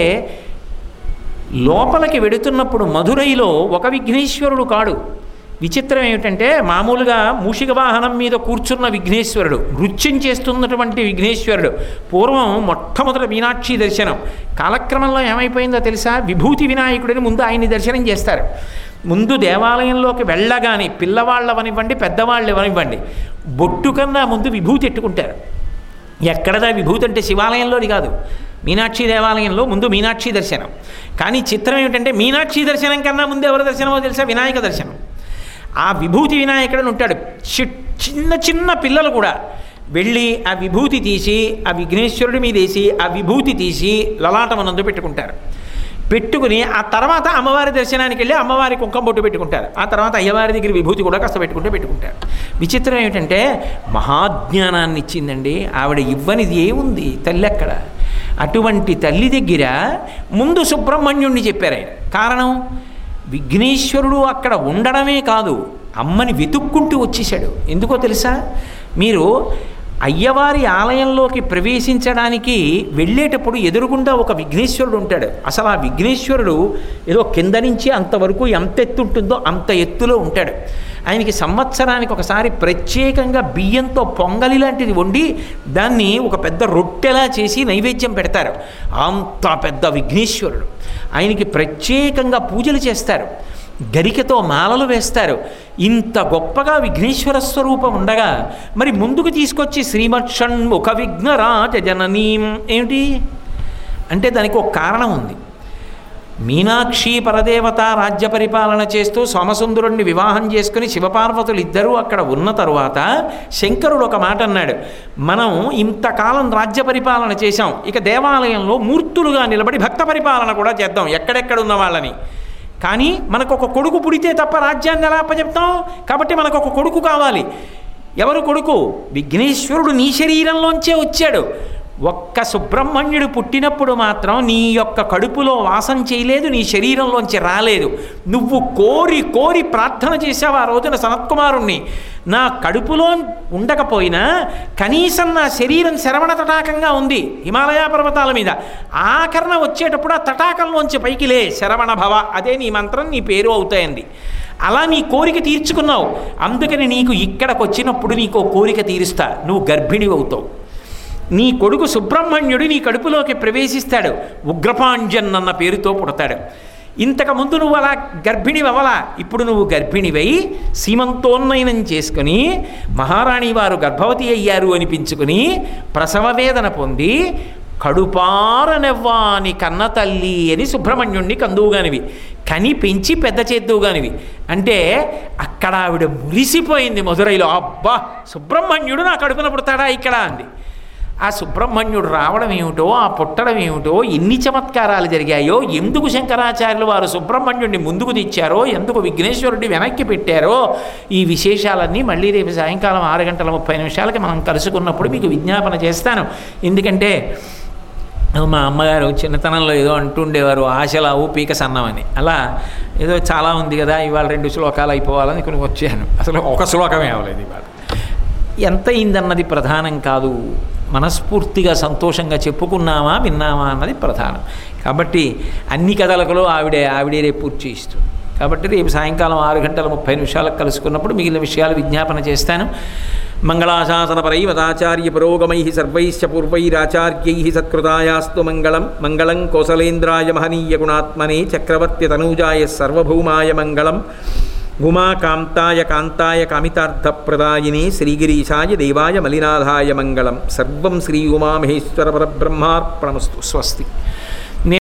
S1: లోపలికి వెడుతున్నప్పుడు మధురైలో ఒక విఘ్నేశ్వరుడు కాడు విచిత్రం ఏమిటంటే మామూలుగా మూషిక వాహనం మీద కూర్చున్న విఘ్నేశ్వరుడు నృత్యం చేస్తున్నటువంటి విఘ్నేశ్వరుడు పూర్వం మొట్టమొదటి మీనాక్షి దర్శనం కాలక్రమంలో ఏమైపోయిందో తెలుసా విభూతి వినాయకుడిని ముందు ఆయన్ని దర్శనం చేస్తారు ముందు దేవాలయంలోకి వెళ్ళగానే పిల్లవాళ్ళవనివ్వండి పెద్దవాళ్ళు ఎవనివ్వండి బొట్టు కన్నా ముందు విభూతి ఎట్టుకుంటారు ఎక్కడదా విభూతి అంటే శివాలయంలోది కాదు మీనాక్షి దేవాలయంలో ముందు మీనాక్షి దర్శనం కానీ చిత్రం ఏమిటంటే మీనాక్షి దర్శనం కన్నా ముందు ఎవరి దర్శనమో తెలుసా వినాయక దర్శనం ఆ విభూతి వినాయకుడని ఉంటాడు చి- చిన్న చిన్న పిల్లలు కూడా వెళ్ళి ఆ విభూతి తీసి ఆ విఘ్నేశ్వరుడి మీద వేసి ఆ విభూతి తీసి లలాటమనందు పెట్టుకుంటారు పెట్టుకుని ఆ తర్వాత అమ్మవారి దర్శనానికి వెళ్ళి అమ్మవారి కుంకం బొట్టు పెట్టుకుంటారు ఆ తర్వాత అయ్యవారి దగ్గర విభూతి కూడా కాస్త పెట్టుకుంటే పెట్టుకుంటారు విచిత్రం ఏమిటంటే మహాజ్ఞానాన్ని ఇచ్చిందండి ఆవిడ ఇవ్వనిది ఏముంది తల్లి అక్కడ అటువంటి తల్లి దగ్గర ముందు సుబ్రహ్మణ్యుణ్ణి చెప్పారు ఆయన కారణం విఘ్నేశ్వరుడు అక్కడ ఉండడమే కాదు అమ్మని వెతుక్కుంటూ వచ్చేసాడు ఎందుకో తెలుసా మీరు అయ్యవారి ఆలయంలోకి ప్రవేశించడానికి వెళ్ళేటప్పుడు ఎదురుగుండా ఒక విఘ్నేశ్వరుడు ఉంటాడు అసలు ఆ విఘ్నేశ్వరుడు ఏదో కింద నుంచి అంతవరకు ఎంత ఎత్తు ఉంటుందో అంత ఎత్తులో ఉంటాడు ఆయనకి సంవత్సరానికి ఒకసారి ప్రత్యేకంగా బియ్యంతో పొంగలి లాంటిది వండి దాన్ని ఒక పెద్ద రొట్టెలా చేసి నైవేద్యం పెడతారు అంత పెద్ద విఘ్నేశ్వరుడు ఆయనకి ప్రత్యేకంగా పూజలు చేస్తారు గరికతో మాలలు వేస్తారు ఇంత గొప్పగా విఘ్నేశ్వర స్వరూపం ఉండగా మరి ముందుకు తీసుకొచ్చి శ్రీమక్షణ్ ముఖ విఘ్నరాజ జననీం ఏమిటి అంటే దానికి ఒక కారణం ఉంది మీనాక్షి పరదేవత రాజ్య పరిపాలన చేస్తూ సోమసుందరుణ్ణి వివాహం చేసుకుని శివపార్వతులు ఇద్దరూ అక్కడ ఉన్న తరువాత శంకరుడు ఒక మాట అన్నాడు మనం ఇంతకాలం రాజ్య పరిపాలన చేశాం ఇక దేవాలయంలో మూర్తులుగా నిలబడి భక్త పరిపాలన కూడా చేద్దాం ఎక్కడెక్కడ ఉన్న వాళ్ళని కానీ మనకు ఒక కొడుకు పుడితే తప్ప రాజ్యాన్ని ఎలా అప్పచెప్తాం కాబట్టి మనకు ఒక కొడుకు కావాలి ఎవరు కొడుకు విఘ్నేశ్వరుడు నీ శరీరంలోంచే వచ్చాడు ఒక్క సుబ్రహ్మణ్యుడు పుట్టినప్పుడు మాత్రం నీ యొక్క కడుపులో వాసం చేయలేదు నీ శరీరంలోంచి రాలేదు నువ్వు కోరి కోరి ప్రార్థన చేసావు ఆ రోజున సనత్కుమారుణ్ణి నా కడుపులో ఉండకపోయినా కనీసం నా శరీరం శరవణ తటాకంగా ఉంది హిమాలయ పర్వతాల మీద ఆకరణ వచ్చేటప్పుడు ఆ తటాకంలోంచి పైకి లే శరవణ భవ అదే నీ మంత్రం నీ పేరు అవుతాయండి అలా నీ కోరిక తీర్చుకున్నావు అందుకని నీకు ఇక్కడికి వచ్చినప్పుడు నీకు కోరిక తీరుస్తా నువ్వు గర్భిణి అవుతావు నీ కొడుకు సుబ్రహ్మణ్యుడు నీ కడుపులోకి ప్రవేశిస్తాడు ఉగ్రపాంజన్ అన్న పేరుతో పుడతాడు ఇంతకుముందు నువ్వు అలా గర్భిణి అవ్వలా ఇప్పుడు నువ్వు గర్భిణివై సీమంతోన్నయనం చేసుకుని మహారాణి వారు గర్భవతి అయ్యారు అనిపించుకుని ప్రసవ వేదన పొంది కడుపారనెవ్వాని కన్న తల్లి అని సుబ్రహ్మణ్యుణ్ణి కందువుగానివి కని పెంచి పెద్ద చేద్దువుగానివి అంటే అక్కడ ఆవిడ మురిసిపోయింది మధురైలో అబ్బా సుబ్రహ్మణ్యుడు నా కడుపున పుడతాడా ఇక్కడ అంది ఆ సుబ్రహ్మణ్యుడు రావడం ఏమిటో ఆ పుట్టడం ఏమిటో ఎన్ని చమత్కారాలు జరిగాయో ఎందుకు శంకరాచార్యులు వారు సుబ్రహ్మణ్యుడిని ముందుకు తెచ్చారో ఎందుకు విఘ్నేశ్వరుడిని వెనక్కి పెట్టారో ఈ విశేషాలన్నీ మళ్ళీ రేపు సాయంకాలం ఆరు గంటల ముప్పై నిమిషాలకి మనం కలుసుకున్నప్పుడు మీకు విజ్ఞాపన చేస్తాను ఎందుకంటే మా అమ్మగారు చిన్నతనంలో ఏదో అంటుండేవారు ఆశలావు పీక సన్నమని అలా ఏదో చాలా ఉంది కదా ఇవాళ రెండు శ్లోకాలు అయిపోవాలని కొన్ని వచ్చాను అసలు ఒక శ్లోకమే అవ్వలేదు ఇవాళ ఎంత అయిందన్నది ప్రధానం కాదు మనస్ఫూర్తిగా సంతోషంగా చెప్పుకున్నామా విన్నామా అన్నది ప్రధానం కాబట్టి అన్ని కథలకులో ఆవిడే ఆవిడే రేపు పూర్తి చేయిస్తుంది కాబట్టి రేపు సాయంకాలం ఆరు గంటల ముప్పై నిమిషాలకు కలుసుకున్నప్పుడు మిగిలిన విషయాలు విజ్ఞాపన చేస్తాను మంగళాశాసనపరైవతాచార్య పురోగమై సర్వైశ్చ పూర్వైరాచార్యై సత్కృతాయాస్తు మంగళం మంగళం కోసలేంద్రాయ మహనీయ గుణాత్మనే చక్రవర్తి తనూజాయ సర్వభౌమాయ మంగళం ఉమాకాంతాయ కాంతాయ కామితార్థప్రదాయినే శ్రీగిరీశాయ దేవాయ మలినాథాయ మంగళం సర్వం శ్రీ ఉమామహేశ్వర పరబ్రహ్మార్పణమస్తు స్వస్తి